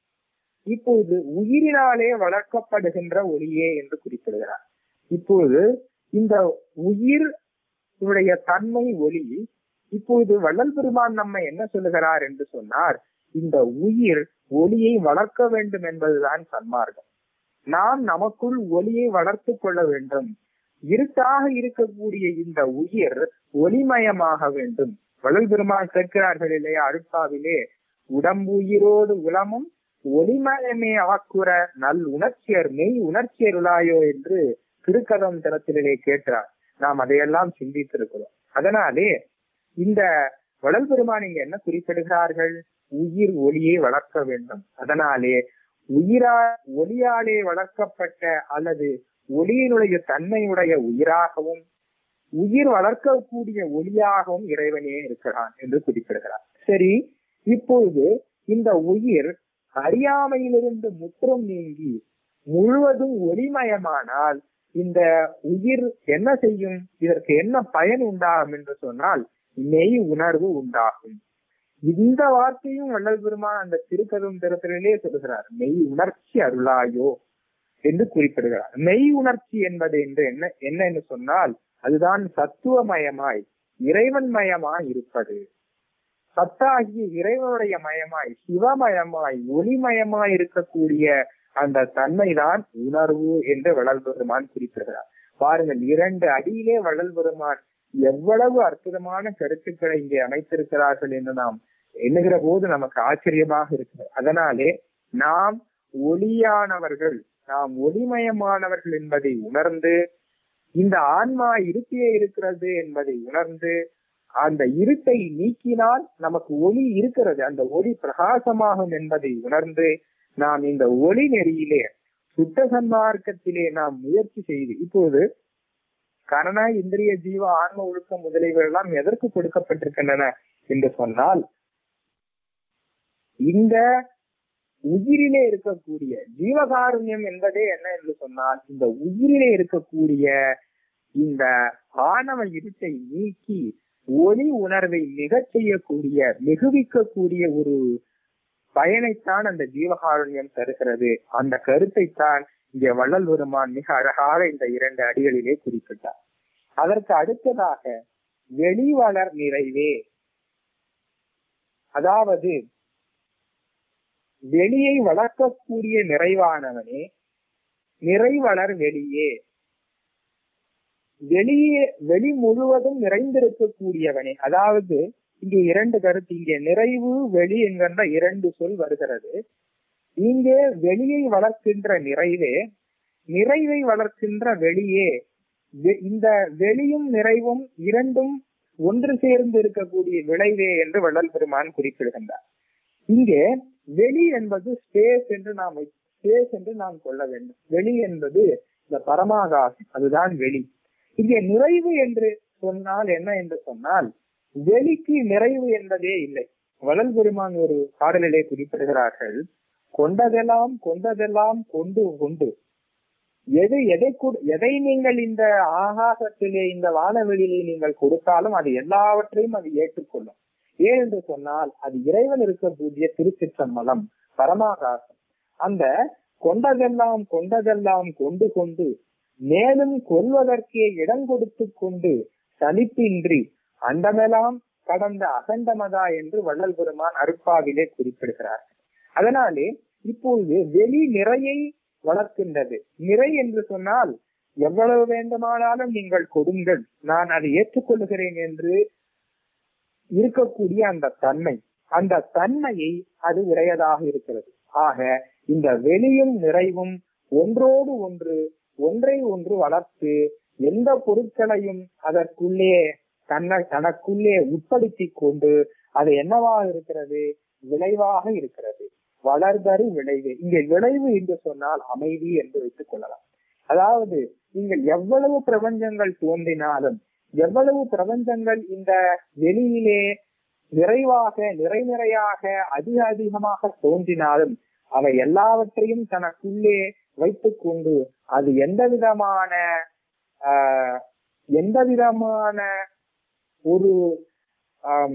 இப்போது உயிரினாலே வளர்க்கப்படுகின்ற ஒளியே என்று குறிப்பிடுகிறார் இப்போது இந்த உயிர் உடைய தன்மை ஒளி இப்போது வள்ளல் பெருமான் நம்ம என்ன சொல்லுகிறார் என்று சொன்னார் இந்த உயிர் ஒளியை வளர்க்க வேண்டும் என்பதுதான் சன்மார்க்கம் நாம் நமக்குள் ஒளியை வளர்த்து கொள்ள வேண்டும் இருட்டாக இருக்கக்கூடிய இந்த உயிர் ஒளிமயமாக வேண்டும் வள்ளல் பெருமான் கேட்கிறார்கள் இல்லையா அருட்பாவிலே உடம்புயிரோடு உளமும் ஒளிமயமே ஆக்குற நல் உணர்ச்சியர் மெய் உணர்ச்சியருளாயோ என்று திருக்கதம் தரத்திலே கேட்டார் நாம் அதையெல்லாம் சிந்தித்திருக்கிறோம் அதனாலே இந்த வளல் பெருமான் இங்க என்ன குறிப்பிடுகிறார்கள் உயிர் ஒளியை வளர்க்க வேண்டும் அதனாலே உயிரா ஒளியாலே வளர்க்கப்பட்ட அல்லது ஒளியினுடைய தன்மையுடைய உயிராகவும் உயிர் வளர்க்கக்கூடிய ஒளியாகவும் இறைவனே இருக்கிறான் என்று குறிப்பிடுகிறார் சரி இப்பொழுது இந்த உயிர் அறியாமையிலிருந்து முற்றும் நீங்கி முழுவதும் ஒளிமயமானால் இந்த உயிர் என்ன செய்யும் இதற்கு என்ன பயன் உண்டாகும் என்று சொன்னால் மெய் உணர்வு உண்டாகும் இந்த வார்த்தையும் வள்ளல் பெருமான் அந்த திருக்கதும் திறத்திலே சொல்லுகிறார் மெய் உணர்ச்சி அருளாயோ என்று குறிப்பிடுகிறார் மெய் உணர்ச்சி என்பது என்று என்ன என்ன என்று சொன்னால் அதுதான் சத்துவமயமாய் இறைவன் மயமாய் இருப்பது சத்தாகிய இறைவனுடைய மயமாய் சிவமயமாய் ஒளிமயமாய் இருக்கக்கூடிய அந்த தன்மைதான் உணர்வு என்று வள்ளல் பெருமான் குறிப்பிடுகிறார் பாருங்கள் இரண்டு அடியிலே வள்ளல் பெருமான் எவ்வளவு அற்புதமான கருத்துக்களை இங்கே அமைத்திருக்கிறார்கள் என்று நாம் எண்ணுகிற போது நமக்கு ஆச்சரியமாக இருக்கிறது அதனாலே நாம் ஒளியானவர்கள் நாம் ஒளிமயமானவர்கள் என்பதை உணர்ந்து இந்த ஆன்மா இருட்டிலே இருக்கிறது என்பதை உணர்ந்து அந்த இருட்டை நீக்கினால் நமக்கு ஒளி இருக்கிறது அந்த ஒளி பிரகாசமாகும் என்பதை உணர்ந்து நாம் இந்த ஒளி நெறியிலே சுத்த சன்மார்க்கத்திலே நாம் முயற்சி செய்து இப்போது கரண இந்திரிய ஜீவ ஆன்ம ஒழுக்கம் முதலியவை எல்லாம் எதற்கு கொடுக்கப்பட்டிருக்கின்றன என்று சொன்னால் இந்த உயிரிலே இருக்கக்கூடிய ஜீவகாருண்யம் என்பதே என்ன என்று சொன்னால் இந்த உயிரிலே இருக்கக்கூடிய இந்த ஆணவ இருட்டை நீக்கி ஒளி உணர்வை மிகச் செய்யக்கூடிய மிகுவிக்கக்கூடிய ஒரு பயனைத்தான் அந்த ஜீவகாருண்யம் தருகிறது அந்த கருத்தை தான் இங்கே வள்ளல் பெருமான் மிக அழகாக இந்த இரண்டு அடிகளிலே குறிப்பிட்டார் அதற்கு அடுத்ததாக வெளிவளர் நிறைவே அதாவது வெளியை வளர்க்கக்கூடிய நிறைவானவனே நிறைவளர் வெளியே வெளியே வெளி முழுவதும் நிறைந்திருக்கக்கூடியவனே அதாவது இங்கே இரண்டு கருத்து இங்கே நிறைவு வெளி என்கின்ற இரண்டு சொல் வருகிறது இங்கே வெளியை வளர்க்கின்ற நிறைவே நிறைவை வளர்க்கின்ற வெளியே வெ- இந்த வெளியும் நிறைவும் இரண்டும் ஒன்று சேர்ந்து இருக்கக்கூடிய விளைவே என்று வள்ளல் பெருமான் குறிப்பிடுகின்றார் இங்கே வெளி என்பது ஸ்பேஸ் என்று நாம் ஸ்பேஸ் என்று நாம் கொள்ள வேண்டும் வெளி என்பது இந்த பரமாகாசம் அதுதான் வெளி இங்கே நிறைவு என்று சொன்னால் என்ன என்று சொன்னால் வெளிக்கு நிறைவு என்பதே இல்லை வள்ளல் பெருமான் ஒரு பாடலிலே குறிப்பிடுகிறார்கள் கொண்டதெல்லாம் கொண்டதெல்லாம் கொண்டு கொண்டு எது எதை கொடு- எதை நீங்கள் இந்த ஆகாசத்திலே இந்த வானவெளியிலே நீங்கள் கொடுத்தாலும் அது எல்லாவற்றையும் அது ஏற்றுக்கொள்ளும் ஏன் என்று சொன்னால் அது இறைவன் இருக்கக்கூடிய திருச்சிற்றம்பலம் பரமாகாசம் அந்த கொண்டதெல்லாம் கொண்டதெல்லாம் கொண்டு கொண்டு மேலும் கொள்வதற்கே இடம் கொடுத்து கொண்டு சலிப்பின்றி அண்டமெல்லாம் கடந்த அகண்டமதா என்று வள்ளல் பெருமான் அருப்பாவிலே குறிப்பிடுகிறார் அதனாலே இப்பொழுது வெளி நிறையை வளர்க்கின்றது நிறை என்று சொன்னால் எவ்வளவு வேண்டுமானாலும் நீங்கள் கொடுங்கள் நான் அதை ஏற்றுக்கொள்கிறேன் என்று இருக்கக்கூடிய அந்த தன்மை அந்த தன்மையை அது உடையதாக இருக்கிறது ஆக இந்த வெளியும் நிறைவும் ஒன்றோடு ஒன்று ஒன்றை ஒன்று வளர்த்து எந்த பொருட்களையும் அதற்குள்ளே தன்னை தனக்குள்ளே உட்படுத்தி கொண்டு அது என்னவாக இருக்கிறது விளைவாக இருக்கிறது வளர்தரு விளைவு இங்கே விளைவு என்று சொன்னால் அமைதி என்று வைத்துக் கொள்ளலாம் அதாவது நீங்கள் எவ்வளவு பிரபஞ்சங்கள் தோன்றினாலும் எவ்வளவு பிரபஞ்சங்கள் இந்த வெளியிலே நிறைவாக நிறை நிறையாக அதிக அதிகமாக தோன்றினாலும் அவை எல்லாவற்றையும் தனக்குள்ளே வைத்துக் கொண்டு அது எந்த விதமான ஆஹ், எந்த விதமான ஒரு ஆம்,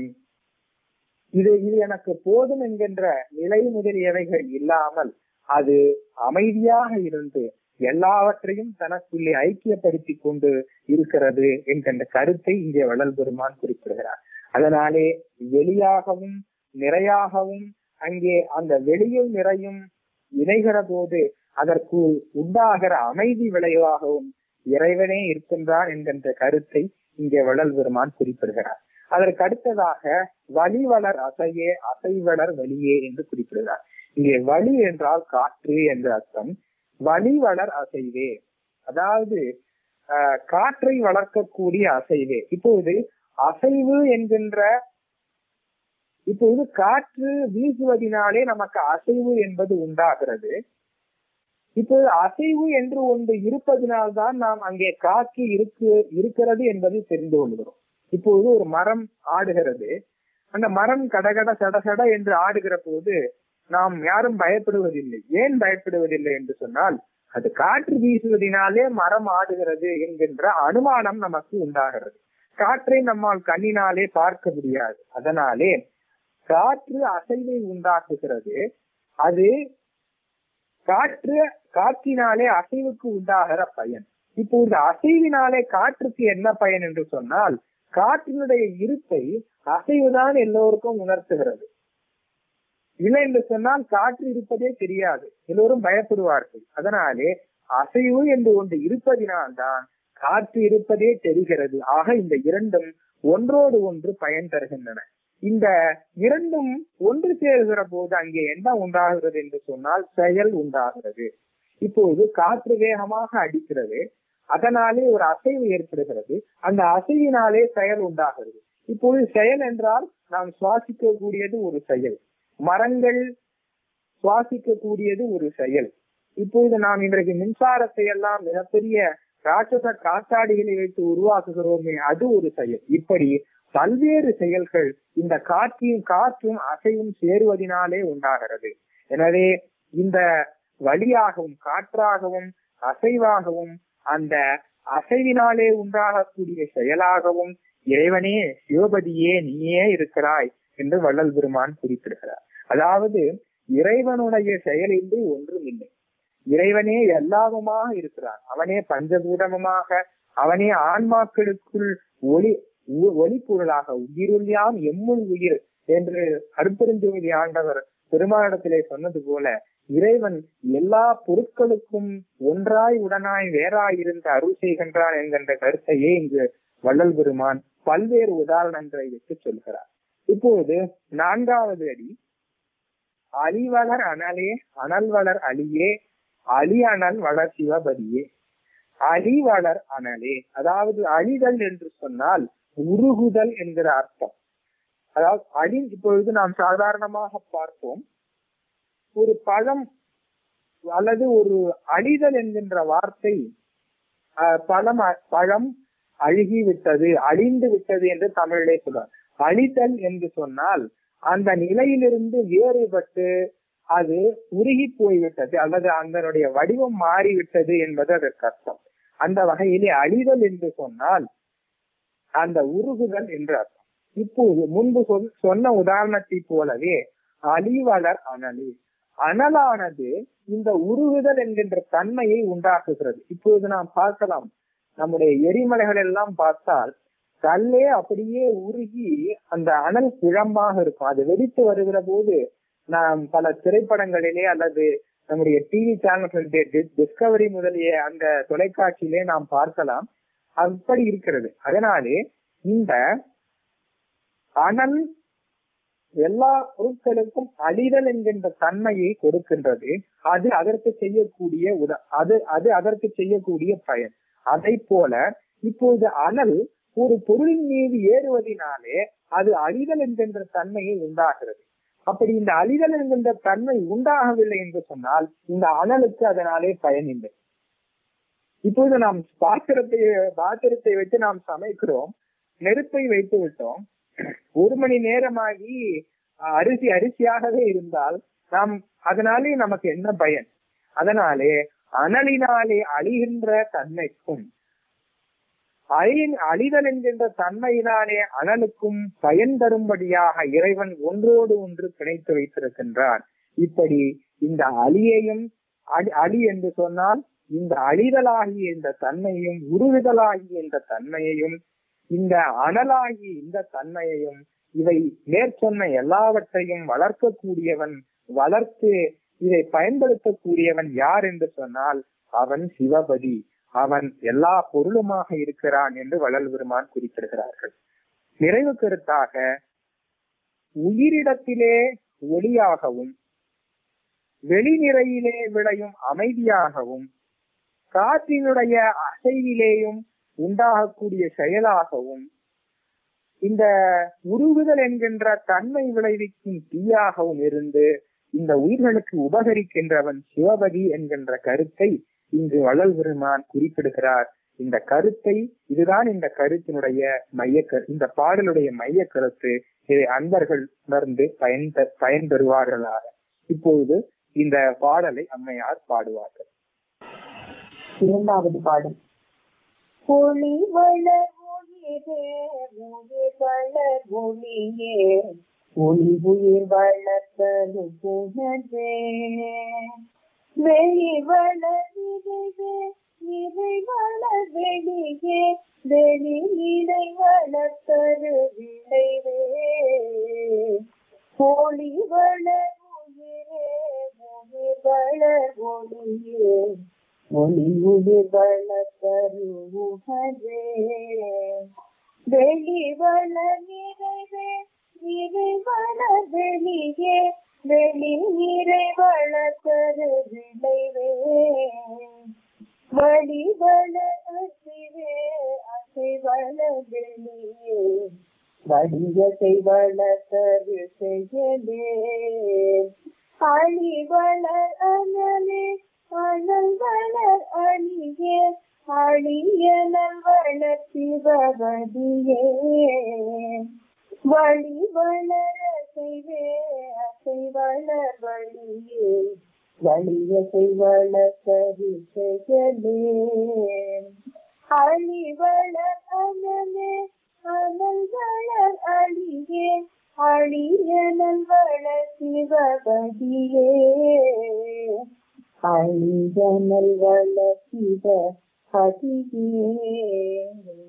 இது இது எனக்கு போதும் என்கின்ற நிலை முதலியவைகள் இல்லாமல் அது அமைதியாக இருந்து எல்லாவற்றையும் தனக்குள்ளே ஐக்கியப்படுத்தி கொண்டு இருக்கிறது என்கின்ற கருத்தை இங்கே வள்ளல் பெருமான் குறிப்பிடுகிறார் அதனாலே வெளியாகவும் நிறையாகவும் அங்கே அந்த வெளியும் நிறையும் இணைகிற போது அதற்கு உண்டாகிற அமைதி விளைவாகவும் இறைவனே இருக்கின்றான் என்கின்ற கருத்தை இங்கே வள்ளல் பெருமான் குறிப்பிடுகிறார் அதற்கு அடுத்ததாக வழிவளர் அசையே அசைவளர் வெளியே என்று குறிப்பிடுகிறார் இங்கே வழி என்றால் காற்று என்ற அர்த்தம் வழிவளர் அசைவே அதாவது ஆஹ், காற்றை வளர்க்கக்கூடிய அசைவே இப்போது அசைவு என்கின்ற இப்போது காற்று வீசுவதினாலே நமக்கு அசைவு என்பது உண்டாகிறது இப்போது அசைவு என்று ஒன்று இருப்பதினால்தான் நாம் அங்கே காற்று இருக்கு இருக்கிறது என்பதை தெரிந்து கொள்கிறோம் இப்போது ஒரு மரம் ஆடுகிறது அந்த மரம் கடகட சடசட என்று ஆடுகிற போது நாம் யாரும் பயப்படுவதில்லை ஏன் பயப்படுவதில்லை என்று சொன்னால் அது காற்று வீசுவதினாலே மரம் ஆடுகிறது என்கின்ற அனுமானம் நமக்கு உண்டாகிறது காற்றை நம்மால் கண்ணினாலே பார்க்க முடியாது அதனாலே காற்று அசைவை உண்டாக்குகிறது அது காற்று காற்றினாலே அசைவுக்கு உண்டாகிற பயன் இப்போ இந்த அசைவினாலே காற்றுக்கு என்ன பயன் என்று சொன்னால் காற்றினுடைய இருப்பை அசைவுதான் எல்லோருக்கும் உணர்த்துகிறது இல்லை என்று சொன்னால் காற்று இருப்பதே தெரியாது எல்லோரும் பயப்படுவார்கள் அதனாலே அசைவு என்று ஒன்று இருப்பதினால்தான் காற்று இருப்பதே தெரிகிறது ஆக இந்த இரண்டும் ஒன்றோடு ஒன்று பயன் தருகின்றன இந்த இரண்டும் ஒன்று சேர்கிற போது அங்கே என்ன உண்டாகிறது என்று சொன்னால் செயல் உண்டாகிறது இப்போது காற்று வேகமாக அடிக்கிறது அதனாலே ஒரு அசைவு ஏற்படுகிறது அந்த அசைவினாலே செயல் உண்டாகிறது இப்போது செயல் என்றால் நாம் சுவாசிக்க கூடியது ஒரு செயல் மரங்கள் சுவாசிக்க கூடியது ஒரு செயல் இப்பொழுது நாம் இன்றைக்கு மின்சாரத்தை எல்லாம் மிகப்பெரிய ராட்சச காற்றாடிகளை வைத்து உருவாக்குகிறோமே அது ஒரு செயல் இப்படி பல்வேறு செயல்கள் இந்த காற்றின் காற்றும் அசைவும் சேருவதினாலே உண்டாகிறது எனவே இந்த வழியாகவும் காற்றாகவும் அசைவாகவும் அந்த அசைவினாலே உண்டாகக்கூடிய செயலாகவும் இறைவனே சிவபதியே நீயே இருக்கிறாய் என்று வள்ளல் பெருமான் குறிப்பிடுகிறார் அதாவது இறைவனுடைய செயலின்றி ஒன்றும் இல்லை இறைவனே எல்லாவுமாக இருக்கிறான் அவனே பஞ்சபூதமுமாக அவனே ஆன்மாக்களுக்குள் ஒளி ஒ- ஒளிப்பொருளாக உயிருள்ளாம் எம்முள் உயிர் என்று அருப்பெருஞ்சோதி ஆண்டவர் பெருமானிடத்திலே சொன்னது போல இறைவன் எல்லா பொருட்களுக்கும் ஒன்றாய் உடனாய் வேறாய் இருந்து அருள் செய்கின்றான் என்கின்ற கருத்தையே இங்கு வள்ளல் பெருமான் பல்வேறு உதாரணங்களை வைத்து சொல்கிறார் இப்போது நான்காவது அடி அலிவளர் அனலே அனல் வளர் அலியே அலி அனல் வளர் சிவபதியே அழிவளர் அனலே அதாவது அழிதல் என்று சொன்னால் உருகுதல் என்கிற அர்த்தம் அதாவது அழி இப்பொழுது நாம் சாதாரணமாக பார்ப்போம் ஒரு பழம் அல்லது ஒரு அழிதல் என்கின்ற வார்த்தை அஹ், பழம் அ- பழம் அழுகி விட்டது அழிந்து விட்டது என்று தமிழிலே சொல்றார் அழிதல் என்று சொன்னால் அந்த நிலையிலிருந்து வேறுபட்டு அது உருகி போய்விட்டது அல்லது அதனுடைய வடிவம் மாறிவிட்டது என்பது அதற்கு அர்த்தம் அந்த வகையிலே அழிதல் என்று சொன்னால் அந்த உருகுதல் என்று அர்த்தம் இப்போது முன்பு சொல்- சொன்ன உதாரணத்தை போலவே அழிவலர் அனலி அனலானது இந்த உருகுதல் என்கின்ற தன்மையை உண்டாக்குகிறது இப்போது நாம் பார்க்கலாம் நம்முடைய எரிமலைகள் எல்லாம் பார்த்தால் கல்லே அப்படியே உருகி அந்த அனல் குழம்பாக இருக்கும் அது வெடித்து வருகிற போது நாம் பல திரைப்படங்களிலே அல்லது நம்முடைய டிவி சேனல்களுடைய டிஸ்கவரி முதலிய அந்த தொலைக்காட்சியிலே நாம் பார்க்கலாம் அப்படி இருக்கிறது அதனாலே இந்த அனல் எல்லா பொருட்களுக்கும் அழிதல் என்கின்ற தன்மையை கொடுக்கின்றது அது அதற்கு செய்யக்கூடிய உத அது அது அதற்கு செய்யக்கூடிய பயன் அதை போல இப்போது அனல் ஒரு பொருளின் மீது ஏறுவதினாலே அது அழிதல் என்கின்ற தன்மையை உண்டாகிறது அப்படி இந்த அழிதல் என்கின்ற தன்மை உண்டாகவில்லை என்று சொன்னால் இந்த அனலுக்கு அதனாலே பயன் இல்லை இப்போது நாம் பாத்திரத்தை பாத்திரத்தை வைத்து நாம் சமைக்கிறோம் நெருப்பை வைத்து விட்டோம் ஒரு மணி நேரமாகி அஹ், அரிசி அரிசியாகவே இருந்தால் நாம் அதனாலே நமக்கு என்ன பயன் அதனாலே அனலினாலே அழிகின்ற தன்மைக்கும் அழியின் அழிதல் என்கின்ற தன்மையினாலே அனலுக்கும் பயன் தரும்படியாக இறைவன் ஒன்றோடு ஒன்று பிணைத்து வைத்திருக்கின்றான் இப்படி இந்த அலியையும் அலி அலி என்று சொன்னால் இந்த அழிதலாகிய இந்த தன்மையையும் உருகுதலாகிய இந்த தன்மையையும் இந்த அனலாகிய இந்த தன்மையையும் இவை மேற்சொன்ன எல்லாவற்றையும் வளர்க்கக்கூடியவன் வளர்த்து இதை பயன்படுத்தக்கூடியவன் யார் என்று சொன்னால் அவன் சிவபதி அவன் எல்லா பொருளுமாக இருக்கிறான் என்று வள்ளல் பெருமான் குறிப்பிடுகிறார்கள் நிறைவு கருத்தாக உயிரிடத்திலே ஒளியாகவும் வெளிநிறையிலே விளையும் அமைதியாகவும் காற்றினுடைய அசைவிலேயும் உண்டாகக்கூடிய செயலாகவும் இந்த உருகுதல் என்கின்ற தன்மை விளைவிக்கும் தீயாகவும் இருந்து இந்த உயிர்களுக்கு உபகரிக்கின்றவன் சிவபதி என்கின்ற கருத்தை இங்கு வள்ளல் பெருமான் குறிப்பிடுகிறார் இந்த கருத்தை இதுதான் இந்த கருத்தினுடைய மைய கரு இந்த பாடலுடைய மைய கருத்து இதை அன்பர்கள் உணர்ந்து பயன் பெ- பயன் பெறுவார்களாக இப்பொழுது இந்த பாடலை அம்மையார் பாடுவார்கள் இரண்டாவது பாடல் ஒளி வளர் ஒளிரே ஒளி வளர் ஒளியே ஒளி உயிர் வளர்த்தது புகழே வெளி வளர் நிறைவே நிறை வளர் வெளியே வெளி நிறை வளர்த்தது விளைவே ஒளி வளர் உயிரே ஒளி வளர் ஒளியே ஒளி உயிர் வளர்த்தருவுகரே வெளி வளர் நிறைவே நிறை வளர் வெளியே வெளி நிறை வளர்த்தரு விளைவே வழி வளர் அசிவே அசை வளர் வெளியே வடிவத்தை வளர்த்தரு செயலே அழி வளர் அனலே அனல் வளர் அணியே அழியனல் வளர் சிவபதியே வழி வளர செய்வே அசை வள மலர் வழியே வழிய செய்வள கரிசைகளே அழிவளர் அனலே அனல் வளர் அழியே அழியனல் வளர் சிவபதியே அழியனல் வளர் சிவபதியே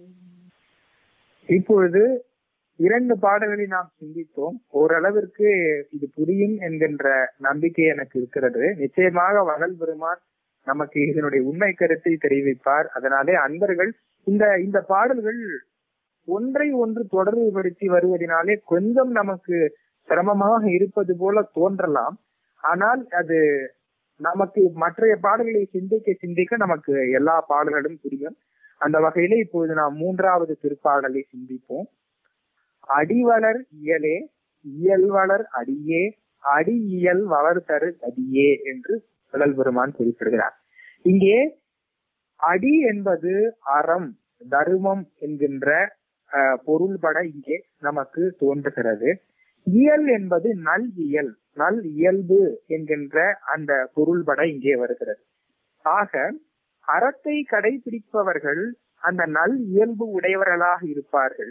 இப்பொழுது இரண்டு பாடல்களை நாம் சிந்தித்தோம் ஓரளவிற்கு இது புரியும் என்கின்ற நம்பிக்கை எனக்கு இருக்கிறது நிச்சயமாக வளல் பெருமான் நமக்கு இதனுடைய உண்மை கருத்தை தெரிவிப்பார் அதனாலே அன்பர்கள் இந்த இந்த பாடல்கள் ஒன்றை ஒன்று தொடர்புபடுத்தி வருவதனாலே கொஞ்சம் நமக்கு சிரமமாக இருப்பது போல தோன்றலாம் ஆனால் அது நமக்கு மற்றைய பாடல்களை சிந்திக்க சிந்திக்க நமக்கு எல்லா பாடல்களும் புரியும் அந்த வகையில இப்பொழுது நாம் மூன்றாவது திருப்பாடலை சிந்திப்போம் அடிவளர் இயலே இயல்வளர் அடியே அடி இயல் வளர் தரு அடியே என்று கடல் பெருமான் குறிப்பிடுகிறார் இங்கே அடி என்பது அறம் தருமம் என்கின்ற அஹ், பொருள்பட இங்கே நமக்கு தோன்றுகிறது இயல் என்பது நல் இயல் நல் இயல்பு என்கின்ற அந்த பொருள்பட இங்கே வருகிறது ஆக அறத்தை கடைபிடிப்பவர்கள் அந்த நல் இயல்பு உடையவர்களாக இருப்பார்கள்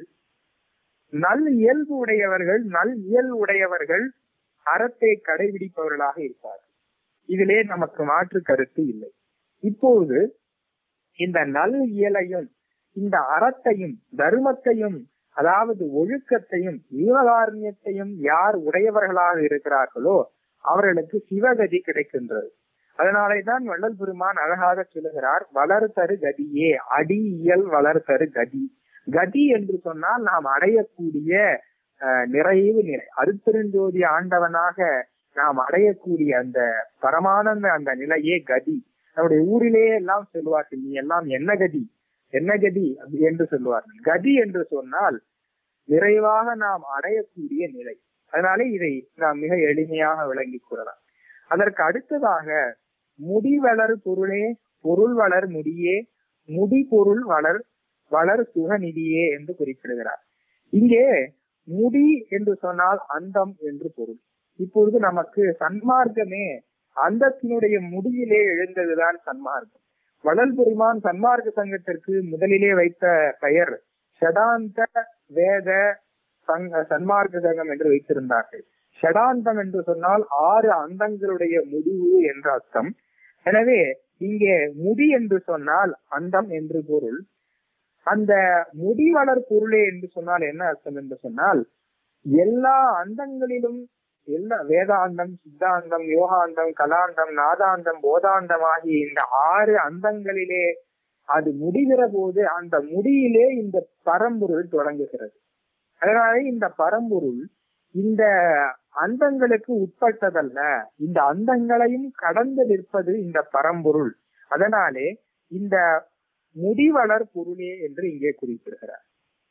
நல் இயல்பு உடையவர்கள் நல் இயல் உடையவர்கள் அறத்தை கடைபிடிப்பவர்களாக இருப்பார்கள் இதிலே நமக்கு மாற்று கருத்து இல்லை இப்போது இந்த நல் இயலையும் இந்த அறத்தையும் தர்மத்தையும் அதாவது ஒழுக்கத்தையும் ஜீவகாருண்யத்தையும் யார் உடையவர்களாக இருக்கிறார்களோ அவர்களுக்கு சிவகதி கிடைக்கின்றது அதனாலே தான் வள்ளல் பெருமான் அழகாக சொல்லுகிறார் வளர் தரு கதியே அடி இயல் வளர் தரு கதி கதி என்று சொன்னால் நாம் அடையக்கூடிய அஹ், நிறைவு நிலை அருப்பெருஞ்சோதி ஆண்டவனாக நாம் அடையக்கூடிய அந்த பரமானந்த அந்த நிலையே கதி நம்முடைய ஊரிலேயே எல்லாம் சொல்லுவார்கள் நீ எல்லாம் என்ன கதி என்ன கதி அப்படி என்று சொல்லுவார்கள் கதி என்று சொன்னால் நிறைவாக நாம் அடையக்கூடிய நிலை அதனாலே இதை நாம் மிக எளிமையாக விளங்கிக் கூறலாம் அதற்கு அடுத்ததாக முடி வளர் பொருளே பொருள் வளர் முடியே முடி பொருள் வளர் வளர் சுகநிதியே என்று குறிப்பிடுகிறார் இங்கே முடி என்று சொன்னால் அந்தம் என்று பொருள் இப்பொழுது நமக்கு சன்மார்க்கமே அந்தத்தினுடைய முடியிலே எழுந்ததுதான் சன்மார்க்கம் வளல் பெருமான் சன்மார்க்க சங்கத்திற்கு முதலிலே வைத்த பெயர் ஷடாந்த வேத சங்க சன்மார்க்க சங்கம் என்று வைத்திருந்தார்கள் ஷடாந்தம் என்று சொன்னால் ஆறு அந்தங்களுடைய முடிவு என்ற அர்த்தம் எனவே இங்கே முடி என்று சொன்னால் அந்தம் என்று பொருள் அந்த முடி வளர் பொருளே என்று சொன்னால் என்ன அர்த்தம் என்று சொன்னால் எல்லா அந்தங்களிலும் எல்லா வேதாந்தம் சித்தாந்தம் யோகாந்தம் கலாந்தம் நாதாந்தம் போதாந்தம் ஆகிய இந்த ஆறு அந்தங்களிலே அது முடிகிற போது அந்த முடியிலே இந்த பரம்பொருள் தொடங்குகிறது அதனாலே இந்த பரம்பொருள் இந்த அந்தங்களுக்கு உட்பட்டதல்ல இந்த அந்தங்களையும் கடந்து நிற்பது இந்த பரம்பொருள் அதனாலே இந்த முடிவளர் பொருளே என்று இங்கே குறிப்பிடுகிறார்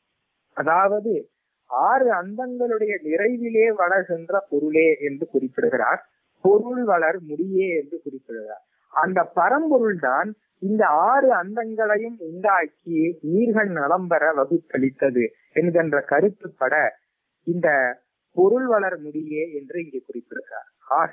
அதாவது ஆறு அந்தங்களுடைய நிறைவிலே வளர்கின்ற பொருளே என்று குறிப்பிடுகிறார் பொருள் வளர் முடியே என்று குறிப்பிடுகிறார் அந்த பரம்பொருள் தான் இந்த ஆறு அந்தங்களையும் உண்டாக்கி நீர்கள் நலம் பெற வகுத்தளித்தது என்கின்ற கருத்துப்பட இந்த பொருள் வளர் முடியே என்று இங்கே குறிப்பிடுகிறார் ஆக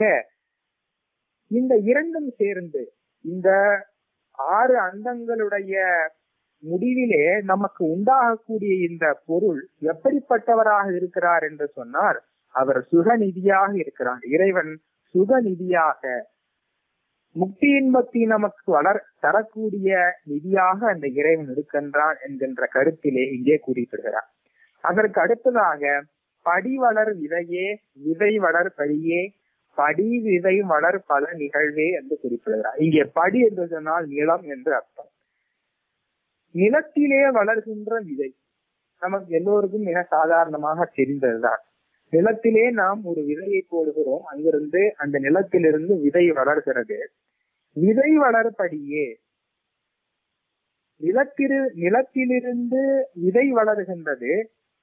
இந்த இரண்டும் சேர்ந்து இந்த ஆறு அந்தங்களுடைய முடிவிலே நமக்கு உண்டாகக்கூடிய இந்த பொருள் எப்படிப்பட்டவராக இருக்கிறார் என்று சொன்னார் அவர் சுகநிதியாக இருக்கிறார் இறைவன் சுகநிதியாக முக்தி இன்பத்தை நமக்கு வளர் தரக்கூடிய நிதியாக அந்த இறைவன் இருக்கின்றான் என்கின்ற கருத்திலே இங்கே குறிப்பிடுகிறார் அதற்கு அடுத்ததாக படி வளர் விதையே விதை வளர் படியே படி விதை வளர் பல நிகழ்வே என்று குறிப்பிடுகிறார் இங்கே படி என்று சொன்னால் நிலம் என்று அர்த்தம் நிலத்திலே வளர்கின்ற விதை நமக்கு எல்லோருக்கும் மிக சாதாரணமாக தெரிந்ததுதான் நிலத்திலே நாம் ஒரு விதையை போடுகிறோம் அங்கிருந்து அந்த நிலத்திலிருந்து விதை வளர்கிறது விதை வளர்படியே நிலத்திரு நிலத்திலிருந்து விதை வளர்கின்றது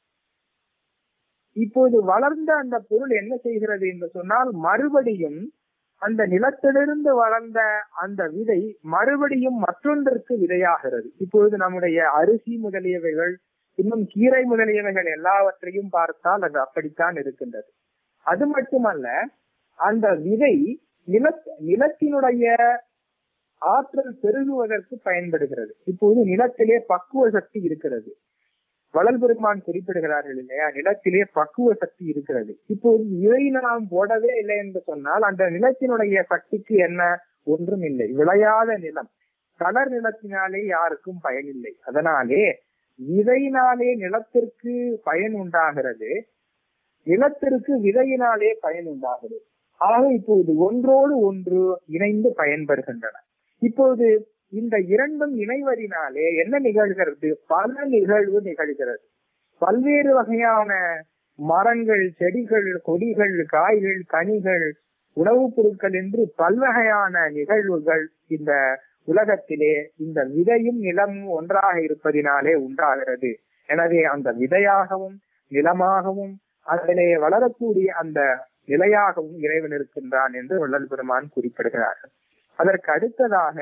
இப்போது வளர்ந்த அந்த பொருள் என்ன செய்கிறது என்று சொன்னால் மறுபடியும் அந்த நிலத்திலிருந்து வளர்ந்த அந்த விதை மறுபடியும் மற்றொன்றிற்கு விதையாகிறது இப்பொழுது நம்முடைய அரிசி முதலியவைகள் இன்னும் கீரை முதலியவைகள் எல்லாவற்றையும் பார்த்தால் அது அப்படித்தான் இருக்கின்றது அது மட்டுமல்ல அந்த விதை நில நிலத்தினுடைய ஆற்றல் பெருகுவதற்கு பயன்படுகிறது இப்போது நிலத்திலே பக்குவ சக்தி இருக்கிறது வளல் பெருமான் குறிப்பிடுகிறார்கள் இல்லையா நிலத்திலே பக்குவ சக்தி இருக்கிறது இப்போது விதை நாம் போடவே இல்லை என்று சொன்னால் அந்த நிலத்தினுடைய சக்திக்கு என்ன ஒன்றும் இல்லை விளையாத நிலம் கலர் நிலத்தினாலே யாருக்கும் பயனில்லை அதனாலே விதையினாலே நிலத்திற்கு பயன் உண்டாகிறது நிலத்திற்கு விதையினாலே பயன் உண்டாகிறது ஆக இப்போது ஒன்றோடு ஒன்று இணைந்து பயன்பெறுகின்றன இப்போது இந்த இரண்டும் இணைவதினாலே என்ன நிகழ்கிறது பல நிகழ்வு நிகழ்கிறது பல்வேறு வகையான மரங்கள் செடிகள் கொடிகள் காய்கள் கனிகள் உணவுப் பொருட்கள் என்று பல்வகையான நிகழ்வுகள் இந்த உலகத்திலே இந்த விதையும் நிலமும் ஒன்றாக இருப்பதினாலே உண்டாகிறது எனவே அந்த விதையாகவும் நிலமாகவும் அதிலே வளரக்கூடிய அந்த நிலையாகவும் இறைவன் இருக்கின்றான் என்று வள்ளல் பெருமான் குறிப்பிடுகிறார்கள் அதற்கு அடுத்ததாக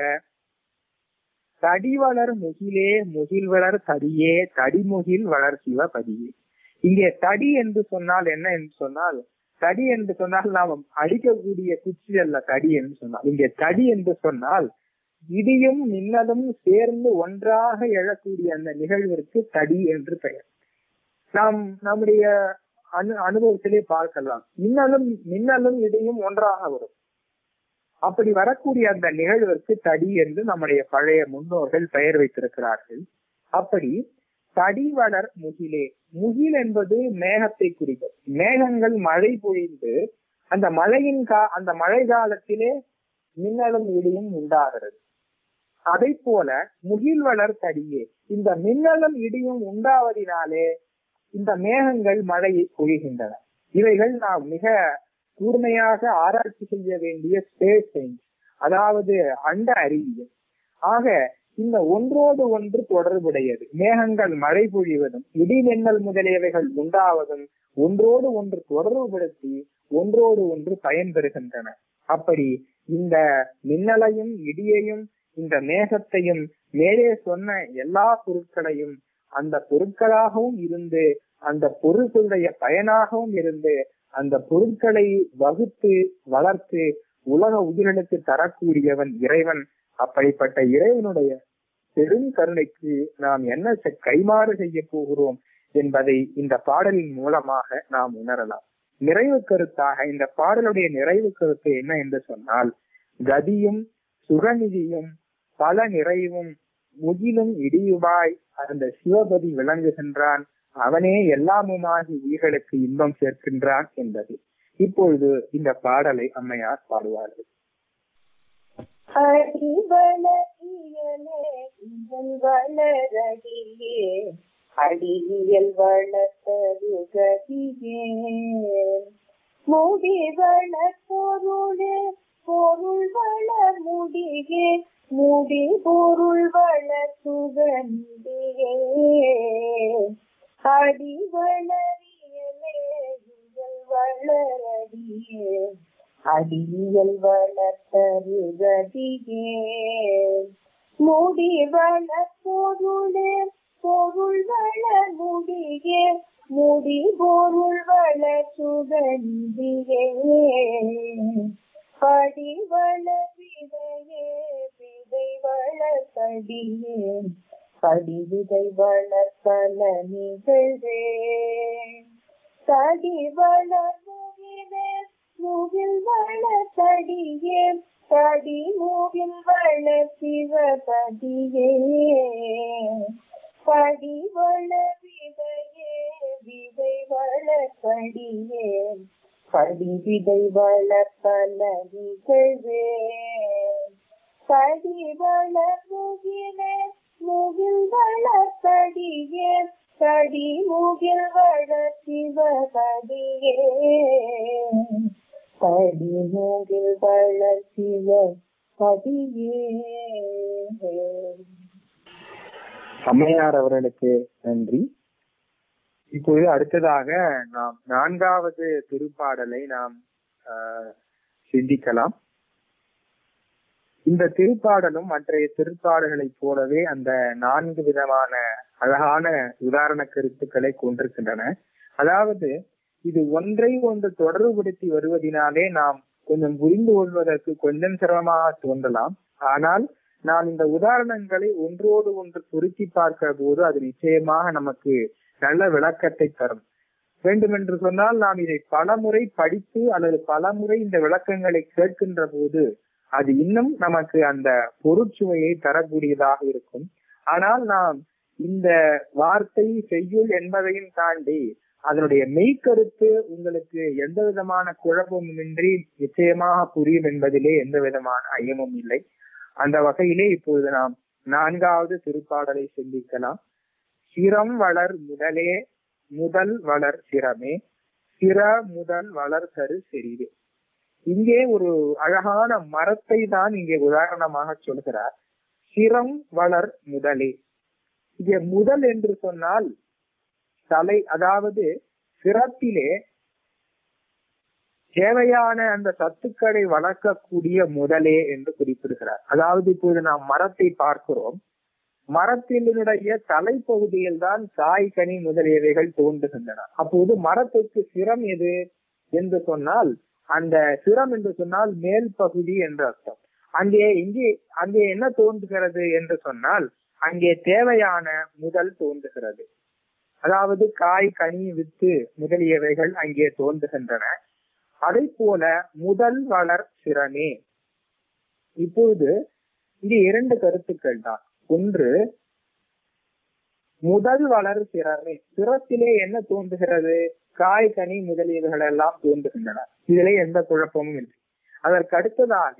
தடி வளர் முகிலே முகில் வளர் தடியே தடிமுகில் வளர் சிவபதியே இங்கே தடி என்று சொன்னால் என்ன என்று சொன்னால் தடி என்று சொன்னால் நாம் அடிக்கக்கூடிய குச்சி அல்ல தடி என்று சொன்னால் இங்கே தடி என்று சொன்னால் இடியும் மின்னலும் சேர்ந்து ஒன்றாக எழக்கூடிய அந்த நிகழ்விற்கு தடி என்று பெயர் நாம் நம்முடைய அனு அனுபவத்திலே பார்க்கலாம் மின்னலும் மின்னலும் இடியும் ஒன்றாக வரும் அப்படி வரக்கூடிய அந்த நிகழ்விற்கு தடி என்று நம்முடைய பழைய முன்னோர்கள் பெயர் வைத்திருக்கிறார்கள் அப்படி தடி வளர் முகிலே முகில் என்பது மேகத்தை குறிக்கும் மேகங்கள் மழை பொழிந்து அந்த மழையின் கா அந்த மழை காலத்திலே மின்னலும் இடியும் உண்டாகிறது அதை போல முகில் வளர் தடியே இந்த மின்னலும் இடியும் உண்டாவதினாலே இந்த மேகங்கள் மழையை பொழிகின்றன இவைகள் நாம் மிக கூர்மையாக ஆராய்ச்சி செய்ய வேண்டிய ஸ்பேஸ் சயின்ஸ் அதாவது அண்ட அறிவியல் ஆக இந்த ஒன்றோடு ஒன்று தொடர்புடையது மேகங்கள் மழை பொழிவதும் இடிமின்னல் முதலியவைகள் உண்டாவதும் ஒன்றோடு ஒன்று தொடர்புபடுத்தி ஒன்றோடு ஒன்று பயன்பெறுகின்றன அப்படி இந்த மின்னலையும் இடியையும் இந்த மேகத்தையும் மேலே சொன்ன எல்லா பொருட்களையும் அந்த பொருட்களாகவும் இருந்து அந்த பொருட்களுடைய பயனாகவும் இருந்து அந்த பொருட்களை வகுத்து வளர்த்து உலக உயிரினுக்கு தரக்கூடியவன் இறைவன் அப்படிப்பட்ட இறைவனுடைய பெரும் கருணைக்கு நாம் என்ன செ- கைமாறு செய்ய போகிறோம் என்பதை இந்த பாடலின் மூலமாக நாம் உணரலாம் நிறைவு கருத்தாக இந்த பாடலுடைய நிறைவு கருத்து என்ன என்று சொன்னால் கதியும் சுகநிதியும் பல நிறைவும் முகிலும் இடியுமாய் அந்த சிவபதி விளங்குகின்றான் அவனே எல்லாமுமாகி உயிர்களுக்கு இன்பம் சேர்க்கின்றான் என்பது இப்பொழுது இந்த பாடலை அம்மையார் பாடுவார்கள் அடிவள இயலே இயல் வளரடியே அடியியல் வளர்த்தருகதியே முடி வளர் பொருளே பொருள் வளர் முடியே முடி பொருள் வளர் சுகந்தியே அடி வளரியலே இயல் வளரடியே அடியல் வளர்த்தருகதியே முடி வளர் பொருளே பொருள் வளர் முடியே முடி பொருள் வளர் சுகந்தியே படி வளர் விதையே விதை வளர் படியே படி விதை வளர் பல நிகழ்வே தடி வளர் முகிலே முகில் வளர் தடியே தடி முகில் வளர் சிவபதியே படி வளர் விதையே விதை வளர் படியே படி விதை வளர் பல நிகழ்வே படி வளர் முகிலே முகில் வளர் தடியே தடி முகில் வளர் சிவபதியே தடி முகில் வளர் சிவபதியே அம்மையார் அவர்களுக்கு நன்றி இப்பொழுது அடுத்ததாக நாம் நான்காவது திருப்பாடலை நாம் ஆஹ், சிந்திக்கலாம் இந்த திருப்பாடலும் மற்றைய திருப்பாடல்களைப் போலவே அந்த நான்கு விதமான அழகான உதாரண கருத்துக்களை கொண்டிருக்கின்றன அதாவது இது ஒன்றை ஒன்று தொடர்புபடுத்தி வருவதினாலே நாம் கொஞ்சம் புரிந்து கொள்வதற்கு கொஞ்சம் சிரமமாக தோன்றலாம் ஆனால் நான் இந்த உதாரணங்களை ஒன்றோடு ஒன்று பொருத்தி பார்க்கிற போது அது நிச்சயமாக நமக்கு நல்ல விளக்கத்தை தரும் வேண்டுமென்று சொன்னால் நாம் இதை பலமுறை படித்து அல்லது பலமுறை இந்த விளக்கங்களை கேட்கின்ற போது அது இன்னும் நமக்கு அந்த பொருட்சுவையை தரக்கூடியதாக இருக்கும் ஆனால் நாம் இந்த வார்த்தை செய்யுள் என்பதையும் தாண்டி அதனுடைய மெய்க்கருத்து உங்களுக்கு எந்த விதமான குழப்பமுமின்றி நிச்சயமாக புரியும் என்பதிலே எந்த விதமான ஐயமும் இல்லை அந்த வகையிலே இப்பொழுது நாம் நான்காவது திருப்பாடலை சிந்திக்கலாம் சிரம் வளர் முதலே முதல் வளர் சிரமே சிர முதல் வளர் கரு செறிவே இங்கே ஒரு அழகான மரத்தை தான் இங்கே உதாரணமாக சொல்கிறார் சிரம் வளர் முதலே இங்கே முதல் என்று சொன்னால் தலை அதாவது சிரத்திலே தேவையான அந்த சத்துக்களை வளர்க்கக்கூடிய முதலே என்று குறிப்பிடுகிறார் அதாவது இப்போது நாம் மரத்தை பார்க்கிறோம் மரத்தினுடைய தலைப்பகுதியில் தான் காய் கனி முதலியவைகள் தோன்றுகின்றன அப்போது மரத்துக்கு சிரம் எது என்று சொன்னால் அந்த சிரம் என்று சொன்னால் மேல் பகுதி என்று அர்த்தம் அங்கே இங்கே அங்கே என்ன தோன்றுகிறது என்று சொன்னால் அங்கே தேவையான முதல் தோன்றுகிறது அதாவது காய் கனி வித்து முதலியவைகள் அங்கே தோன்றுகின்றன அதை போல முதல் வளர் சிரமே இப்பொழுது இங்கே இரண்டு கருத்துக்கள் தான் ஒன்று முதல் வளர் சிரமே சிரத்திலே என்ன தோன்றுகிறது காய் கனி முதலியவைகள் எல்லாம் தோன்றுகின்றன இதிலே எந்த குழப்பமும் இல்லை அதற்கு அடுத்ததாக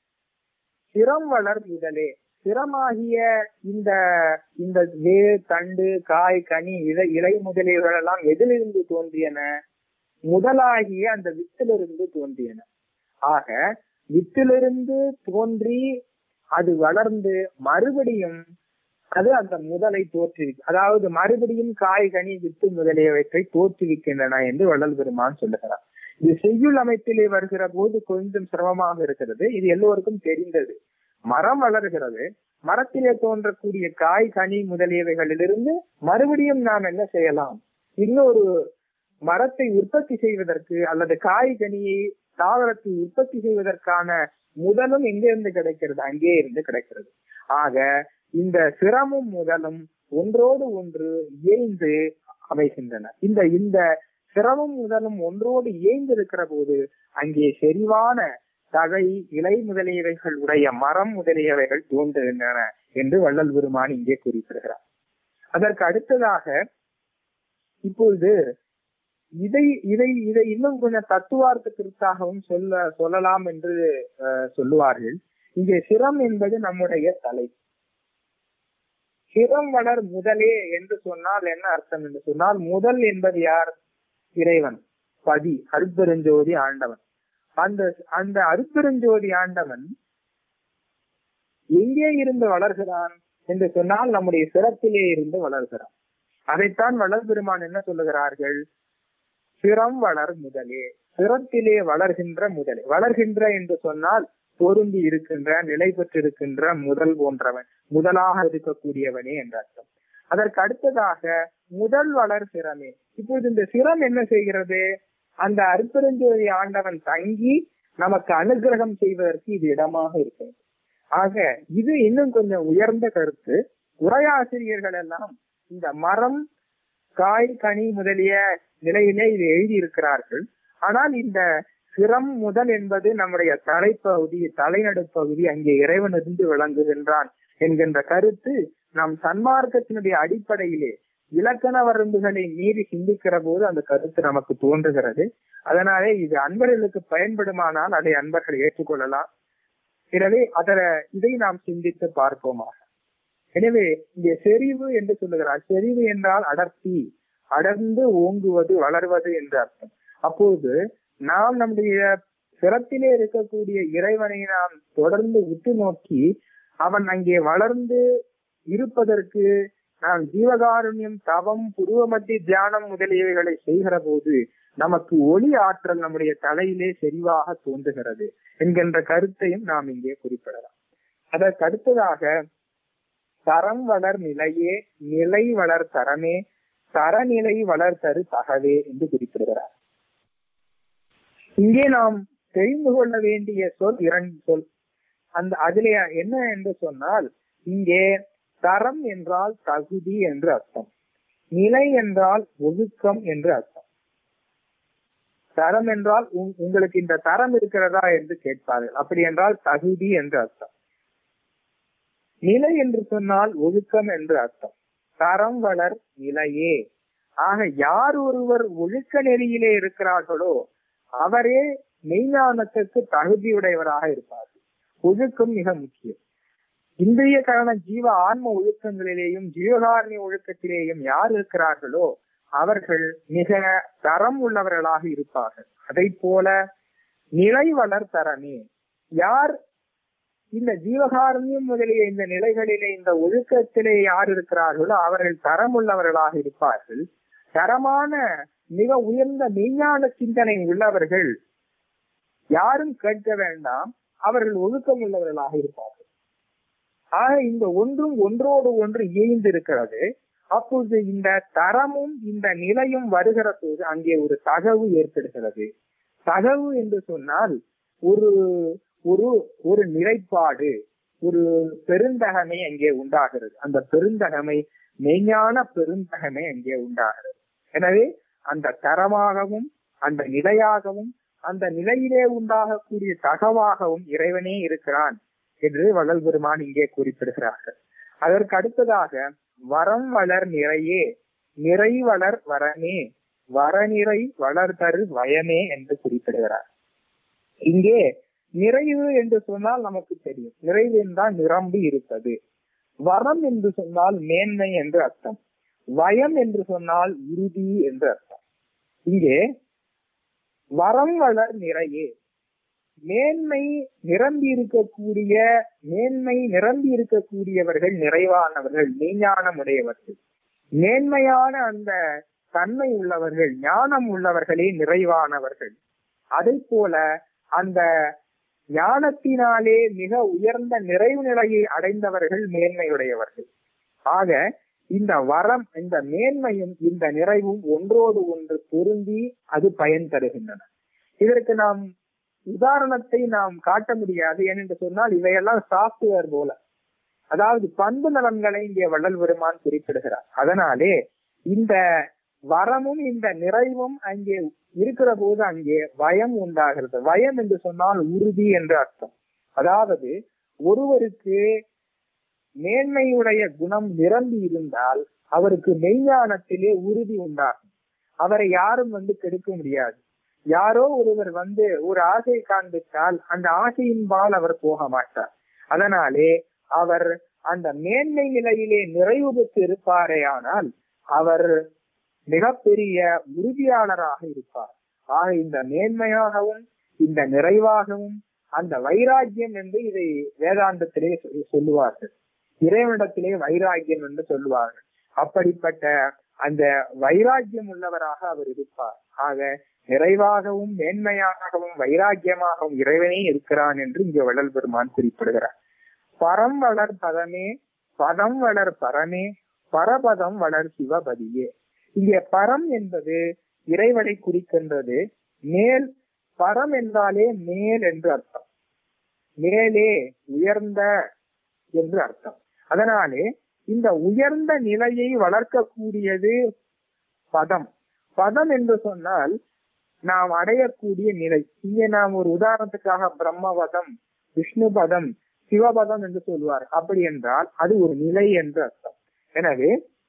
சிரம் வளர் முதலே சிரமாகிய இந்த இந்த வேர் தண்டு காய் கனி இலை இலை முதலியவைகள் எல்லாம் எதிலிருந்து தோன்றியன முதலாகிய அந்த வித்திலிருந்து தோன்றியன ஆக வித்திலிருந்து தோன்றி அது வளர்ந்து மறுபடியும் அது அந்த முதலை தோற்றுவி அதாவது மறுபடியும் காய் கனி வித்து முதலியவற்றை தோற்றுவிக்கின்றன என்று வள்ளல் பெருமான் சொல்லுகிறார் இது செய்யுள் அமைப்பிலே வருகிற போது கொஞ்சம் சிரமமாக இருக்கிறது இது எல்லோருக்கும் தெரிந்தது மரம் வளர்கிறது மரத்திலே தோன்றக்கூடிய காய் கனி முதலியவைகளிலிருந்து மறுபடியும் நாம் என்ன செய்யலாம் இன்னொரு மரத்தை உற்பத்தி செய்வதற்கு அல்லது காய் கனியை தாவரத்தை உற்பத்தி செய்வதற்கான முதலும் எங்கிருந்து கிடைக்கிறது அங்கே இருந்து கிடைக்கிறது ஆக இந்த சிரமும் முதலும் ஒன்றோடு ஒன்று இயைந்து அமைகின்றன இந்த இந்த சிரமும் முதலும் ஒன்றோடு இயைந்து இருக்கிற போது அங்கே செறிவான தகை இலை முதலியவைகள் உடைய மரம் முதலியவைகள் தோன்றுகின்றன என்று வள்ளல் பெருமான் இங்கே குறிப்பிடுகிறார் அதற்கு அடுத்ததாக இப்பொழுது இதை இதை இதை இன்னும் கொஞ்சம் தத்துவார்த்தத்திற்காகவும் சொல்ல சொல்லலாம் என்று சொல்லுவார்கள் இங்கே சிரம் என்பது நம்முடைய தலை சிரம் வளர் முதலே என்று சொன்னால் என்ன அர்த்தம் என்று சொன்னால் முதல் என்பது யார் இறைவன் பதி அருப்பெருஞ்சோதி ஆண்டவன் அந்த அந்த அருப்பெருஞ்சோதி ஆண்டவன் எங்கே இருந்து வளர்கிறான் என்று சொன்னால் நம்முடைய சிரத்திலே இருந்து வளர்கிறான் அதைத்தான் வளர் பெருமான் என்ன சொல்லுகிறார்கள் சிரம் வளர் முதலே சிரத்திலே வளர்கின்ற முதலே வளர்கின்ற என்று சொன்னால் பொருந்தி இருக்கின்ற நிலை பெற்றிருக்கின்ற முதல் போன்றவன் முதலாக இருக்கக்கூடியவனே என்ற அர்த்தம் அதற்கு அடுத்ததாக முதல் வளர் சிரமே இப்பொழுது இந்த சிரம் என்ன செய்கிறது அந்த அருப்பெருஞ்சோதி ஆண்டவன் தங்கி நமக்கு அனுகிரகம் செய்வதற்கு இது இடமாக இருக்கிறது ஆக இது இன்னும் கொஞ்சம் உயர்ந்த கருத்து உரையாசிரியர்கள் எல்லாம் இந்த மரம் காய் கனி முதலிய நிலையிலே இது எழுதியிருக்கிறார்கள் ஆனால் இந்த சிரம் முதல் என்பது நம்முடைய தலைப்பகுதி தலைநடுப்பகுதி அங்கே இறைவன் இருந்து விளங்குகின்றான் என்கின்ற கருத்து நம் சன்மார்க்கத்தினுடைய அடிப்படையிலே இலக்கண வரம்புகளை மீறி சிந்திக்கிற போது அந்த கருத்து நமக்கு தோன்றுகிறது அதனாலே இது அன்பர்களுக்கு பயன்படுமானால் அதை அன்பர்கள் ஏற்றுக்கொள்ளலாம் எனவே அதர இதை நாம் சிந்தித்து பார்ப்போமாக எனவே இங்கே செறிவு என்று சொல்லுகிறார் செறிவு என்றால் அடர்த்தி அடர்ந்து ஓங்குவது வளர்வது என்று அர்த்தம் அப்போது நாம் நம்முடைய சிரத்திலே இருக்கக்கூடிய இறைவனை நாம் தொடர்ந்து உற்று நோக்கி அவன் அங்கே வளர்ந்து இருப்பதற்கு நாம் ஜீவகாருண்யம் தவம் புருவமத்தி தியானம் முதலியவைகளை செய்கிற போது நமக்கு ஒளி ஆற்றல் நம்முடைய தலையிலே செறிவாக தோன்றுகிறது என்கின்ற கருத்தையும் நாம் இங்கே குறிப்பிடலாம் அதற்கு அடுத்ததாக தரம் வளர் நிலையே நிலை வளர் தரமே தரநிலை வளர் தரு தகவே என்று குறிப்பிடுகிறார் இங்கே நாம் தெரிந்து கொள்ள வேண்டிய சொல் இரண்டு சொல் அந்த அதிலே என்ன என்று சொன்னால் இங்கே தரம் என்றால் தகுதி என்று அர்த்தம் நிலை என்றால் ஒழுக்கம் என்று அர்த்தம் தரம் என்றால் உங்- உங்களுக்கு இந்த தரம் இருக்கிறதா என்று கேட்பார்கள் அப்படி என்றால் தகுதி என்று அர்த்தம் நிலை என்று சொன்னால் ஒழுக்கம் என்று அர்த்தம் தரம் வளர் நிலையே ஆக யார் ஒருவர் ஒழுக்க நெறியிலே இருக்கிறார்களோ அவரே மெய்ஞானத்திற்கு தகுதியுடையவராக இருப்பார்கள் ஒழுக்கம் மிக முக்கியம் இந்திரிய காரண ஜீவ ஆன்ம ஒழுக்கங்களிலேயும் ஜீவகாரணி ஒழுக்கத்திலேயும் யார் இருக்கிறார்களோ அவர்கள் மிக தரம் உள்ளவர்களாக இருப்பார்கள் அதை போல நிலை வளர் தரமே யார் இந்த ஜீவகாரண்யம் முதலிய இந்த நிலைகளிலே இந்த ஒழுக்கத்திலே யார் இருக்கிறார்களோ அவர்கள் தரம் உள்ளவர்களாக இருப்பார்கள் தரமான மிக உயர்ந்த மெய்ஞான சிந்தனை உள்ளவர்கள் யாரும் கேட்க வேண்டாம் அவர்கள் ஒழுக்கம் உள்ளவர்களாக இருப்பார்கள் ஆக இந்த ஒன்றும் ஒன்றோடு ஒன்று இயைந்து இருக்கிறது அப்பொழுது இந்த தரமும் இந்த நிலையும் வருகிற போது அங்கே ஒரு தகவு ஏற்படுகிறது தகவு என்று சொன்னால் ஒரு ஒரு ஒரு நிலைப்பாடு ஒரு பெருந்தகமை அங்கே உண்டாகிறது அந்த பெருந்தகமை மெய்ஞான பெருந்தகமை அங்கே உண்டாகிறது எனவே அந்த தரமாகவும் அந்த நிலையாகவும் அந்த நிலையிலே உண்டாகக்கூடிய தகவாகவும் இறைவனே இருக்கிறான் என்று வள்ளல் பெருமான் இங்கே குறிப்பிடுகிறார்கள் அதற்கு அடுத்ததாக வரம் வளர் நிறையே நிறை வளர் வரமே வரநிறை வளர்தரு வயமே என்று குறிப்பிடுகிறார் இங்கே நிறைவு என்று சொன்னால் நமக்கு தெரியும் நிறைவு என்றால் நிரம்பி இருப்பது வரம் என்று சொன்னால் மேன்மை என்று அர்த்தம் வயம் என்று சொன்னால் உறுதி என்று அர்த்தம் இங்கே வரம் வளர் நிறையே மேன்மை நிரம்பி இருக்கக்கூடிய மேன்மை நிரம்பி இருக்கக்கூடியவர்கள் நிறைவானவர்கள் மெய்ஞானம் உடையவர்கள் மேன்மையான அந்த தன்மை உள்ளவர்கள் ஞானம் உள்ளவர்களே நிறைவானவர்கள் அதை போல அந்த ஞானத்தினாலே மிக உயர்ந்த நிறைவு நிலையை அடைந்தவர்கள் மேன்மையுடையவர்கள் ஆக இந்த வரம் இந்த மேன்மையும் இந்த நிறைவும் ஒன்றோடு ஒன்று பொருந்தி அது பயன் தருகின்றன இதற்கு நாம் உதாரணத்தை நாம் காட்ட முடியாது ஏனென்று சொன்னால் இவையெல்லாம் சாப்ட்வேர் போல அதாவது பண்பு நலன்களை இங்கே வள்ளல் பெருமான் குறிப்பிடுகிறார் அதனாலே இந்த வரமும் இந்த நிறைவும் அங்கே இருக்கிற போது அங்கே வயம் உண்டாகிறது வயம் என்று சொன்னால் உறுதி என்று அர்த்தம் அதாவது ஒருவருக்கு மேன்மையுடைய குணம் நிரம்பி இருந்தால் அவருக்கு மெய்ஞானத்திலே உறுதி உண்டாகும் அவரை யாரும் வந்து கெடுக்க முடியாது யாரோ ஒருவர் வந்து ஒரு ஆசை காண்பித்தால் அந்த ஆசையின்பால் அவர் போக மாட்டார் அதனாலே அவர் அந்த மேன்மை நிலையிலே நிறைவு பெற்று இருப்பாரே ஆனால் அவர் மிகப்பெரிய உறுதியாளராக இருப்பார் ஆக இந்த மேன்மையாகவும் இந்த நிறைவாகவும் அந்த வைராக்கியம் என்று இதை வேதாந்தத்திலே சொல்லி- சொல்லுவார்கள் இறைவனிடத்திலே வைராக்கியம் என்று சொல்லுவார்கள் அப்படிப்பட்ட அந்த வைராக்கியம் உள்ளவராக அவர் இருப்பார் ஆக நிறைவாகவும் மேன்மையாகவும் வைராக்கியமாகவும் இறைவனே இருக்கிறான் என்று இங்கே வள்ளல் பெருமான் குறிப்பிடுகிறார் பரம் வளர் பதமே பதம் வளர் பரமே பரபதம் வளர் சிவபதியே இங்கே பரம் என்பது இறைவனை குறிக்கின்றது மேல் பரம் என்றாலே மேல் என்று அர்த்தம் மேலே உயர்ந்த என்று அர்த்தம் அதனாலே இந்த உயர்ந்த நிலையை வளர்க்கக்கூடியது பதம் பதம் என்று சொன்னால் நாம் அடையக்கூடிய நிலை இங்கே நாம் ஒரு உதாரணத்துக்காக பிரம்மபதம் விஷ்ணு பதம் சிவபதம் என்று சொல்வார் அப்படி என்றால் அது ஒரு நிலை என்று அர்த்தம் எனவே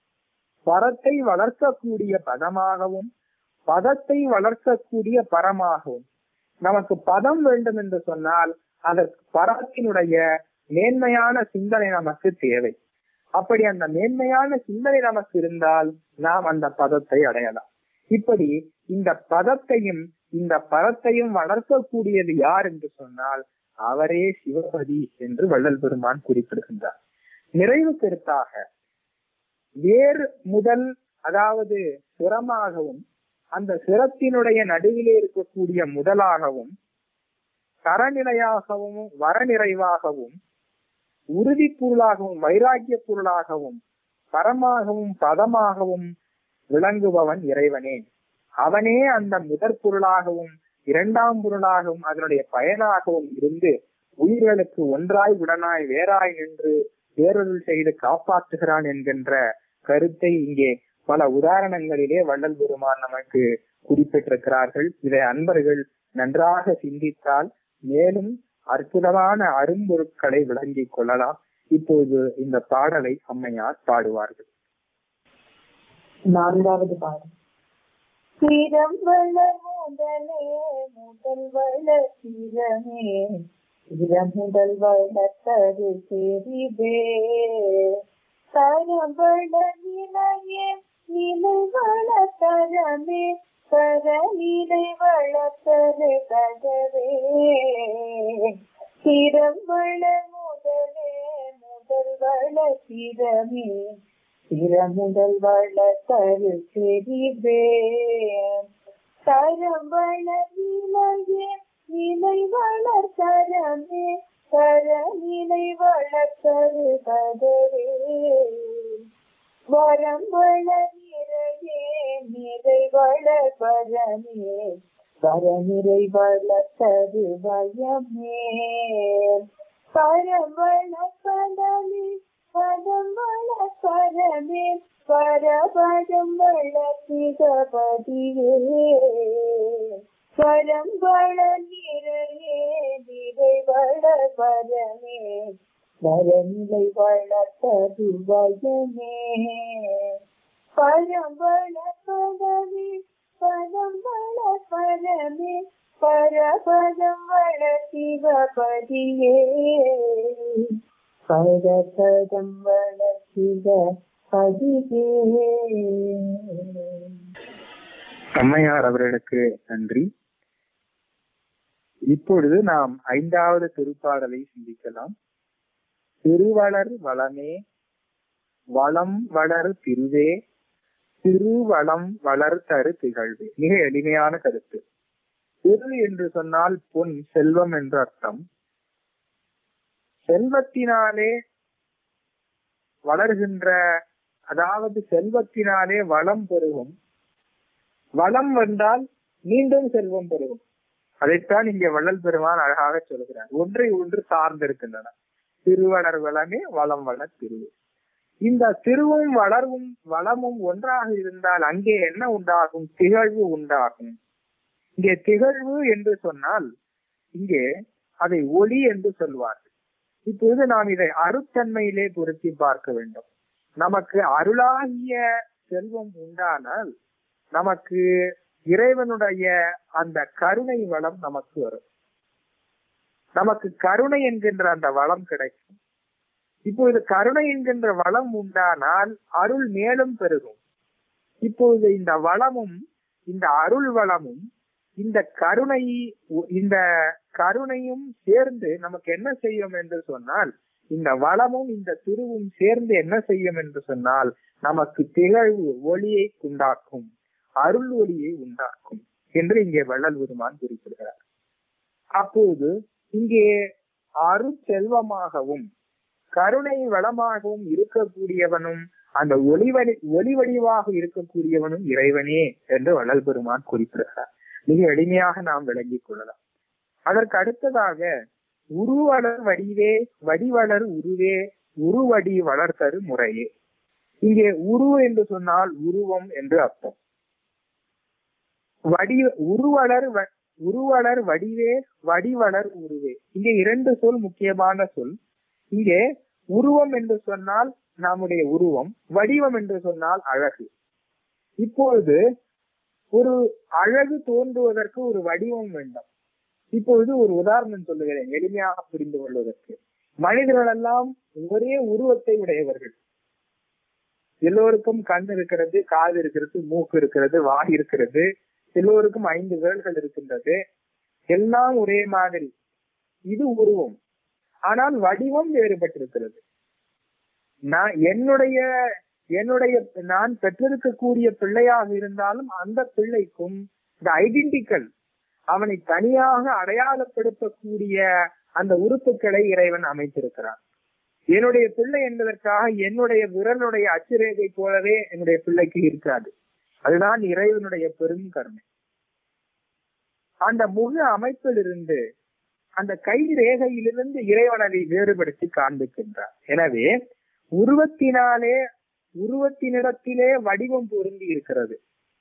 பரத்தை வளர்க்கக்கூடிய பதமாகவும் பதத்தை வளர்க்கக்கூடிய பரமாகவும் நமக்கு பதம் வேண்டும் என்று சொன்னால் அதற்கு பரத்தினுடைய மேன்மையான சிந்தனை நமக்கு தேவை அப்படி அந்த மேன்மையான சிந்தனை நமக்கு இருந்தால் நாம் அந்த பதத்தை அடையலாம் இப்படி இந்த பதத்தையும் இந்த பதத்தையும் வளர்க்கக்கூடியது யார் என்று சொன்னால் அவரே சிவபதி என்று வள்ளல் பெருமான் குறிப்பிடுகின்றார் நிறைவு கருத்தாக வேர் முதல் அதாவது சிரமாகவும் அந்த சிரத்தினுடைய நடுவிலே இருக்கக்கூடிய முதலாகவும் தரநிலையாகவும் வரநிறைவாகவும் உறுதி பொருளாகவும் வைராக்கிய பொருளாகவும் பரமாகவும் பதமாகவும் விளங்குபவன் இறைவனே அவனே அந்த முதற் பொருளாகவும் இரண்டாம் பொருளாகவும் அதனுடைய பயனாகவும் இருந்து உயிர்களுக்கு ஒன்றாய் உடனாய் வேறாய் நின்று வேறொருள் செய்து காப்பாற்றுகிறான் என்கின்ற கருத்தை இங்கே பல உதாரணங்களிலே வள்ளல் பெருமான் நமக்கு குறிப்பிட்டிருக்கிறார்கள் இதை அன்பர்கள் நன்றாக சிந்தித்தால் மேலும் அற்புதமான அரும்பொருட்களை விளங்கிக் கொள்ளலாம் இப்போது இந்த பாடலை அம்மையார் பாடுவார்கள் நான்காவது பாடல் சிரம் வளர் முதலே முதல் வளர் சிரமே சிரம் முதல் வளர்த்தது தெரிவே தரம் வளர் நிலையே நிலை வளர்த்தரமே கர நிலை வளர்த்தது கதவே சிரம் வளர் முதலே முதல் வளர் சிரமே திறமுதல் வளர்த்தரு தெரிவே தரம் வளர்நிலையே நிலை வளர்த்தரமே தர நிலை வளர்த்தரு கதரே வரம் வளர்நிறையே நிறை வளர்பரமே வரநிறை வளர்த்தது பயமே பரம் வளர்ப்பதமே பதம் வளர்ப்பரமே பரபதம் வளர்த்திகபதியே பரம் வளர்நிறையே நிறை வளர்பரமே வரநிலை வளர்த்தது பயமே பரம் வளர்ப்பதமே பதம் வளர்ப்பரமே பரபதம் வளர்த்திகபதியே பரபதம் வளர்த்திக பதிவே அம்மையார் அவர்களுக்கு நன்றி இப்பொழுது நாம் ஐந்தாவது திருப்பாடலை சிந்திக்கலாம் திருவளர் வளமே வளம் வளர் திருவே திருவளம் வளர் தரு திகழ்வு மிக எளிமையான கருத்து திரு என்று சொன்னால் பொன் செல்வம் என்று அர்த்தம் செல்வத்தினாலே வளர்கின்ற அதாவது செல்வத்தினாலே வளம் பெருகும் வளம் வந்தால் மீண்டும் செல்வம் பெருகும் அதைத்தான் இங்கே வள்ளல் பெருமான் அழகாக சொல்கிறார் ஒன்றை ஒன்று சார்ந்திருக்கின்றன திருவளர் வளமே வளம் வளர் திருவு இந்த திருவும் வளர்வும் வளமும் ஒன்றாக இருந்தால் அங்கே என்ன உண்டாகும் திகழ்வு உண்டாகும் இங்கே திகழ்வு என்று சொன்னால் இங்கே அதை ஒளி என்று சொல்வார்கள் இப்பொழுது நாம் இதை அருத்தன்மையிலே பொருத்தி பார்க்க வேண்டும் நமக்கு அருளாகிய செல்வம் உண்டானால் நமக்கு இறைவனுடைய அந்த கருணை வளம் நமக்கு வரும் நமக்கு கருணை என்கின்ற அந்த வளம் கிடைக்கும் இப்பொழுது கருணை என்கின்ற வளம் உண்டானால் அருள் மேலும் பெருகும் இப்பொழுது இந்த வளமும் இந்த அருள் வளமும் இந்த கருணை இந்த கருணையும் சேர்ந்து நமக்கு என்ன செய்யும் என்று சொன்னால் இந்த வளமும் இந்த திருவும் சேர்ந்து என்ன செய்யும் என்று சொன்னால் நமக்கு திகழ்வு ஒளியை உண்டாக்கும் அருள் ஒளியை உண்டாக்கும் என்று இங்கே வள்ளல் பெருமான் குறிப்பிடுகிறார் அப்போது இங்கே அருட்செல்வமாகவும் கருணை வளமாகவும் இருக்கக்கூடியவனும் அந்த ஒளிவடி ஒளி வடிவாக இருக்கக்கூடியவனும் இறைவனே என்று வள்ளல் பெருமான் குறிப்பிடுகிறார் மிக எளிமையாக நாம் விளங்கிக் கொள்ளலாம் அதற்கு அடுத்ததாக உருவளர் வடிவே வடிவளர் உருவே உருவடி வளர்த்தரு முறையே இங்கே உரு என்று சொன்னால் உருவம் என்று அர்த்தம் வடி உருவளர் உருவளர் வடிவே வடிவளர் உருவே இங்கே இரண்டு சொல் முக்கியமான சொல் இங்கே உருவம் என்று சொன்னால் நம்முடைய உருவம் வடிவம் என்று சொன்னால் அழகு இப்பொழுது ஒரு அழகு தோன்றுவதற்கு ஒரு வடிவம் வேண்டும் இப்பொழுது ஒரு உதாரணம் சொல்லுகிறேன் எளிமையாக புரிந்து கொள்வதற்கு மனிதர்கள் எல்லாம் ஒரே உருவத்தை உடையவர்கள் எல்லோருக்கும் கண் இருக்கிறது காது இருக்கிறது மூக்கு இருக்கிறது வாய் இருக்கிறது எல்லோருக்கும் ஐந்து விரல்கள் இருக்கின்றது எல்லாம் ஒரே மாதிரி இது உருவம் ஆனால் வடிவம் வேறுபட்டிருக்கிறது நான் என்னுடைய என்னுடைய நான் பெற்றிருக்கக்கூடிய பிள்ளையாக இருந்தாலும் அந்த பிள்ளைக்கும் இந்த ஐடென்டிக்கல் அவனை தனியாக அடையாளப்படுத்தக்கூடிய அந்த உறுப்புகளை இறைவன் அமைத்திருக்கிறான் என்னுடைய பிள்ளை என்பதற்காக என்னுடைய விரலுடைய அச்சுரேகை போலவே என்னுடைய பிள்ளைக்கு இருக்காது அதுதான் இறைவனுடைய பெரும் கருணை அந்த முக அமைப்பிலிருந்து அந்த கை ரேகையிலிருந்து இறைவனதை வேறுபடுத்தி காண்பிக்கின்றார் எனவே உருவத்தினாலே உருவத்தினிடத்திலே வடிவம் பொருந்தி இருக்கிறது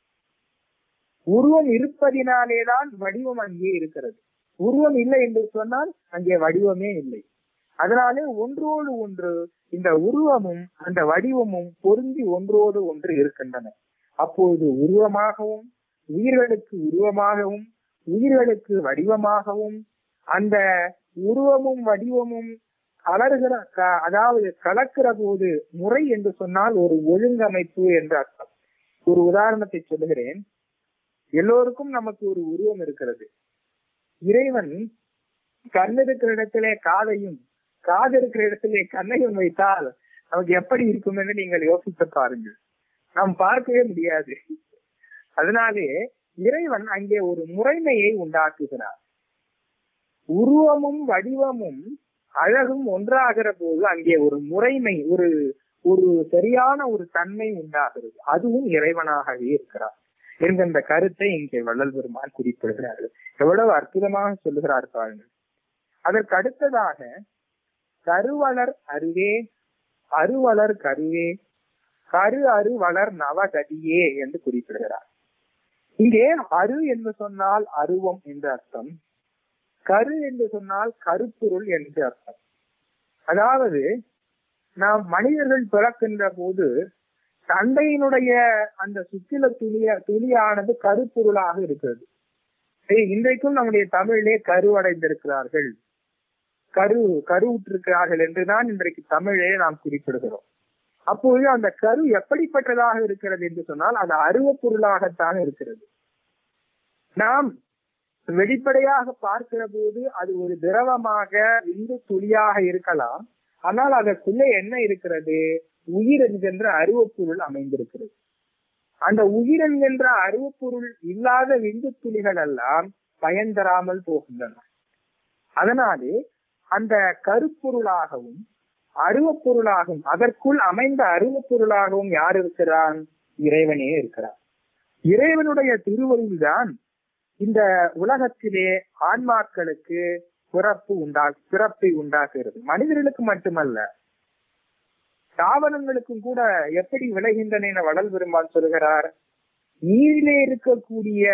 உருவம் இருப்பதினாலேதான் வடிவம் அங்கே இருக்கிறது உருவம் இல்லை என்று சொன்னால் அங்கே வடிவமே இல்லை அதனாலே ஒன்றோடு ஒன்று இந்த உருவமும் அந்த வடிவமும் பொருந்தி ஒன்றோடு ஒன்று இருக்கின்றன அப்பொழுது உருவமாகவும் உயிர்களுக்கு உருவமாகவும் உயிர்களுக்கு வடிவமாகவும் அந்த உருவமும் வடிவமும் கலர்கிற க- அதாவது கலக்கிற போது முறை என்று சொன்னால் ஒரு ஒழுங்கமைப்பு என்று அர்த்தம் ஒரு உதாரணத்தை சொல்லுகிறேன் எல்லோருக்கும் நமக்கு ஒரு உருவம் இருக்கிறது இறைவன் கண் இருக்கிற இடத்திலே காதையும் காது இருக்கிற இடத்திலே கண்ணையும் வைத்தால் நமக்கு எப்படி இருக்கும் என்று நீங்கள் யோசித்து பாருங்கள் நாம் பார்க்கவே முடியாது அதனாலே இறைவன் அங்கே ஒரு முறைமையை உண்டாக்குகிறார் உருவமும் வடிவமும் அழகும் ஒன்றாகிற போது அங்கே ஒரு முறைமை ஒரு ஒரு சரியான ஒரு தன்மை உண்டாகிறது அதுவும் இறைவனாகவே இருக்கிறார் என்கின்ற கருத்தை இங்கே வள்ளல் பெருமான் குறிப்பிடுகிறார்கள் எவ்வளவு அற்புதமாக சொல்லுகிறார் பாருங்கள் அதற்கு அடுத்ததாக கருவளர் அருவே அருவளர் கருவே கரு அரு வளர் நவகதியே என்று குறிப்பிடுகிறார் இங்கே அரு என்று சொன்னால் அருவம் என்று அர்த்தம் கரு என்று சொன்னால் கருப்பொருள் என்று அர்த்தம் அதாவது நாம் மனிதர்கள் பிறக்கின்ற போது தந்தையினுடைய அந்த சுத்தில துளிய துளியானது கருப்பொருளாக இருக்கிறது ஏய், இன்றைக்கும் நம்முடைய தமிழிலே கருவடைந்திருக்கிறார்கள் கரு கருவுற்றிருக்கிறார்கள் என்றுதான் இன்றைக்கு தமிழே நாம் குறிப்பிடுகிறோம் அப்போது அந்த கரு எப்படிப்பட்டதாக இருக்கிறது என்று சொன்னால் அது அருவப் பொருளாகத்தான் இருக்கிறது நாம் வெளிப்படையாக பார்க்கிற போது அது ஒரு திரவமாக இந்து துளியாக இருக்கலாம் ஆனால் அதற்குள்ளே என்ன இருக்கிறது உயிர் என்கின்ற அருவப்பொருள் அமைந்திருக்கிறது அந்த உயிர் என்கின்ற அருவப்பொருள் இல்லாத விந்து துளிகள் எல்லாம் பயன் தராமல் போகின்றன அதனாலே அந்த கருப்பொருளாகவும் அருவப்பொருளாகவும் அதற்குள் அமைந்த அருவப்பொருளாகவும் யார் இருக்கிறான் இறைவனே இருக்கிறார் இறைவனுடைய திருவருள் தான் இந்த உலகத்திலே ஆன்மாக்களுக்கு பிறப்பு உண்டா பிறப்பை உண்டாக்குகிறது மனிதர்களுக்கு மட்டுமல்ல தாவரங்களுக்கும் கூட எப்படி விளைகின்றன என வடல் பெருமான் சொல்கிறார் நீரிலே இருக்கக்கூடிய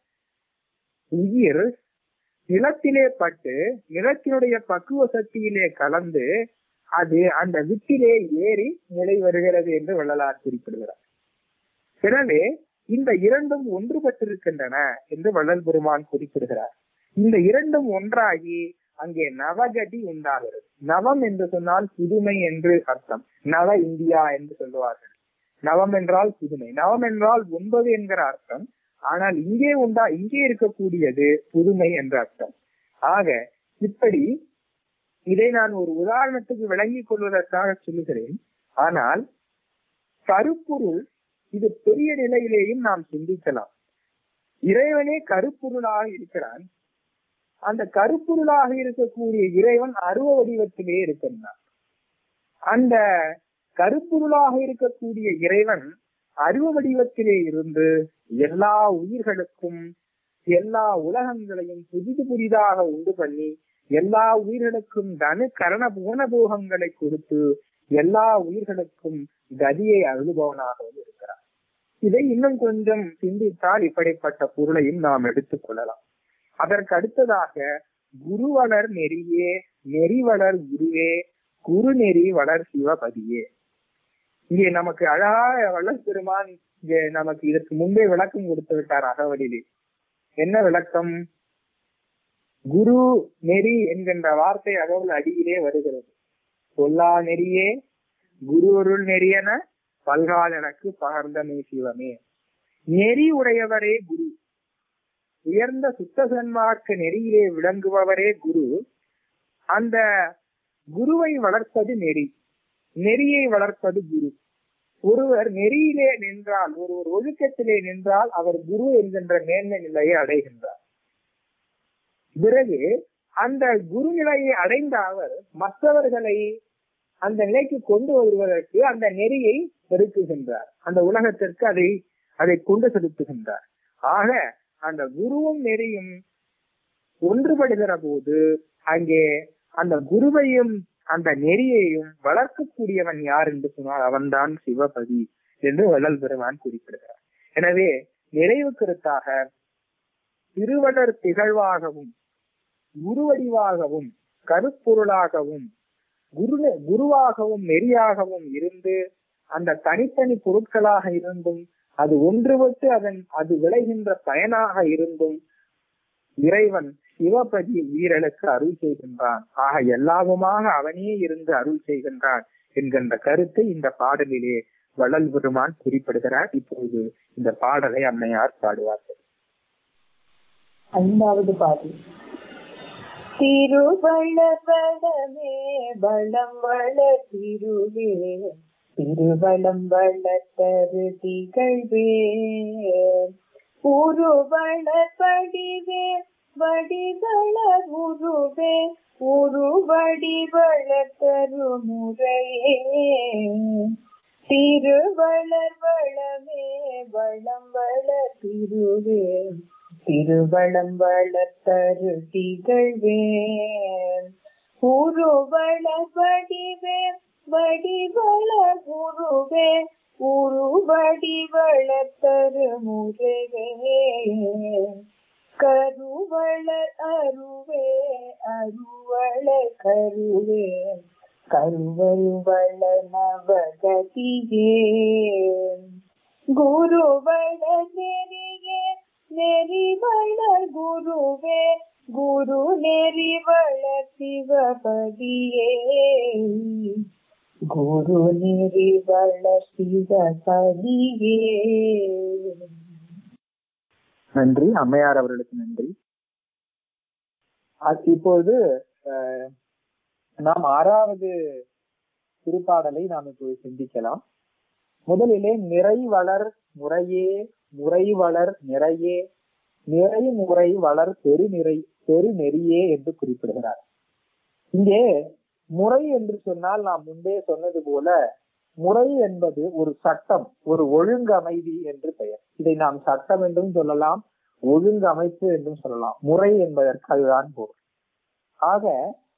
உயிர் நிலத்திலே பட்டு நிலத்தினுடைய பக்குவ சக்தியிலே கலந்து அது அந்த வித்திலே ஏறி நிலை வருகிறது என்று வள்ளலார் குறிப்பிடுகிறார் எனவே இந்த இரண்டும் ஒன்றுபட்டிருக்கின்றன என்று வள்ளல் பெருமான் குறிப்பிடுகிறார் இந்த இரண்டும் ஒன்றாகி அங்கே நவகதி உண்டாகிறது நவம் என்று சொன்னால் புதுமை என்று அர்த்தம் நவ இந்தியா என்று சொல்லுவார்கள் நவம் என்றால் புதுமை நவம் என்றால் ஒன்பது என்கிற அர்த்தம் ஆனால் இங்கே உண்டா இங்கே இருக்கக்கூடியது புதுமை என்ற அர்த்தம் ஆக இப்படி இதை நான் ஒரு உதாரணத்துக்கு விளங்கிக் கொள்வதற்காக சொல்லுகிறேன் ஆனால் கருப்பொருள் இது பெரிய நிலையிலேயும் நாம் சிந்திக்கலாம் இறைவனே கருப்பொருளாக இருக்கிறான் அந்த கருப்பொருளாக இருக்கக்கூடிய இறைவன் அருவ வடிவத்திலே இருக்கின்றான் அந்த கருப்பொருளாக இருக்கக்கூடிய இறைவன் அருவ வடிவத்திலே இருந்து எல்லா உயிர்களுக்கும் எல்லா உலகங்களையும் புதிது புதிதாக உண்டு பண்ணி எல்லா உயிர்களுக்கும் தனு கரண புவனபோகங்களை கொடுத்து எல்லா உயிர்களுக்கும் கதியை அழுபவனாகவும் இருக்கிறார் இதை இன்னும் கொஞ்சம் சிந்தித்தால் இப்படிப்பட்ட பொருளையும் நாம் எடுத்துக் கொள்ளலாம் அதற்கு அடுத்ததாக குருவளர் நெறியே நெறிவளர் குருவே குரு நெறி வளர் சிவபதியே இங்கே நமக்கு அழகாக வள்ளல் பெருமான் இங்கே நமக்கு இதற்கு முன்பே விளக்கம் கொடுத்து விட்டார் அகவலிலே என்ன விளக்கம் குரு நெறி என்கின்ற வார்த்தை அகவல் அடியிலே வருகிறது சொல்லா நெறியே குரு அருள் நெறியென பல்கால் எனக்கு பகர்ந்தமே சிவமே நெறி உடையவரே குரு உயர்ந்த சுத்த சன்மார்க்க நெறியிலே விளங்குபவரே குரு அந்த குருவை வளர்ப்பது நெறி நெறியை வளர்ப்பது குரு ஒருவர் நெறியிலே நின்றால் ஒருவர் ஒழுக்கத்திலே நின்றால் அவர் குரு என்கின்ற மேன்மை நிலையை அடைகின்றார் பிறகு அந்த குரு நிலையை அடைந்த அவர் மற்றவர்களை அந்த நிலைக்கு கொண்டு வருவதற்கு அந்த நெறியை பெருக்குகின்றார் அந்த உலகத்திற்கு அதை அதை கொண்டு செலுத்துகின்றார் ஆக அந்த குருவும் நெறியும் ஒன்றுபடுகிற போது அங்கே அந்த குருவையும் அந்த நெறியையும் வளர்க்கக்கூடியவன் யார் என்று சொன்னால் அவன்தான் சிவபதி என்று வள்ளல் பெருமான் குறிப்பிடுகிறார் எனவே நிறைவு கருத்தாக திருவளர் திகழ்வாகவும் குருவடிவாகவும் கருப்பொருளாகவும் குரு குருவாகவும் நெறியாகவும் இருந்து அந்த தனித்தனி பொருட்களாக இருந்தும் அது ஒன்றுபட்டு அதன் அது விளைகின்ற பயனாக இருந்தும் இறைவன் சிவபதி உயிரனுக்கு அருள் செய்கின்றான் ஆக எல்லாவுமாக அவனே இருந்து அருள் செய்கின்றான் என்கின்ற கருத்தை இந்த பாடலிலே வள்ளல் பெருமான் குறிப்பிடுகிறார் இப்போது இந்த பாடலை அம்மையார் பாடுவார்கள் ஐந்தாவது பாடல் திருவள்ளவளமே வளம் வள திருவே திருவளம் வளத்தரு திகழ்வே உருவள படிவே வடிவள உருவே உருவடி வளத்தரு முறையே திருவளர் வளமே வளம் வள திருவே திருவளம் வளர்த்தரு திகழ்வே உருவள வடிவே வடிவள உருவே உருவடி வளர்த்தரு முறைவே கருவளர் அருவே அருவள கருவே கருவருவள நவகதியே குருவள நெறியே நெறிவள குருவே குரு நெறிவள சிவபதியே குரு நெறிவள சிவபதியே நன்றி அம்மையார் அவர்களுக்கு நன்றி அ- இப்போது அஹ், நாம் ஆறாவது திருப்பாடலை நாம் இப்போது சிந்திக்கலாம் முதலிலே நிறை வளர் முறையே முறை வளர் நிறையே நிறை முறை வளர் பெருநிறை பெருநெறியே என்று குறிப்பிடுகிறார் இங்கே முறை என்று சொன்னால் நாம் முன்பே சொன்னது போல முறை என்பது ஒரு சட்டம் ஒரு ஒழுங்கமைதி என்று பெயர் இதை நாம் சட்டம் என்றும் சொல்லலாம் ஒழுங்கமைப்பு என்றும் சொல்லலாம் முறை என்பதற்கு அதுதான் பொருள் ஆக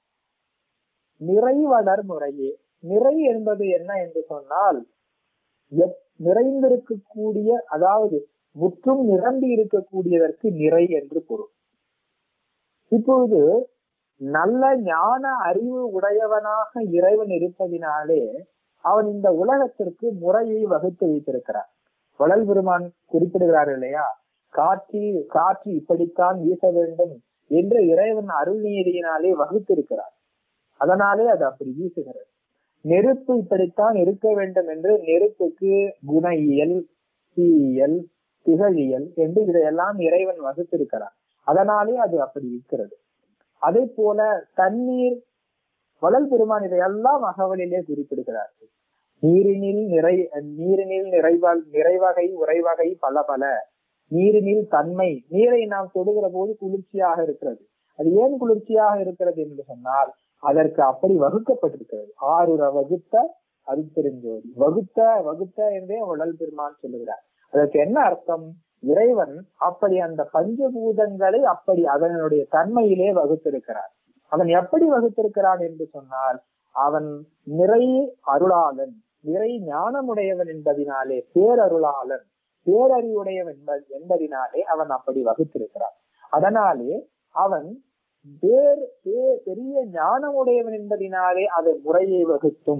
நிறைவளர் முறையே நிறை என்பது என்ன என்று சொன்னால் எப்- நிறைந்திருக்கக்கூடிய அதாவது முற்றும் நிரம்பி இருக்கக்கூடியதற்கு நிறை என்று பொருள் இப்பொழுது நல்ல ஞான அறிவு உடையவனாக இறைவன் இருப்பதினாலே அவன் இந்த உலகத்திற்கு முறையை வகுத்து வைத்திருக்கிறார் வளல் பெருமான் குறிப்பிடுகிறார் இல்லையா காற்றில் காற்று இப்படித்தான் வீச வேண்டும் என்று இறைவன் அருள் நீதியினாலே வகுத்திருக்கிறார் அதனாலே அது அப்படி வீசுகிறது நெருப்பு இப்படித்தான் இருக்க வேண்டும் என்று நெருப்புக்கு குண இயல் தீயியல் திகழியல் என்று இதையெல்லாம் இறைவன் வகுத்திருக்கிறார் அதனாலே அது அப்படி இருக்கிறது அதே போல தண்ணீர் வளல் பெருமான் இதையெல்லாம் அகவலிலே குறிப்பிடுகிறார் நீரினில் நிறை நீரினில் நிறைவால் நிறைவகை உறைவகை பல பல நீரினில் தன்மை நீரை நாம் தொடுகிற போது குளிர்ச்சியாக இருக்கிறது அது ஏன் குளிர்ச்சியாக இருக்கிறது என்று சொன்னால் அதற்கு அப்படி வகுக்கப்பட்டிருக்கிறது ஆறுர வகுத்த அது தெரிஞ்சோதி வகுத்த வகுத்த என்றே வள்ளல் பெருமான் சொல்லுகிறார் அதற்கு என்ன அர்த்தம் இறைவன் அப்படி அந்த பஞ்சபூதங்களை அப்படி அதனுடைய தன்மையிலே வகுத்திருக்கிறார் அவன் எப்படி வகுத்திருக்கிறான் என்று சொன்னால் அவன் நிறை அருளாளன் நிறை ஞானமுடையவன் என்பதினாலே பேரருளாளன் பேரறிவுடையவன் என்ப- என்பதினாலே அவன் அப்படி வகுத்திருக்கிறான் அதனாலே அவன் வேறு பே- பெரிய ஞானமுடையவன் என்பதினாலே அதை முறையை வகுத்தும்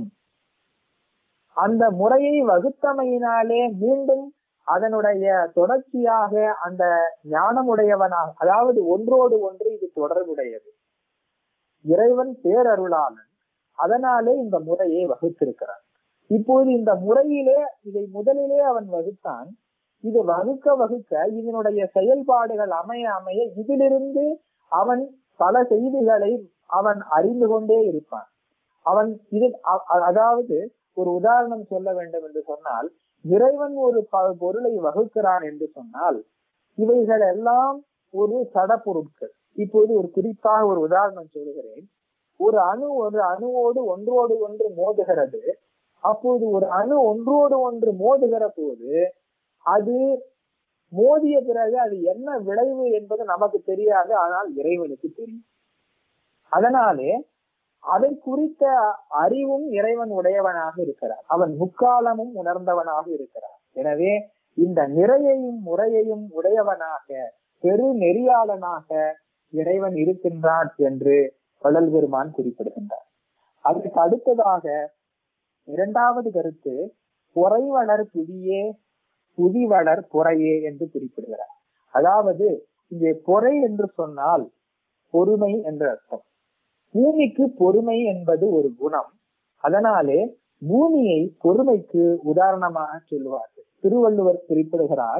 அந்த முறையை வகுத்தமையினாலே மீண்டும் அதனுடைய தொடர்ச்சியாக அந்த ஞானமுடையவனாக அதாவது ஒன்றோடு ஒன்று இது தொடர்புடையது இறைவன் பேரருளாளன் அதனாலே இந்த முறையை வகுத்திருக்கிறான் இப்போது இந்த முறையிலே இதை முதலிலே அவன் வகுத்தான் இது வகுக்க வகுக்க இதனுடைய செயல்பாடுகள் அமைய அமைய இதிலிருந்து அவன் பல செய்திகளை அவன் அறிந்து கொண்டே இருப்பான் அவன் இது அ- அ- அதாவது ஒரு உதாரணம் சொல்ல வேண்டும் என்று சொன்னால் இறைவன் ஒரு ப- பொருளை வகுக்கிறான் என்று சொன்னால் இவைகள் எல்லாம் ஒரு சட பொருட்கள் இப்போது ஒரு குறிப்பாக ஒரு உதாரணம் சொல்கிறேன் ஒரு அணு ஒரு அணுவோடு ஒன்றோடு ஒன்று மோதுகிறது அப்போது ஒரு அணு ஒன்றோடு ஒன்று மோதுகிற போது அது மோதிய பிறகு அது என்ன விளைவு என்பது நமக்கு தெரியாது ஆனால் இறைவனுக்கு தெரியும் அதனாலே அதை குறித்த அறிவும் இறைவன் உடையவனாக இருக்கிறார் அவன் முக்காலமும் உணர்ந்தவனாக இருக்கிறார் எனவே இந்த நிறையையும் முறையையும் உடையவனாக பெரு நெறியாளனாக இறைவன் இருக்கின்றான் என்று வள்ளல் பெருமான் குறிப்பிடுகின்றார் அதற்கு அடுத்ததாக இரண்டாவது கருத்து பொறைவளர் புதியே புதிவளர் பொறையே என்று குறிப்பிடுகிறார் அதாவது இங்கே பொறை என்று சொன்னால் பொறுமை என்ற அர்த்தம் பூமிக்கு பொறுமை என்பது ஒரு குணம் அதனாலே பூமியை பொறுமைக்கு உதாரணமாக சொல்லுவார்கள் திருவள்ளுவர் குறிப்பிடுகிறார்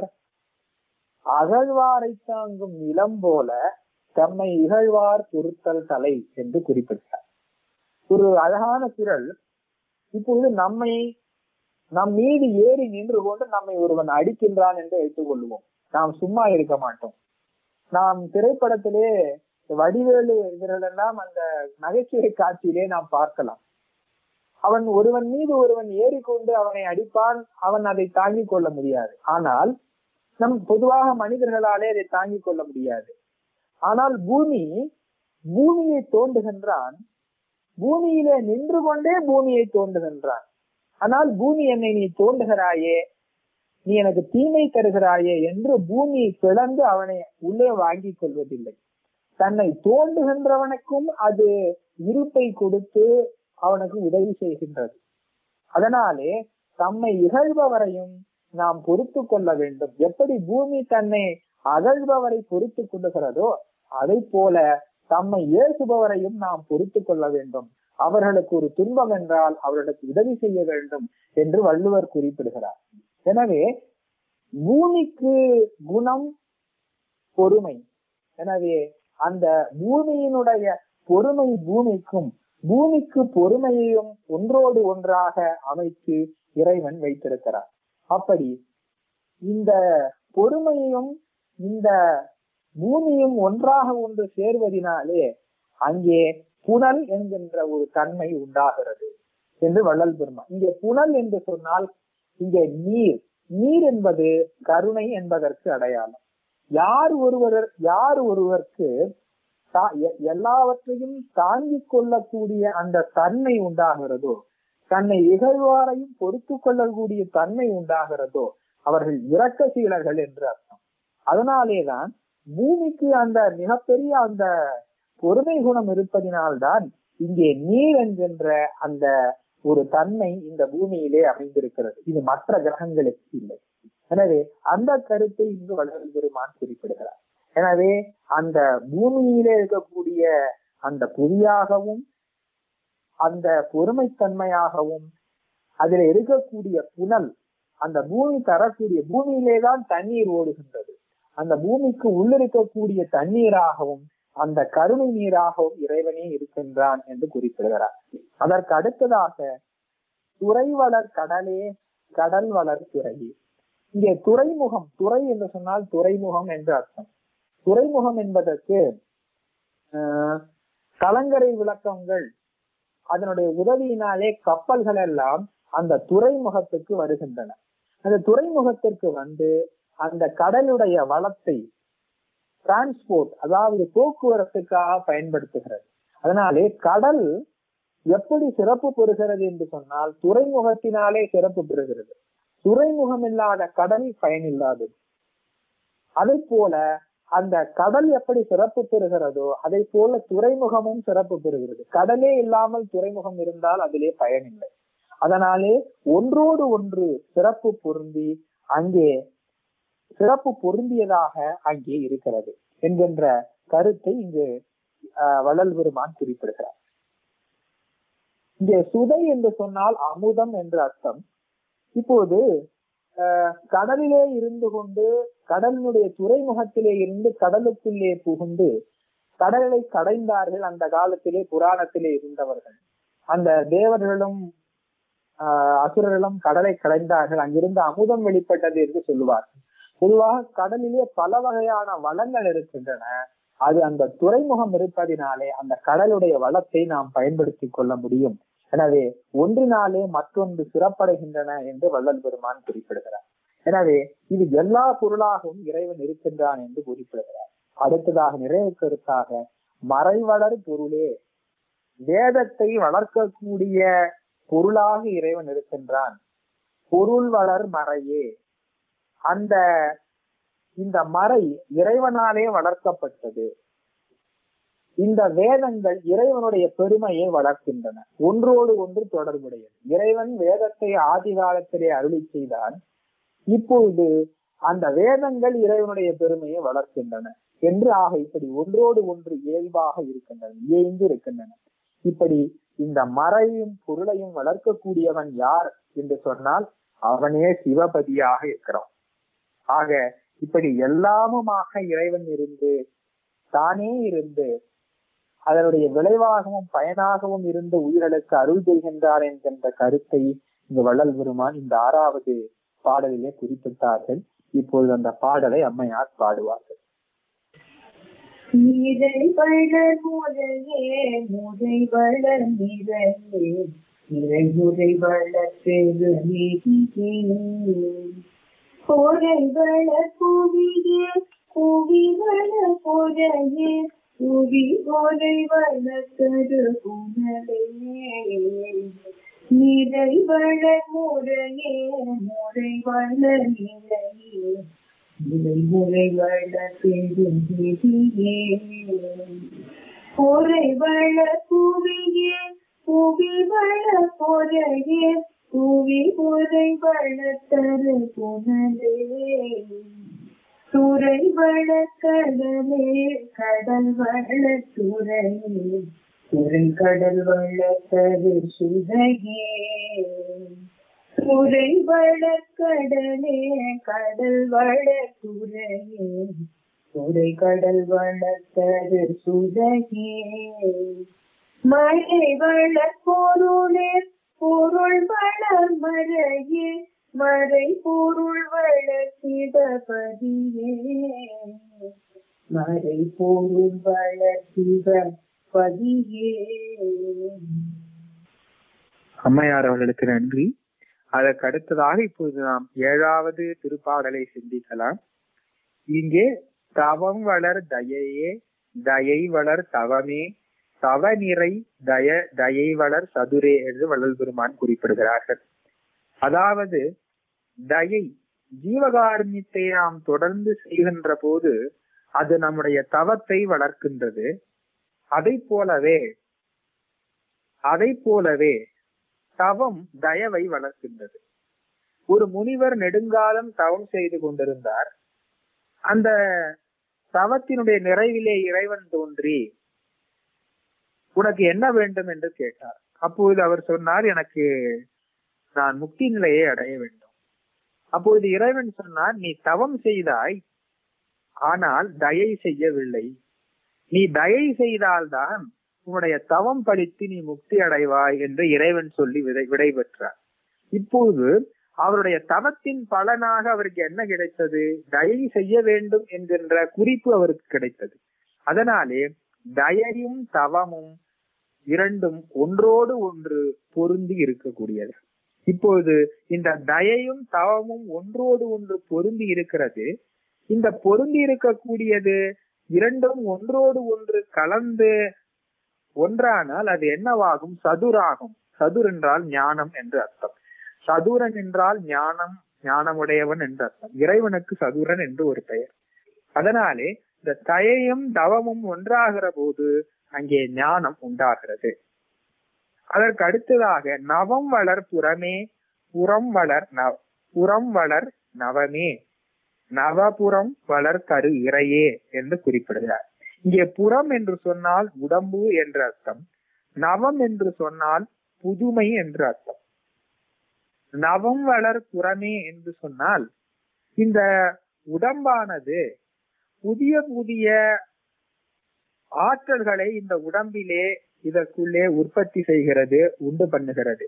அகழ்வாரை தாங்கும் நிலம் போல தம்மை இகழ்வார் பொருத்தல் தலை என்று குறிப்பிட்டார் ஒரு அழகான குரல் இப்பொழுது நம்மை நம் மீது ஏறி நின்று கொண்டு நம்மை ஒருவன் அடிக்கின்றான் என்று வைத்துக் கொள்வோம் நாம் சும்மா இருக்க மாட்டோம் நாம் திரைப்படத்திலே வடிவேலு இவர்களெல்லாம் அந்த நகைச்சுவை காட்சியிலே நாம் பார்க்கலாம் அவன் ஒருவன் மீது ஒருவன் ஏறிக்கொண்டு அவனை அடிப்பான் அவன் அதை தாங்கிக் கொள்ள முடியாது ஆனால் நம் பொதுவாக மனிதர்களாலே அதை தாங்கிக் கொள்ள முடியாது ஆனால் பூமி பூமியை தோண்டுகின்றான் பூமியிலே நின்று கொண்டே பூமியை தோண்டுகின்றான் ஆனால் பூமி என்னை நீ தோண்டுகிறாயே நீ எனக்கு தீமை தருகிறாயே என்று பூமி பிளந்து அவனை உள்ளே வாங்கிக் கொள்வதில்லை தன்னை தோண்டுகின்றவனுக்கும் அது இருப்பை கொடுத்து அவனுக்கு உதவி செய்கின்றது அதனாலே தம்மை இகழ்பவரையும் நாம் பொறுத்து கொள்ள வேண்டும் எப்படி பூமி தன்னை அகழ்பவரை பொறுத்து கொள்ளுகிறதோ அதை போல தம்மை ஏசுபவரையும் நாம் பொறுத்து கொள்ள வேண்டும் அவர்களுக்கு ஒரு துன்பம் என்றால் அவர்களுக்கு உதவி செய்ய வேண்டும் என்று வள்ளுவர் குறிப்பிடுகிறார் எனவே பூமிக்கு குணம் பொறுமை எனவே அந்த பூமியினுடைய பொறுமை பூமிக்கும் பூமிக்கு பொறுமையையும் ஒன்றோடு ஒன்றாக அமைத்து இறைவன் வைத்திருக்கிறார் அப்படி இந்த பொறுமையையும் இந்த பூமியும் ஒன்றாக ஒன்று சேர்வதினாலே அங்கே புனல் என்கின்ற ஒரு தன்மை உண்டாகிறது என்று வள்ளல் பெருமான் இங்கே புனல் என்று சொன்னால் இங்கே நீர் நீர் என்பது கருணை என்பதற்கு அடையாளம் யார் ஒருவர் யார் ஒருவருக்கு எல்லாவற்றையும் தாங்கிக் கொள்ளக்கூடிய அந்த தன்மை உண்டாகிறதோ தன்னை இகழ்வாரையும் பொறுத்து கொள்ளக்கூடிய தன்மை உண்டாகிறதோ அவர்கள் இரக்கசீலர்கள் என்று அர்த்தம் அதனாலேதான் பூமிக்கு அந்த மிகப்பெரிய அந்த பொறுமை குணம் இருப்பதினால்தான் இங்கே நீர் என்கின்ற அந்த ஒரு தன்மை இந்த பூமியிலே அமைந்திருக்கிறது இது மற்ற கிரகங்களுக்கு இல்லை எனவே அந்த கருத்தை இங்கு வளர் பெருமான் குறிப்பிடுகிறார் எனவே அந்த பூமியிலே இருக்கக்கூடிய அந்த புவியாகவும் அந்த பொறுமைத்தன்மையாகவும் அதுல இருக்கக்கூடிய புனல் அந்த பூமி தரக்கூடிய பூமியிலேதான் தண்ணீர் ஓடுகின்றது அந்த பூமிக்கு உள்ளிருக்கக்கூடிய தண்ணீராகவும் அந்த கருணை நீராகவும் இறைவனே இருக்கின்றான் என்று குறிப்பிடுகிறார் அதற்கு அடுத்ததாக துறை வளர் கடலே கடல் வளர் துறையே இங்கே துறைமுகம் துறை என்று சொன்னால் துறைமுகம் என்று அர்த்தம் துறைமுகம் என்பதற்கு கலங்கரை விளக்கங்கள் அதனுடைய உதவியினாலே கப்பல்கள் எல்லாம் அந்த துறைமுகத்துக்கு வருகின்றன அந்த துறைமுகத்திற்கு வந்து அந்த கடலுடைய வளத்தை டிரான்ஸ்போர்ட் அதாவது போக்குவரத்துக்காக பயன்படுத்துகிறது அதனாலே கடல் எப்படி சிறப்பு பெறுகிறது என்று சொன்னால் துறைமுகத்தினாலே சிறப்பு பெறுகிறது துறைமுகம் இல்லாத கடல் பயனில்லாதது அதை போல அந்த கடல் எப்படி சிறப்பு பெறுகிறதோ அதை போல துறைமுகமும் சிறப்பு பெறுகிறது கடலே இல்லாமல் துறைமுகம் இருந்தால் அதிலே பயனில்லை அதனாலே ஒன்றோடு ஒன்று சிறப்பு பொருந்தி அங்கே சிறப்பு பொருந்தியதாக அங்கே இருக்கிறது என்கின்ற கருத்தை இங்கு வள்ளல் பெருமான் குறிப்பிடுகிறார் இங்கே சுதை என்று சொன்னால் அமுதம் என்று அர்த்தம் இப்போது கடலிலே இருந்து கொண்டு கடலினுடைய துறைமுகத்திலே இருந்து கடலுக்குள்ளே புகுந்து கடலை கடைந்தார்கள் அந்த காலத்திலே புராணத்திலே இருந்தவர்கள் அந்த தேவர்களும் அசுரர்களும் கடலை கடைந்தார்கள் அங்கிருந்து அமுதம் வெளிப்பட்டது என்று சொல்லுவார்கள் பொதுவாக கடலிலே பல வகையான வளங்கள் இருக்கின்றன அது அந்த துறைமுகம் இருப்பதினாலே அந்த கடலுடைய வளத்தை நாம் பயன்படுத்தி கொள்ள முடியும் எனவே ஒன்றினாலே மற்றொன்று சிறப்படைகின்றன என்று வள்ளல் பெருமான் குறிப்பிடுகிறார் எனவே இது எல்லா பொருளாகவும் இறைவன் இருக்கின்றான் என்று குறிப்பிடுகிறார் அடுத்ததாக நிறைவு கருத்தாக மறைவளர் பொருளே வேதத்தை வளர்க்கக்கூடிய பொருளாக இறைவன் இருக்கின்றான் பொருள் வளர் மறையே அந்த இந்த மறை இறைவனாலே வளர்க்கப்பட்டது இந்த வேதங்கள் இறைவனுடைய பெருமையை வளர்க்கின்றன ஒன்றோடு ஒன்று தொடர்புடையது இறைவன் வேதத்தை ஆதி காலத்திலே அருளி செய்தான் இப்பொழுது அந்த வேதங்கள் இறைவனுடைய பெருமையை வளர்க்கின்றன என்று ஆக இப்படி ஒன்றோடு ஒன்று இயல்பாக இருக்கின்றன இயைந்து இருக்கின்றன இப்படி இந்த மறையும் பொருளையும் வளர்க்கக்கூடியவன் யார் என்று சொன்னால் அவனே சிவபதியாக இருக்கிறான் ஆக இப்படி எல்லாமுமாக இறைவன் இருந்து தானே இருந்து அதனுடைய விளைவாகவும் பயனாகவும் இருந்து உயிர்களுக்கு அருள் செய்கின்றார் என்கின்ற கருத்தை இந்த வள்ளல் பெருமான் இந்த ஆறாவது பாடலிலே குறிப்பிட்டார்கள் இப்பொழுது அந்த பாடலை அம்மையார் பாடுவார்கள் நீரை வளர் முறையே முறை வளர் நிறையே நிறை முறை வளர் பெரு நெறியே பொறை வளர் புவியே புவி வளர் பொறையே புவி பொறை வளர் தரு புனலே நிறை வளர் முறையே முறை வளர் நிலையே இதை முறை வளர் பெருந்தியே பொறை வளர் புவியே புவி வளர் பொறையே புவி பொறை வளர் தரு புனலே துறை வளர் கடலே கடல் வளர் துறையே துறை கடல் வளர் தரு சுதையே துறை வளர்க்கடலே கடல் வளர்த்துறையே துறை கடல் வளர்த்தது சுதையே மழை வளர் பொருளே பொருள் வளர் மறையே மறை பொருள் வளர் சிவபதியே மறை பொருள் வளர் சிவபதியே அம்மையார் அவர்களுக்கு நன்றி அதற்கு அடுத்ததாக இப்போது நாம் ஏழாவது திருப்பாடலை சிந்திக்கலாம் இங்கே தவம் வளர் தயையே தயை வளர் தவமே தவ நிறை தய தயை வளர் சதுரே என்று வள்ளல் பெருமான் குறிப்பிடுகிறார்கள் அதாவது தயை ஜீவகாருண்யத்தை நாம் தொடர்ந்து செய்கின்ற போது அது நம்முடைய தவத்தை வளர்க்கின்றது அதை போலவே அதை போலவே தவம் தயவை வளர்க்கின்றது ஒரு முனிவர் நெடுங்காலம் தவம் செய்து கொண்டிருந்தார் அந்த தவத்தினுடைய நிறைவிலே இறைவன் தோன்றி உனக்கு என்ன வேண்டும் என்று கேட்டார் அப்பொழுது அவர் சொன்னார் எனக்கு நான் முக்தி நிலையை அடைய வேண்டும் அப்பொழுது இறைவன் சொன்னார் நீ தவம் செய்தாய் ஆனால் தயை செய்யவில்லை நீ தயை செய்தால்தான் உன்னுடைய தவம் பழித்து நீ முக்தி அடைவாய் என்று இறைவன் சொல்லி விடை விடை பெற்றார் இப்போது அவருடைய தவத்தின் பலனாக அவருக்கு என்ன கிடைத்தது தயை செய்ய வேண்டும் என்கின்ற குறிப்பு அவருக்கு கிடைத்தது அதனாலே தயையும் தவமும் இரண்டும் ஒன்றோடு ஒன்று பொருந்தி இருக்கக்கூடியது இப்பொழுது இந்த தயையும் தவமும் ஒன்றோடு ஒன்று பொருந்தி இருக்கிறது இந்த பொருந்தி இருக்கக்கூடியது இரண்டும் ஒன்றோடு ஒன்று கலந்து ஒன்றானால் அது என்னவாகும் சதுராகும் சதுர் என்றால் ஞானம் என்று அர்த்தம் சதுரன் என்றால் ஞானம் ஞானமுடையவன் என்று அர்த்தம் இறைவனுக்கு சதுரன் என்று ஒரு பெயர் அதனாலே இந்த தயையும் தவமும் ஒன்றாகிற போது அங்கே ஞானம் உண்டாகிறது அதற்கு அடுத்ததாக நவம் வளர் புறமே புறம் வளர் நவ புறம் வளர் நவமே நவபுறம் வளர் கரு இறையே என்று குறிப்பிடுகிறார் இங்கே புறம் என்று சொன்னால் உடம்பு என்று அர்த்தம் நவம் என்று சொன்னால் புதுமை என்று அர்த்தம் நவம் வளர் புறமே என்று சொன்னால் இந்த உடம்பானது புதிய புதிய ஆற்றல்களை இந்த உடம்பிலே இதற்குள்ளே உற்பத்தி செய்கிறது உண்டு பண்ணுகிறது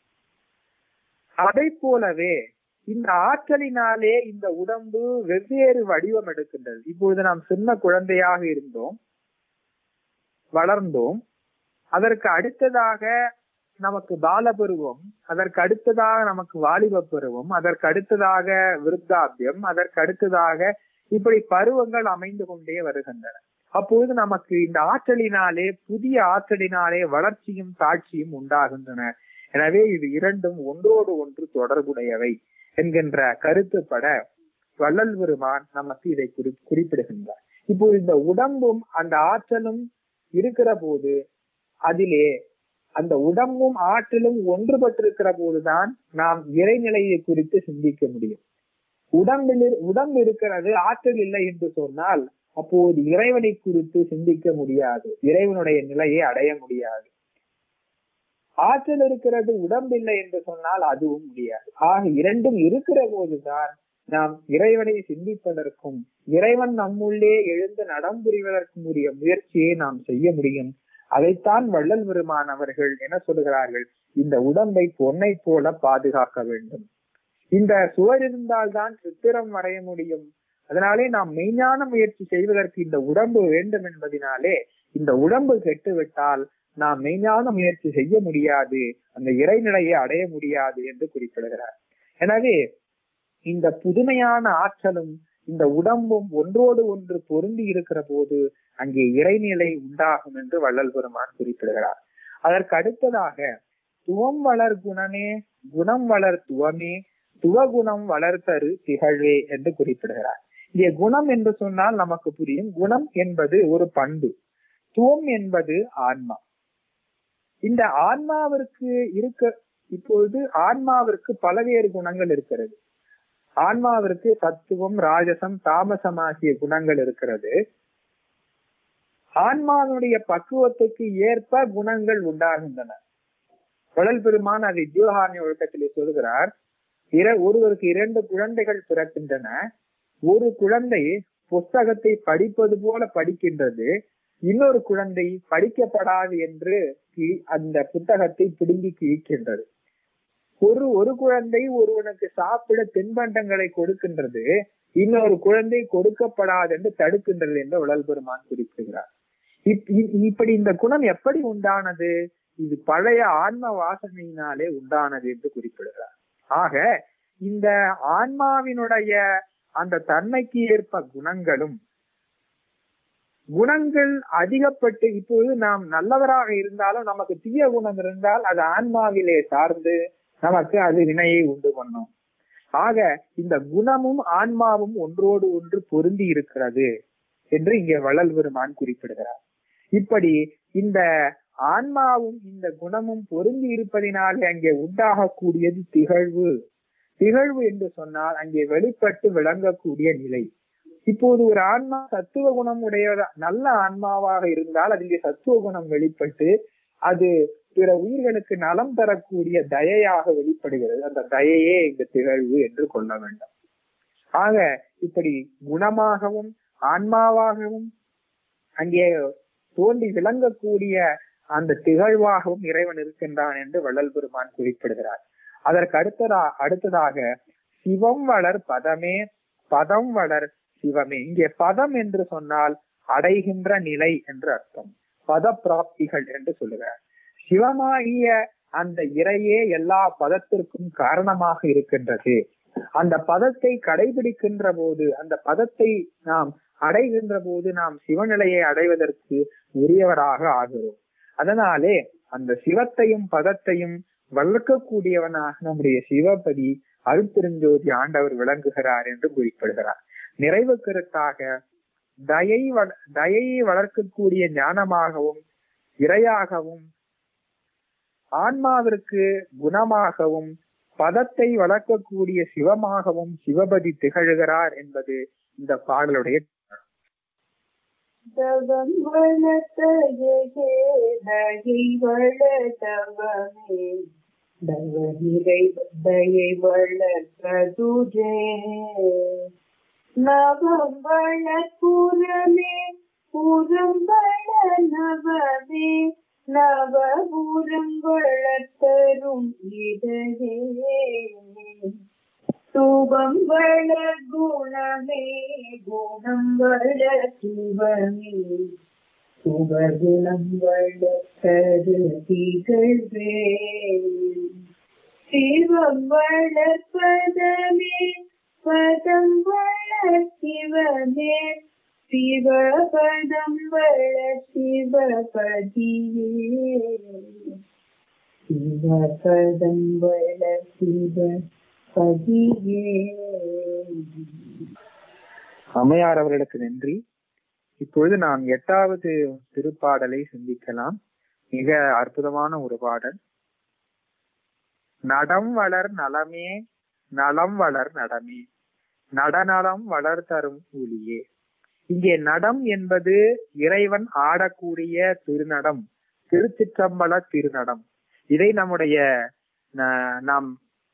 அதை போலவே இந்த ஆற்றலினாலே இந்த உடம்பு வெவ்வேறு வடிவம் எடுக்கின்றது இப்பொழுது நாம் சின்ன குழந்தையாக இருந்தோம் வளர்ந்தோம் அதற்கு அடுத்ததாக நமக்கு பாலபருவம் அதற்கு அடுத்ததாக நமக்கு வாலிப பருவம் அதற்கு அடுத்ததாக விருத்தாபியம் அதற்கு அடுத்ததாக இப்படி பருவங்கள் அமைந்து கொண்டே வருகின்றன அப்போது நமக்கு இந்த ஆற்றலினாலே புதிய ஆற்றலினாலே வளர்ச்சியும் தாட்சியும் உண்டாகின்றன எனவே இது இரண்டும் ஒன்றோடு ஒன்று தொடர்புடையவை என்கின்ற கருத்துப்பட வள்ளல் பெருமான் நமக்கு இதை குறி குறிப்பிடுகின்றார் இப்போ இந்த உடம்பும் அந்த ஆற்றலும் இருக்கிற போது அதிலே அந்த உடம்பும் ஆற்றலும் ஒன்றுபட்டிருக்கிற போதுதான் நாம் இறைநிலையை குறித்து சிந்திக்க முடியும் உடம்பில் உடம்பு இருக்கிறது ஆற்றல் இல்லை என்று சொன்னால் அப்போது இறைவனை குறித்து சிந்திக்க முடியாது இறைவனுடைய நிலையை அடைய முடியாது ஆற்றல் இருக்கிறது உடம்பில்லை என்று சொன்னால் அதுவும் முடியாது ஆக இரண்டும் இருக்கிற போதுதான் நாம் இறைவனை சிந்திப்பதற்கும் இறைவன் நம்முள்ளே எழுந்து நடம்புரிவதற்கும் உரிய முயற்சியை நாம் செய்ய முடியும் அதைத்தான் வள்ளல் பெருமான் அவர்கள் என்ன சொல்லுகிறார்கள் இந்த உடம்பை பொன்னை போல பாதுகாக்க வேண்டும் இந்த சுவர் இருந்தால்தான் சித்திரம் வரைய முடியும் அதனாலே நாம் மெய்ஞான முயற்சி செய்வதற்கு இந்த உடம்பு வேண்டும் என்பதினாலே இந்த உடம்பு கெட்டுவிட்டால் நாம் மெய்ஞான முயற்சி செய்ய முடியாது அந்த இறைநிலையை அடைய முடியாது என்று குறிப்பிடுகிறார் எனவே இந்த புதுமையான ஆற்றலும் இந்த உடம்பும் ஒன்றோடு ஒன்று பொருந்தி இருக்கிற போது அங்கே இறைநிலை உண்டாகும் என்று வள்ளல் பெருமான் குறிப்பிடுகிறார் அதற்கு அடுத்ததாக துவம் வளர் குணமே குணம் வளர் துவமே துவகுணம் வளர்த்தரு திகழ்வே என்று குறிப்பிடுகிறார் இங்கே குணம் என்று சொன்னால் நமக்கு புரியும் குணம் என்பது ஒரு பண்பு துவம் என்பது ஆன்மா இந்த ஆன்மாவிற்கு இருக்க இப்பொழுது ஆன்மாவிற்கு பலவேறு குணங்கள் இருக்கிறது ஆன்மாவிற்கு தத்துவம் ராஜசம் தாமசம் ஆகிய குணங்கள் இருக்கிறது ஆன்மாவினுடைய பக்குவத்துக்கு ஏற்ப குணங்கள் உண்டாகின்றன கடல் பெருமான் அதை ஜீவகாரணி ஒழுக்கத்திலே சொல்கிறார் இர ஒருவருக்கு இரண்டு குழந்தைகள் பிறக்கின்றன ஒரு குழந்தை புஸ்தகத்தை படிப்பது போல படிக்கின்றது இன்னொரு குழந்தை படிக்கப்படாது என்று அந்த புத்தகத்தை பிடுங்கி கிழிக்கின்றது ஒரு ஒரு குழந்தை ஒருவனுக்கு சாப்பிட தின்பண்டங்களை கொடுக்கின்றது இன்னொரு குழந்தை கொடுக்கப்படாது என்று தடுக்கின்றது என்று உடல் பெருமான் குறிப்பிடுகிறார் இப்படி இந்த குணம் எப்படி உண்டானது இது பழைய ஆன்ம வாசனையினாலே உண்டானது என்று குறிப்பிடுகிறார் ஆக இந்த ஆன்மாவினுடைய அந்த தன்மைக்கு ஏற்ப குணங்களும் குணங்கள் அதிகப்பட்டு இப்போது நாம் நல்லவராக இருந்தாலும் நமக்கு தீய குணம் இருந்தால் அது ஆன்மாவிலே சார்ந்து நமக்கு அது வினையை உண்டு பண்ணும் ஆக இந்த குணமும் ஆன்மாவும் ஒன்றோடு ஒன்று பொருந்தி இருக்கிறது என்று இங்கே வள்ளல் பெருமான் குறிப்பிடுகிறார் இப்படி இந்த ஆன்மாவும் இந்த குணமும் பொருந்தி இருப்பதினாலே அங்கே உண்டாகக்கூடியது திகழ்வு திகழ்வு என்று சொன்னால் அங்கே வெளிப்பட்டு விளங்கக்கூடிய நிலை இப்போது ஒரு ஆன்மா சத்துவ குணம் உடையதா நல்ல ஆன்மாவாக இருந்தால் அதிலே சத்துவ குணம் வெளிப்பட்டு அது பிற உயிர்களுக்கு நலம் தரக்கூடிய தயையாக வெளிப்படுகிறது அந்த தயையே இந்த திகழ்வு என்று கொள்ள வேண்டும் ஆக இப்படி குணமாகவும் ஆன்மாவாகவும் அங்கே தோன்றி விளங்கக்கூடிய அந்த திகழ்வாகவும் இறைவன் இருக்கின்றான் என்று வள்ளல் பெருமான் குறிப்பிடுகிறார் அதற்கு அடுத்ததா அடுத்ததாக சிவம் வளர் பதமே பதம் வளர் சிவமே இங்கே பதம் என்று சொன்னால் அடைகின்ற நிலை என்று அர்த்தம் பத பிராப்திகள் என்று சொல்லுகிறார் சிவமாகிய அந்த இறையே எல்லா பதத்திற்கும் காரணமாக இருக்கின்றது அந்த பதத்தை கடைபிடிக்கின்ற போது அந்த பதத்தை நாம் அடைகின்ற போது நாம் சிவநிலையை அடைவதற்கு உரியவராக ஆகிறோம் அதனாலே அந்த சிவத்தையும் பதத்தையும் வளர்க்கக்கூடியவனாக நம்முடைய சிவபதி அருட்பெருஞ்சோதி ஆண்டவர் விளங்குகிறார் என்று குறிப்பிடுகிறார் நிறைவு கருத்தாக தயை தயையை வளர்க்கக்கூடிய ஞானமாகவும் இரையாகவும் ஆன்மாவிற்கு குணமாகவும் பதத்தை வளர்க்கக்கூடிய சிவமாகவும் சிவபதி திகழ்கிறார் என்பது இந்த பாடலுடைய தவம் வளர்த்தையே தகை வளர்த்தவமே தவ நிறை தயை வளர்த்ததுஜே நவம் வளர்ப்புறமே புறம் வள நவமே நவபுரம் வளர்த்தரும் இதையே தூபம் வள குணமே குணம் வள சிவமே சுபகுணம் வளர்த்தது திகழ்வே சிவம் வளர்ப்பதமே பதம் வளர் சிவமே சிவபதம் வளர் சிவபதியே சிவபதம் வளர் சிவபதியே அம்மையார் அவர்களுக்கு நன்றி இப்பொழுது நாம் எட்டாவது திருப்பாடலை சிந்திக்கலாம் மிக அற்புதமான ஒரு பாடல் நடம் வளர் நலமே நலம் வளர் நடமே நடநலம் வளர் தரும் ஊழியே இங்கே நடம் என்பது இறைவன் ஆடக்கூடிய திருநடம் திருச்சிற்றம்பல திருநடம் இதை நம்முடைய ந- நாம்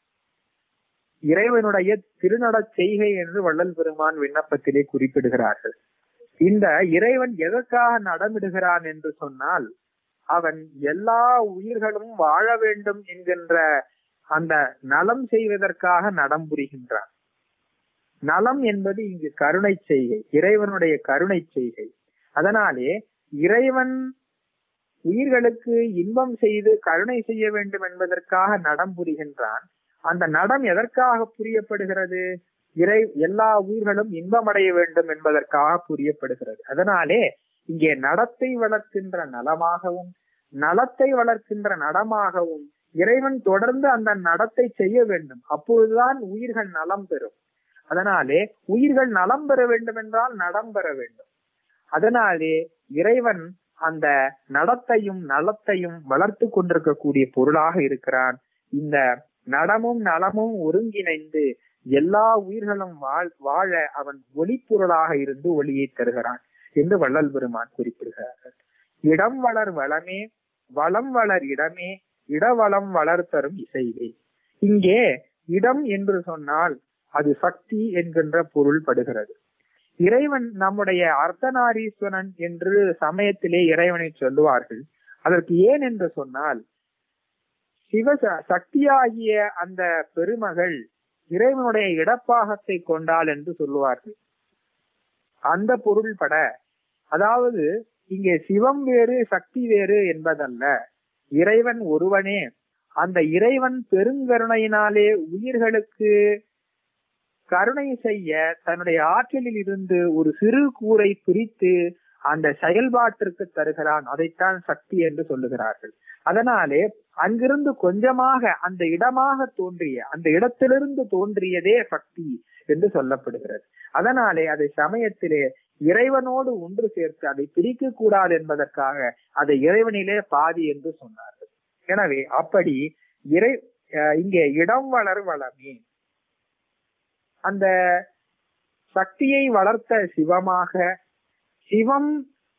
இறைவனுடைய திருநடச் செய்கை என்று வள்ளல் பெருமான் விண்ணப்பத்திலே குறிப்பிடுகிறார்கள் இந்த இறைவன் எதற்காக நடமிடுகிறான் என்று சொன்னால் அவன் எல்லா உயிர்களும் வாழ வேண்டும் என்கின்ற அந்த நலம் செய்வதற்காக நடம் புரிகின்றான் நலம் என்பது இங்கு கருணை செய்கை இறைவனுடைய கருணை செய்கை அதனாலே இறைவன் உயிர்களுக்கு இன்பம் செய்து கருணை செய்ய வேண்டும் என்பதற்காக நடம் புரிகின்றான் அந்த நடம் எதற்காக புரியப்படுகிறது இறை எல்லா உயிர்களும் இன்பமடைய வேண்டும் என்பதற்காக புரியப்படுகிறது அதனாலே இங்கே நடத்தை வளர்க்கின்ற நலமாகவும் நலத்தை வளர்க்கின்ற நடமாகவும் இறைவன் தொடர்ந்து அந்த நடத்தை செய்ய வேண்டும் அப்பொழுதுதான் உயிர்கள் நலம் பெறும் அதனாலே உயிர்கள் நலம் பெற வேண்டும் என்றால் நடம் பெற வேண்டும் அதனாலே இறைவன் அந்த நடத்தையும் நலத்தையும் வளர்த்து கொண்டிருக்கக்கூடிய பொருளாக இருக்கிறான் இந்த நடமும் நலமும் ஒருங்கிணைந்து எல்லா உயிர்களும் வாழ் வாழ அவன் ஒளிப்பொருளாக இருந்து ஒளியை தருகிறான் என்று வள்ளல் பெருமான் குறிப்பிடுகிறார்கள் இடம் வளர் வளமே வளம் வளர் இடமே இடவளம் வளர் தரும் இசைவே இங்கே இடம் என்று சொன்னால் அது சக்தி என்கின்ற பொருள் படுகிறது இறைவன் நம்முடைய அர்த்தநாரீஸ்வரன் என்று சமயத்திலே இறைவனை சொல்லுவார்கள் அதற்கு ஏன் என்று சொன்னால் சிவ சக்தியாகிய அந்த பெருமகள் இறைவனுடைய இடப்பாகத்தை கொண்டாள் என்று சொல்லுவார்கள் அந்த பொருள் பட அதாவது இங்கே சிவம் வேறு சக்தி வேறு என்பதல்ல இறைவன் ஒருவனே அந்த இறைவன் பெருங்கருணையினாலே உயிர்களுக்கு கருணை செய்ய தன்னுடைய ஆற்றலில் இருந்து ஒரு சிறு கூரை பிரித்து அந்த செயல்பாட்டிற்கு தருகிறான் அதைத்தான் சக்தி என்று சொல்லுகிறார்கள் அதனாலே அங்கிருந்து கொஞ்சமாக அந்த இடமாக தோன்றிய அந்த இடத்திலிருந்து தோன்றியதே சக்தி என்று சொல்லப்படுகிறது அதனாலே அதை சமயத்திலே இறைவனோடு ஒன்று சேர்த்து அதை பிரிக்க கூடாது என்பதற்காக அதை இறைவனிலே பாதி என்று சொன்னார்கள் எனவே அப்படி இறை அஹ் இங்கே இடம் வளர் வளமே அந்த சக்தியை வளர்த்த சிவமாக சிவம்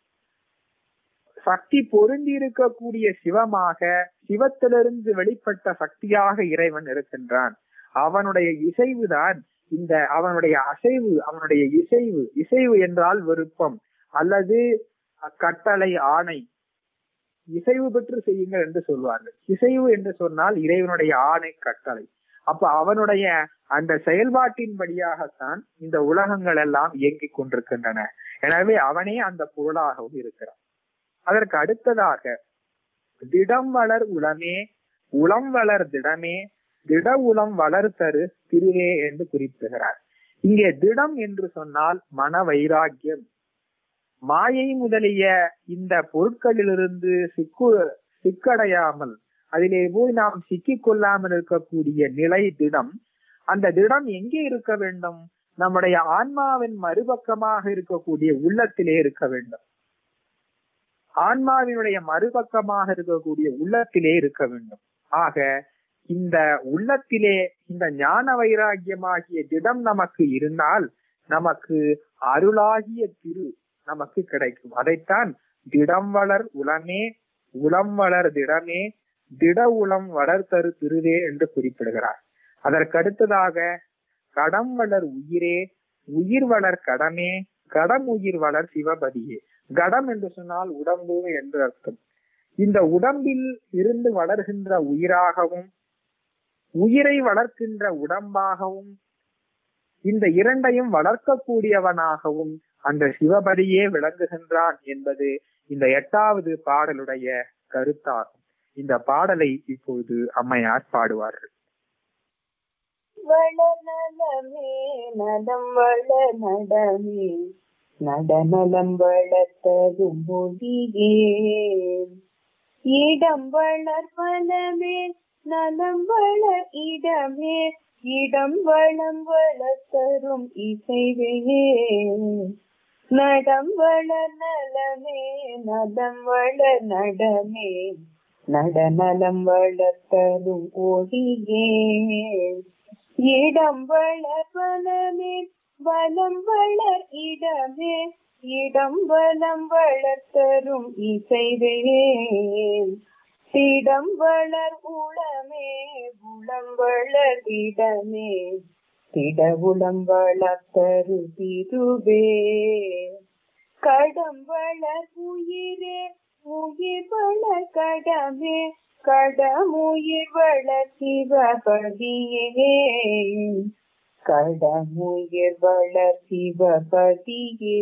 சக்தி பொருந்தி இருக்கக்கூடிய சிவமாக சிவத்திலிருந்து வெளிப்பட்ட சக்தியாக இறைவன் இருக்கின்றான் அவனுடைய இசைவுதான் இந்த அவனுடைய அசைவு அவனுடைய இசைவு இசைவு என்றால் விருப்பம் அல்லது கட்டளை ஆணை இசைவு பெற்று செய்யுங்கள் என்று சொல்வார்கள் இசைவு என்று சொன்னால் இறைவனுடைய ஆணை கட்டளை அப்ப அவனுடைய அந்த செயல்பாட்டின் படியாகத்தான் இந்த உலகங்கள் எல்லாம் இயங்கிக் கொண்டிருக்கின்றன எனவே அவனே அந்த பொருளாகவும் இருக்கிறான் அதற்கு அடுத்ததாக திடம் வளர் உளமே உளம் வளர் திடமே திட உளம் வளர் தரு திருவே என்று குறிப்பிடுகிறார் இங்கே திடம் என்று சொன்னால் மன வைராக்கியம் மாயை முதலிய இந்த பொருட்களிலிருந்து சிக்கு சிக்கடையாமல் அதிலே போய் நாம் சிக்கிக் கொள்ளாமல் இருக்கக்கூடிய நிலை திடம் அந்த திடம் எங்கே இருக்க வேண்டும் நம்முடைய ஆன்மாவின் மறுபக்கமாக இருக்கக்கூடிய உள்ளத்திலே இருக்க வேண்டும் ஆன்மாவினுடைய மறுபக்கமாக இருக்கக்கூடிய உள்ளத்திலே இருக்க வேண்டும் ஆக இந்த உள்ளத்திலே இந்த ஞான வைராகியமாகிய திடம் நமக்கு இருந்தால் நமக்கு அருளாகிய திரு நமக்கு கிடைக்கும் அதைத்தான் திடம் வளர் உளமே உளம் வளர் திடமே திட உளம் வளர்த்தரு திருவே என்று குறிப்பிடுகிறார் அதற்கு அடுத்ததாக கடம் வளர் உயிரே உயிர் வளர் கடமே கடம் உயிர் வளர் சிவபதியே கடம் என்று சொன்னால் உடம்பு என்று அர்த்தம் இந்த உடம்பில் இருந்து வளர்கின்ற உயிராகவும் உயிரை வளர்க்கின்ற உடம்பாகவும் இந்த இரண்டையும் வளர்க்கக்கூடியவனாகவும் அந்த சிவபதியே விளங்குகின்றான் என்பது இந்த எட்டாவது பாடலுடைய கருத்தாகும் இந்த பாடலை இப்பொழுது அம்மையார் பாடுவார்கள் வளநலமே நலம் வள நடமே நடநலம் வளர்த்தரும் மொழியே இடம் வளர்வனமே நலம் வளர் இடமே இடம் வளம் வளர்த்தரும் இசைவையே நடம் வளர் நலமே நலம் வளர் நடமே நடநலம் வளர்த்தரும் ஒளியே இடம் வளர்வனமே வலம் வளர் இடமே இடம் வலம் வளர்த்தரும் இசைவே திடம் வளர் உளமே உளம் வளர் இடமே திட உளம் வளர்த்தரு திருவே கடம் வளர் உயிரே உயிர் வளர் கடமே கடமுயிர் வளர் சிவபதியே கடமுயிர் வளர் சிவபதியே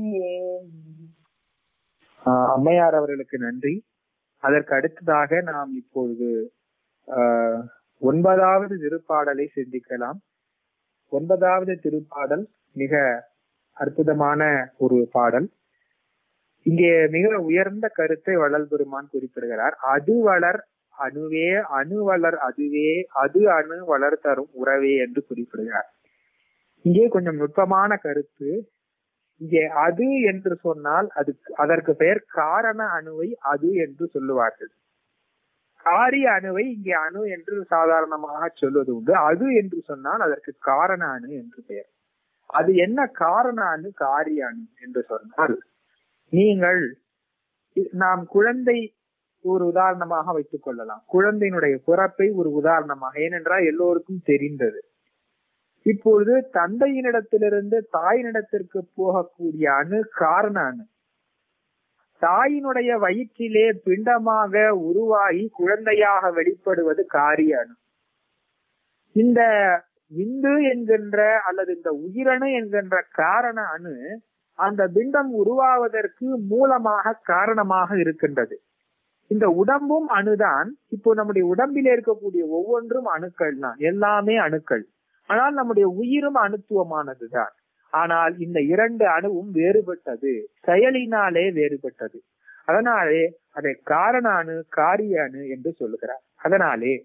ஆஹ் அம்மையார் அவர்களுக்கு நன்றி அதற்கு அடுத்ததாக நாம் இப்பொழுது ஆஹ் ஒன்பதாவது திருப்பாடலை சிந்திக்கலாம் ஒன்பதாவது திருப்பாடல் மிக அற்புதமான ஒரு பாடல் இங்கே மிக உயர்ந்த கருத்தை வள்ளல் பெருமான் குறிப்பிடுகிறார் அது வளர் அணுவே அணு வளர் அதுவே அது அணு வளர் தரும் உறவே என்று குறிப்பிடுகிறார் இங்கே கொஞ்சம் நுட்பமான கருத்து இங்கே அது என்று சொன்னால் அது அதற்கு பெயர் காரண அணுவை அது என்று சொல்லுவார்கள் காரிய அணுவை இங்கே அணு என்று சாதாரணமாக சொல்வது உண்டு அது என்று சொன்னால் அதற்கு காரண அணு என்று பெயர் அது என்ன காரண அணு காரிய அணு என்று சொன்னால் நீங்கள் நாம் குழந்தை ஒரு உதாரணமாக வைத்துக் கொள்ளலாம் குழந்தையினுடைய பிறப்பை ஒரு உதாரணமாக ஏனென்றால் எல்லோருக்கும் தெரிந்தது இப்பொழுது தந்தையினிடத்திலிருந்து தாயினிடத்திற்கு போகக்கூடிய அணு காரண அணு தாயினுடைய வயிற்றிலே பிண்டமாக உருவாகி குழந்தையாக வெளிப்படுவது காரிய அணு இந்த விந்து என்கின்ற அல்லது இந்த உயிரணு என்கின்ற காரண அணு அந்த பிண்டம் உருவாவதற்கு மூலமாக காரணமாக இருக்கின்றது இந்த உடம்பும் அணுதான் இப்போ நம்முடைய உடம்பிலே இருக்கக்கூடிய ஒவ்வொன்றும் அணுக்கள் தான் எல்லாமே அணுக்கள் ஆனால் நம்முடைய உயிரும் அணுத்துவமானதுதான் ஆனால் இந்த இரண்டு அணுவும் வேறுபட்டது செயலினாலே வேறுபட்டது அதனாலே அதை காரண அணு காரிய அணு என்று சொல்லுகிறார் அதனாலே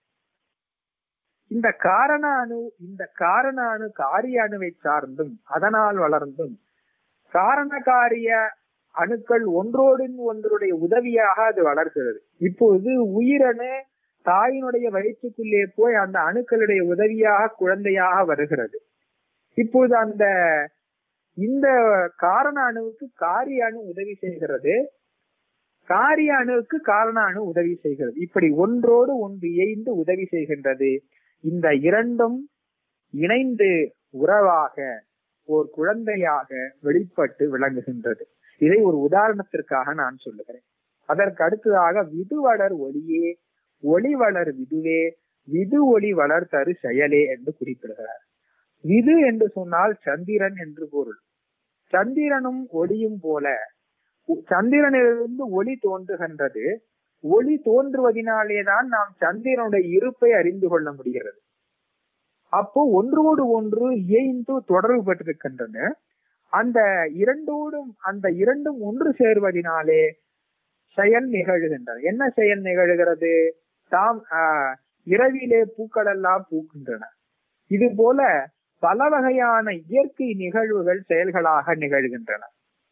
இந்த காரண அணு இந்த காரண அணு காரிய அணுவை சார்ந்தும் அதனால் வளர்ந்தும் காரண காரிய அணுக்கள் ஒன்றோடு ஒன்றுடைய உதவியாக அது வளர்கிறது இப்போது உயிரணு தாயினுடைய வயிற்றுக்குள்ளே போய் அந்த அணுக்களுடைய உதவியாக குழந்தையாக வருகிறது இப்போது அந்த இந்த காரண அணுவுக்கு காரிய அணு உதவி செய்கிறது காரிய அணுவுக்கு காரண அணு உதவி செய்கிறது இப்படி ஒன்றோடு ஒன்று இயைந்து உதவி செய்கின்றது இந்த இரண்டும் இணைந்து உறவாக ஓர் குழந்தையாக வெளிப்பட்டு விளங்குகின்றது இதை ஒரு உதாரணத்திற்காக நான் சொல்லுகிறேன் அதற்கு அடுத்ததாக விது வளர் ஒளியே ஒளி வளர் விதுவே விது ஒளி வளர் தரு செயலே என்று குறிப்பிடுகிறார் விது என்று சொன்னால் சந்திரன் என்று பொருள் சந்திரனும் ஒளியும் போல சந்திரனிலிருந்து ஒளி தோன்றுகின்றது ஒளி தோன்றுவதனாலேதான் நாம் சந்திரனுடைய இருப்பை அறிந்து கொள்ள முடிகிறது அப்போ ஒன்றோடு ஒன்று இயைந்து தொடர்பு பெற்றிருக்கின்றன அந்த இரண்டோடும் அந்த இரண்டும் ஒன்று சேர்வதனாலே செயல் நிகழ்கின்றன என்ன செயல் நிகழ்கிறது தாம் ஆஹ் இரவிலே பூக்கள் எல்லாம் பூக்கின்றன இது போல பல வகையான இயற்கை நிகழ்வுகள் செயல்களாக நிகழ்கின்றன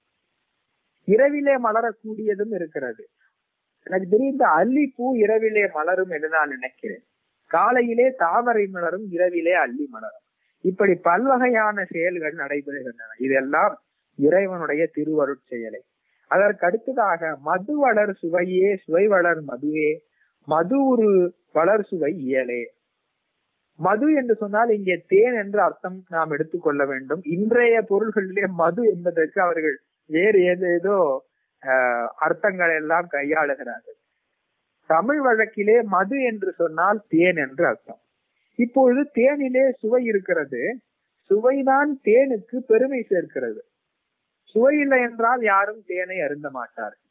இரவிலே மலரக்கூடியதும் இருக்கிறது எனக்கு தெரிந்த அல்லிப்பூ இரவிலே மலரும் என்று நான் நினைக்கிறேன் காலையிலே தாமரை மலரும் இரவிலே அள்ளி மலரும் இப்படி பல்வகையான செயல்கள் நடைபெறுகின்றன இதெல்லாம் இறைவனுடைய திருவருட் செயலை அதற்கு அடுத்ததாக மது வளர் சுவையே சுவை வளர் மதுவே மது ஒரு வளர் சுவை இயலே மது என்று சொன்னால் இங்கே தேன் என்று அர்த்தம் நாம் எடுத்துக்கொள்ள வேண்டும் இன்றைய பொருள்களிலே மது என்பதற்கு அவர்கள் வேறு ஏதேதோ ஆஹ் அர்த்தங்கள் எல்லாம் கையாளுகிறார்கள் தமிழ் வழக்கிலே மது என்று சொன்னால் தேன் என்று அர்த்தம் இப்பொழுது தேனிலே சுவை இருக்கிறது சுவைதான் தேனுக்கு பெருமை சேர்க்கிறது சுவை இல்லை என்றால் யாரும் தேனை அருந்த மாட்டார்கள்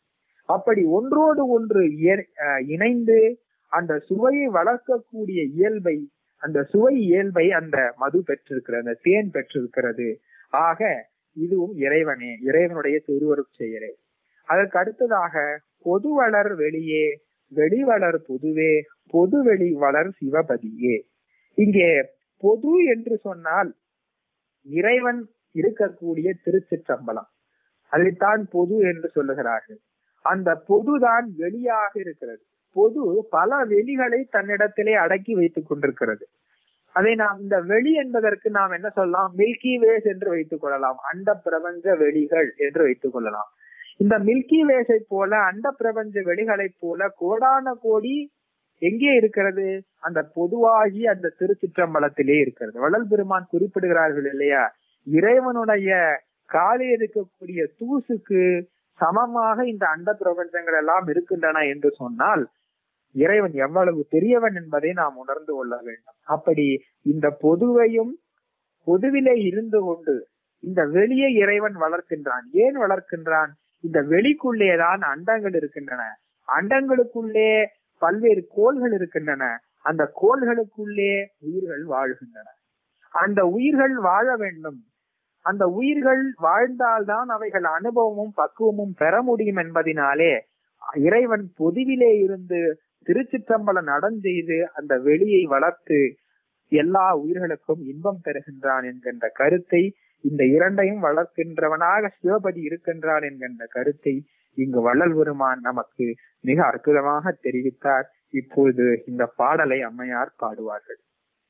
அப்படி ஒன்றோடு ஒன்று இய- அஹ் இணைந்து அந்த சுவையை வளர்க்கக்கூடிய இயல்பை அந்த சுவை இயல்பை அந்த மது பெற்றிருக்கிறது அந்த தேன் பெற்றிருக்கிறது ஆக இதுவும் இறைவனே இறைவனுடைய திருவருட் செயலே அதற்கு அடுத்ததாக பொது வளர் வெளியே வெளிவளர் பொதுவே பொது வெளி வளர் சிவபதியே இங்கே பொது என்று சொன்னால் இறைவன் இருக்கக்கூடிய திருச்சிற்றம்பலம் அதைத்தான் பொது என்று சொல்லுகிறார்கள் அந்த பொதுதான் வெளியாக இருக்கிறது பொது பல வெளிகளை தன்னிடத்திலே அடக்கி வைத்துக் கொண்டிருக்கிறது அதை நாம் இந்த வெளி என்பதற்கு நாம் என்ன சொல்லலாம் மில்கி வேஸ் என்று வைத்துக் கொள்ளலாம் அண்ட பிரபஞ்ச வெளிகள் என்று வைத்துக் கொள்ளலாம் இந்த மில்கி வேஸை போல அண்ட பிரபஞ்ச வெளிகளைப் போல கோடான கோடி எங்கே இருக்கிறது அந்த பொதுவாகி அந்த திருச்சிற்றம்பலத்திலே இருக்கிறது வள்ளல் பெருமான் குறிப்பிடுகிறார்கள் இல்லையா இறைவனுடைய காலில் இருக்கக்கூடிய தூசுக்கு சமமாக இந்த அண்ட பிரபஞ்சங்கள் எல்லாம் இருக்கின்றன என்று சொன்னால் இறைவன் எவ்வளவு பெரியவன் என்பதை நாம் உணர்ந்து கொள்ள வேண்டும் அப்படி இந்த பொதுவையும் பொதுவிலே இருந்து கொண்டு இந்த வெளியே இறைவன் வளர்க்கின்றான் ஏன் வளர்க்கின்றான் இந்த வெளிக்குள்ளேதான் அண்டங்கள் இருக்கின்றன அண்டங்களுக்குள்ளே பல்வேறு கோள்கள் இருக்கின்றன அந்த கோள்களுக்குள்ளே உயிர்கள் வாழ்கின்றன அந்த உயிர்கள் வாழ வேண்டும் அந்த உயிர்கள் வாழ்ந்தால்தான் அவைகள் அனுபவமும் பக்குவமும் பெற முடியும் என்பதினாலே இறைவன் பொதுவிலே இருந்து திருச்சிற்றம்பலம் நடஞ்செய்து அந்த வெளியை வளர்த்து எல்லா உயிர்களுக்கும் இன்பம் தருகின்றான் என்கின்ற கருத்தை இந்த இரண்டையும் வளர்க்கின்றவனாக சிவபதி இருக்கின்றான் என்கின்ற கருத்தை இங்கு வள்ளல் பெருமான் நமக்கு மிக அற்புதமாக தெரிவித்தார் இப்பொழுது இந்த பாடலை அம்மையார் பாடுவார்கள்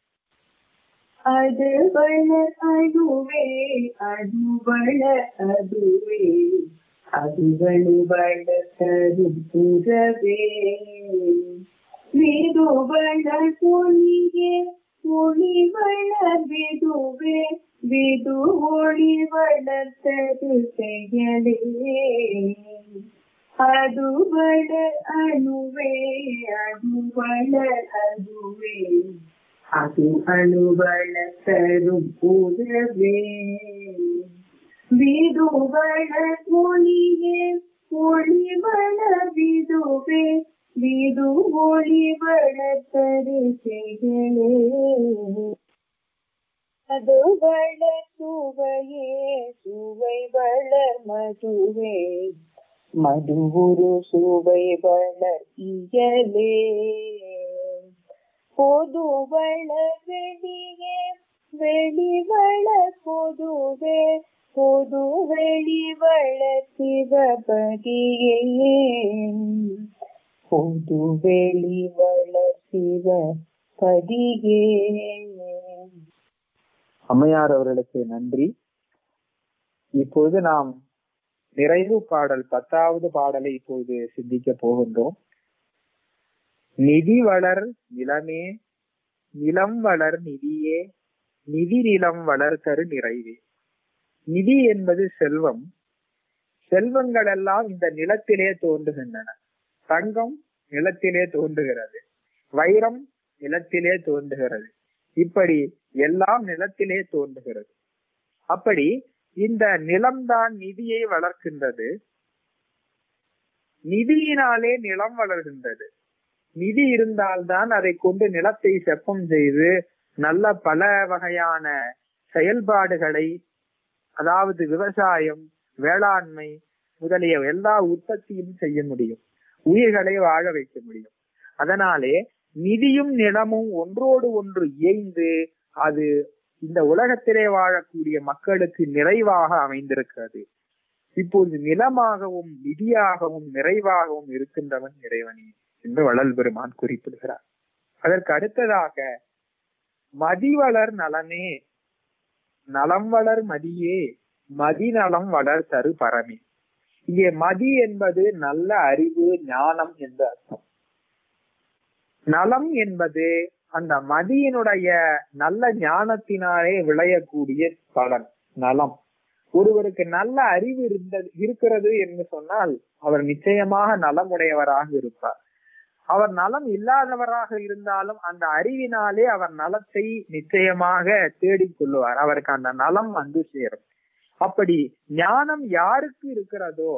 அது வளர் அதுவே அது வளர் அதுவே அதுவழி வளர்த்தரும் புறவே விது வளர் பொழியே ஒளி வளர் விதுவே விது ஒளி வளர்த்தது செயலே அது வளர் அணுவே அது வளர் அதுவே அது அணுவள தரும் உறவே விதுவள ஒளியே ஒளிவள விதுவே விது ஒளிவள தரு செய்களே அது வள சுவையே சுவை வளர் மதுவே மதுவுரு சுவை வளர் இயலே பொது வள வெளியே வெளி வள பொதுவே பொது வெளி வள சிவபதியே பொது வெளி வள சிவபதியே அம்மையார் அவர்களுக்கு நன்றி இப்பொழுது நாம் நிறைவு பாடல் பத்தாவது பாடலை இப்பொழுது சிந்திக்க போகின்றோம் நிதி வளர் நிலமே நிலம் வளர் நிதியே நிதி நிலம் வளர் தரு நிறைவே நிதி என்பது செல்வம் செல்வங்கள் எல்லாம் இந்த நிலத்திலே தோன்றுகின்றன தங்கம் நிலத்திலே தோன்றுகிறது வைரம் நிலத்திலே தோன்றுகிறது இப்படி எல்லாம் நிலத்திலே தோன்றுகிறது அப்படி இந்த நிலம்தான் நிதியை வளர்க்கின்றது நிதியினாலே நிலம் வளர்கின்றது நிதி இருந்தால்தான் அதை கொண்டு நிலத்தை செப்பம் செய்து நல்ல பல வகையான செயல்பாடுகளை அதாவது விவசாயம் வேளாண்மை முதலிய எல்லா உற்பத்தியும் செய்ய முடியும் உயிர்களை வாழ வைக்க முடியும் அதனாலே நிதியும் நிலமும் ஒன்றோடு ஒன்று இயைந்து அது இந்த உலகத்திலே வாழக்கூடிய மக்களுக்கு நிறைவாக அமைந்திருக்கிறது இப்போது நிலமாகவும் நிதியாகவும் நிறைவாகவும் இருக்கின்றவன் இறைவனே என்று வள்ளல் பெருமான் குறிப்பிடுகிறார் அதற்கு அடுத்ததாக மதிவளர் நலமே நலம் வளர் மதியே மதிநலம் வளர் தரு பரமே இங்கே மதி என்பது நல்ல அறிவு ஞானம் என்று அர்த்தம் நலம் என்பது அந்த மதியினுடைய நல்ல ஞானத்தினாலே விளையக்கூடிய பலன் நலம் ஒருவருக்கு நல்ல அறிவு இருந்தது இருக்கிறது என்று சொன்னால் அவர் நிச்சயமாக நலமுடையவராக இருப்பார் அவர் நலம் இல்லாதவராக இருந்தாலும் அந்த அறிவினாலே அவர் நலத்தை நிச்சயமாக தேடிக் கொள்ளுவார் அவருக்கு அந்த நலம் வந்து சேரும் அப்படி ஞானம் யாருக்கு இருக்கிறதோ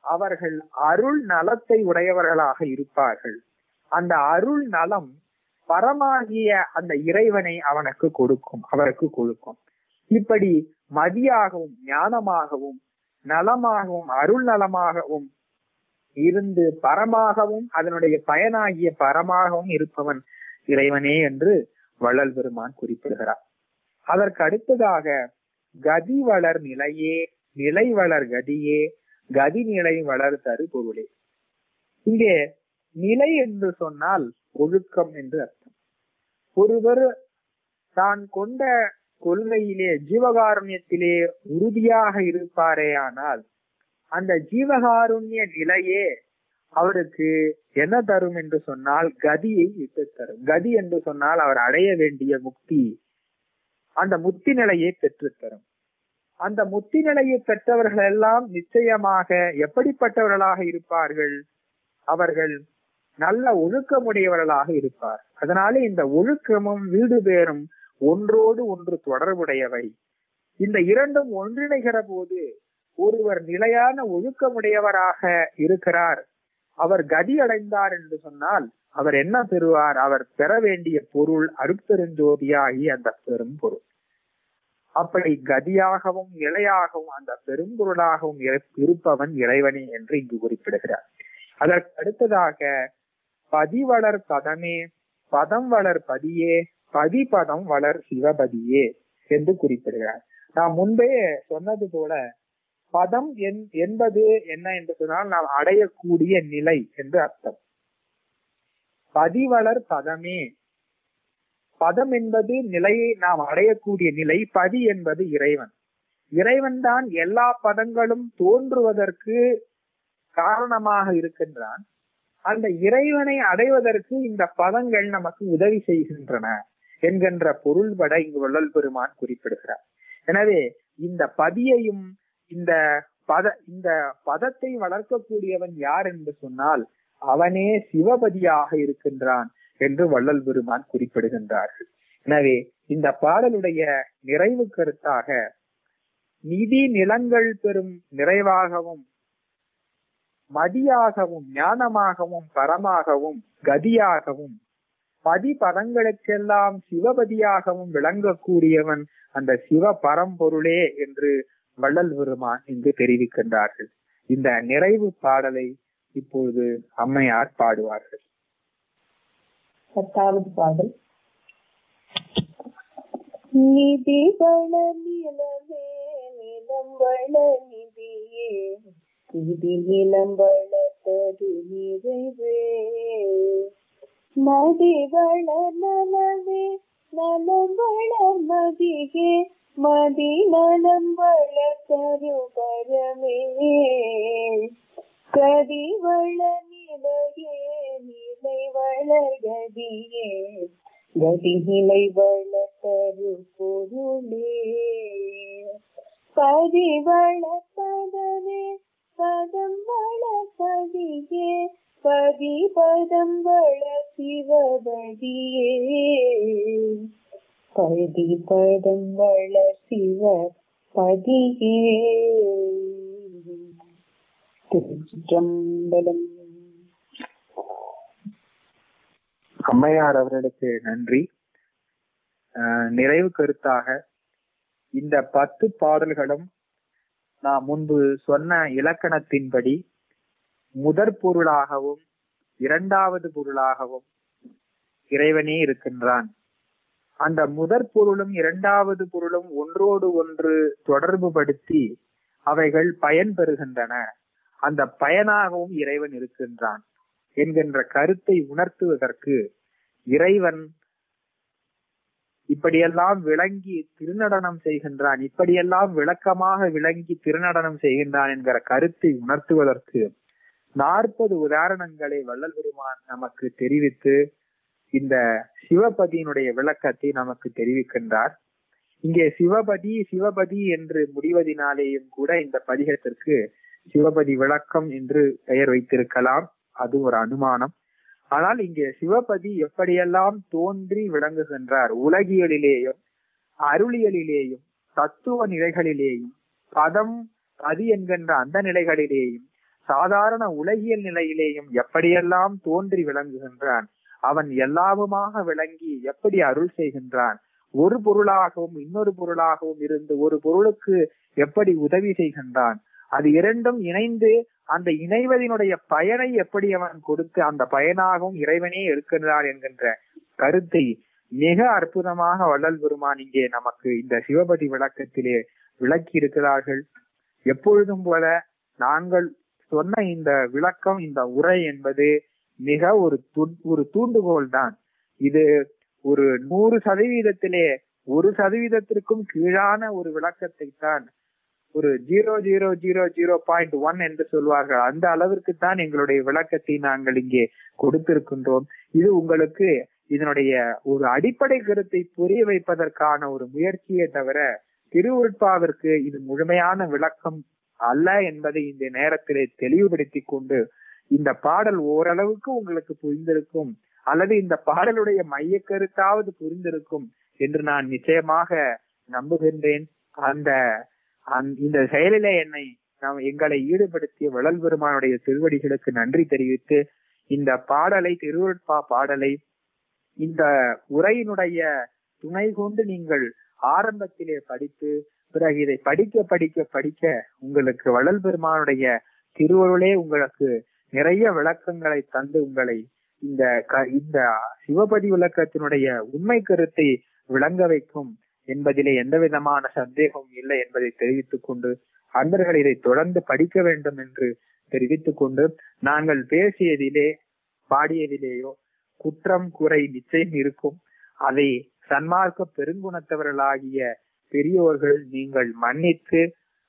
அவர்கள் அருள் நலத்தை உடையவர்களாக இருப்பார்கள் அந்த அருள் நலம் பரமாகிய அந்த இறைவனை அவனுக்கு கொடுக்கும் அவருக்கு கொடுக்கும் இப்படி மதியாகவும் ஞானமாகவும் நலமாகவும் அருள் நலமாகவும் இருந்து பரமாகவும் அதனுடைய பயனாகிய பரமாகவும் இருப்பவன் இறைவனே என்று வள்ளல் பெருமான் குறிப்பிடுகிறார் அதற்கு அடுத்ததாக கதி வளர் நிலையே நிலை வளர் கதியே கதி நிலை வளர் தரு பொருளே இங்கே நிலை என்று சொன்னால் ஒழுக்கம் என்று அர்த்தம் ஒருவர் தான் கொண்ட கொள்கையிலே ஜீவகாருண்யத்திலே உறுதியாக இருப்பாரே ஆனால் அந்த ஜீவகாருண்ய நிலையே அவருக்கு என்ன தரும் என்று சொன்னால் கதியை விட்டு தரும் கதி என்று சொன்னால் அவர் அடைய வேண்டிய முக்தி அந்த முத்தி நிலையை பெற்றுத் தரும் அந்த முத்தி நிலையை பெற்றவர்கள் எல்லாம் நிச்சயமாக எப்படிப்பட்டவர்களாக இருப்பார்கள் அவர்கள் நல்ல ஒழுக்கமுடையவர்களாக இருப்பார் அதனால இந்த ஒழுக்கமும் வீடு பேரும் ஒன்றோடு ஒன்று தொடர்புடையவை இந்த இரண்டும் ஒன்றிணைகிற போது ஒருவர் நிலையான ஒழுக்கமுடையவராக இருக்கிறார் அவர் கதி அடைந்தார் என்று சொன்னால் அவர் என்ன பெறுவார் அவர் பெற வேண்டிய பொருள் அருட்பெருஞ்சோதியாகி அந்த பெரும் பொருள் அப்படி கதியாகவும் நிலையாகவும் அந்த பெரும்பொருளாகவும் இருப்பவன் இறைவனே என்று இங்கு குறிப்பிடுகிறார் அதற்கு அடுத்ததாக பதிவளர் பதமே பதம் வளர் பதியே பதிபதம் வளர் சிவபதியே என்று குறிப்பிடுகிறார் நான் முன்பே சொன்னது போல பதம் என்பது என்ன என்று சொன்னால் நாம் அடையக்கூடிய நிலை என்று அர்த்தம் பதிவளர் பதமே பதம் என்பது நிலையை நாம் அடையக்கூடிய நிலை பதி என்பது இறைவன் இறைவன் தான் எல்லா பதங்களும் தோன்றுவதற்கு காரணமாக இருக்கின்றான் அந்த இறைவனை அடைவதற்கு இந்த பதங்கள் நமக்கு உதவி செய்கின்றன என்கின்ற பொருள்பட இங்கு வள்ளல் பெருமான் குறிப்பிடுகிறார் எனவே இந்த பதியையும் இந்த பத இந்த பதத்தை வளர்க்கக்கூடியவன் யார் என்று சொன்னால் அவனே சிவபதியாக இருக்கின்றான் என்று வள்ளல் பெருமான் குறிப்பிடுகின்றார்கள் எனவே இந்த பாடலுடைய நிறைவு கருத்தாக நிதி நிலங்கள் பெறும் நிறைவாகவும் மதியாகவும் ஞானமாகவும் பரமாகவும் கதியாகவும் பதி பதங்களுக்கெல்லாம் சிவபதியாகவும் விளங்கக்கூடியவன் அந்த சிவ பரம்பொருளே என்று வள்ளல் பெருமான் இங்கு தெரிவிக்கின்றார்கள் இந்த நிறைவு பாடலை இப்பொழுது அம்மையார் பாடுவார்கள் பத்தாவது பாடல் நிதி வள நிலமே நிலம் வள நிதியே நிதி நிலம் வளர்த்தது நிறைவே மதி வள நலவே நலம் வளர் மதியே மதி நலம் வளர்த்தரு பரமே கதி வள நிலையே நிலை வளர் கதியே கதி நிலை வளர்த்தரு பொருளே பதி வள பதமே பதம் வள பதியே பதி பதம் வள சிவபதியே பதி பதம் வள சிவ பதியே திருச்சிற்றம்பலம் அம்மையார் அவர்களுக்கு நன்றி அஹ் நிறைவு கருத்தாக இந்த பத்து பாடல்களும் நான் முன்பு சொன்ன இலக்கணத்தின்படி முதற் பொருளாகவும் இரண்டாவது பொருளாகவும் இறைவனே இருக்கின்றான் அந்த முதற் பொருளும் இரண்டாவது பொருளும் ஒன்றோடு ஒன்று தொடர்பு படுத்தி அவைகள் பயன் பெறுகின்றன அந்த பயனாகவும் இறைவன் இருக்கின்றான் என்கின்ற கருத்தை உணர்த்துவதற்கு இறைவன் இப்படியெல்லாம் விளங்கி திருநடனம் செய்கின்றான் இப்படியெல்லாம் விளக்கமாக விளங்கி திருநடனம் செய்கின்றான் என்கிற கருத்தை உணர்த்துவதற்கு நாற்பது உதாரணங்களை வள்ளல் பெருமான் நமக்கு தெரிவித்து இந்த சிவபதியினுடைய விளக்கத்தை நமக்கு தெரிவிக்கின்றார் இங்கே சிவபதி சிவபதி என்று முடிவதினாலேயும் கூட இந்த பதிகத்திற்கு சிவபதி விளக்கம் என்று பெயர் வைத்திருக்கலாம் அது ஒரு அனுமானம் ஆனால் இங்கே சிவபதி எப்படியெல்லாம் தோன்றி விளங்குகின்றார் உலகியலிலேயும் அருளியலிலேயும் தத்துவ நிலைகளிலேயும் பதம் பதி என்கின்ற அந்த நிலைகளிலேயும் சாதாரண உலகியல் நிலையிலேயும் எப்படியெல்லாம் தோன்றி விளங்குகின்றான் அவன் எல்லாவுமாக விளங்கி எப்படி அருள் செய்கின்றான் ஒரு பொருளாகவும் இன்னொரு பொருளாகவும் இருந்து ஒரு பொருளுக்கு எப்படி உதவி செய்கின்றான் அது இரண்டும் இணைந்து அந்த இணைவதினுடைய பயனை எப்படி அவன் கொடுத்து அந்த பயனாகவும் இறைவனே இருக்கின்றான் என்கின்ற கருத்தை மிக அற்புதமாக வள்ளல் பெருமான் இங்கே நமக்கு இந்த சிவபதி விளக்கத்திலே விளக்கி இருக்கிறார்கள் எப்பொழுதும் போல நாங்கள் சொன்ன இந்த விளக்கம் இந்த உரை என்பது மிக ஒரு து- ஒரு தூண்டுகோல் தான் இது ஒரு நூறு சதவீதத்திலே ஒரு சதவீதத்திற்கும் கீழான ஒரு விளக்கத்தை தான் ஒரு zero zero zero zero point one என்று சொல்வார்கள் அந்த அளவிற்கு தான் எங்களுடைய விளக்கத்தை நாங்கள் இங்கே கொடுத்திருக்கின்றோம் இது உங்களுக்கு இதனுடைய ஒரு அடிப்படை கருத்தை புரிய வைப்பதற்கான ஒரு முயற்சியே தவிர திருவுருட்பாவிற்கு இது முழுமையான விளக்கம் அல்ல என்பதை இந்த நேரத்திலே தெளிவுபடுத்தி கொண்டு இந்த பாடல் ஓரளவுக்கு உங்களுக்கு புரிந்திருக்கும் அல்லது இந்த பாடலுடைய மைய கருத்தாவது புரிந்திருக்கும் என்று நான் நிச்சயமாக நம்புகின்றேன் அந்த அந்த- இந்த செயலிலே என்னை நாம் எங்களை ஈடுபடுத்திய வள்ளல் பெருமானுடைய திருவடிகளுக்கு நன்றி தெரிவித்து இந்த பாடலை திருவருட்பா பாடலை இந்த உரையினுடைய துணை கொண்டு நீங்கள் ஆரம்பத்திலே படித்து பிறகு இதை படிக்க படிக்க படிக்க உங்களுக்கு வள்ளல் பெருமானுடைய திருவருளே உங்களுக்கு நிறைய விளக்கங்களை தந்து உங்களை இந்த க- இந்த சிவபதி விளக்கத்தினுடைய உண்மை கருத்தை விளங்க வைக்கும் என்பதிலே எந்த விதமான சந்தேகமும் இல்லை என்பதை தெரிவித்துக் கொண்டு அன்பர்கள் இதை தொடர்ந்து படிக்க வேண்டும் என்று தெரிவித்துக் கொண்டு நாங்கள் பேசியதிலே பாடியதிலேயோ குற்றம் குறை நிச்சயம் இருக்கும் அதை சன்மார்க்க பெருங்குணத்தவர்களாகிய பெரியோர்கள் நீங்கள் மன்னித்து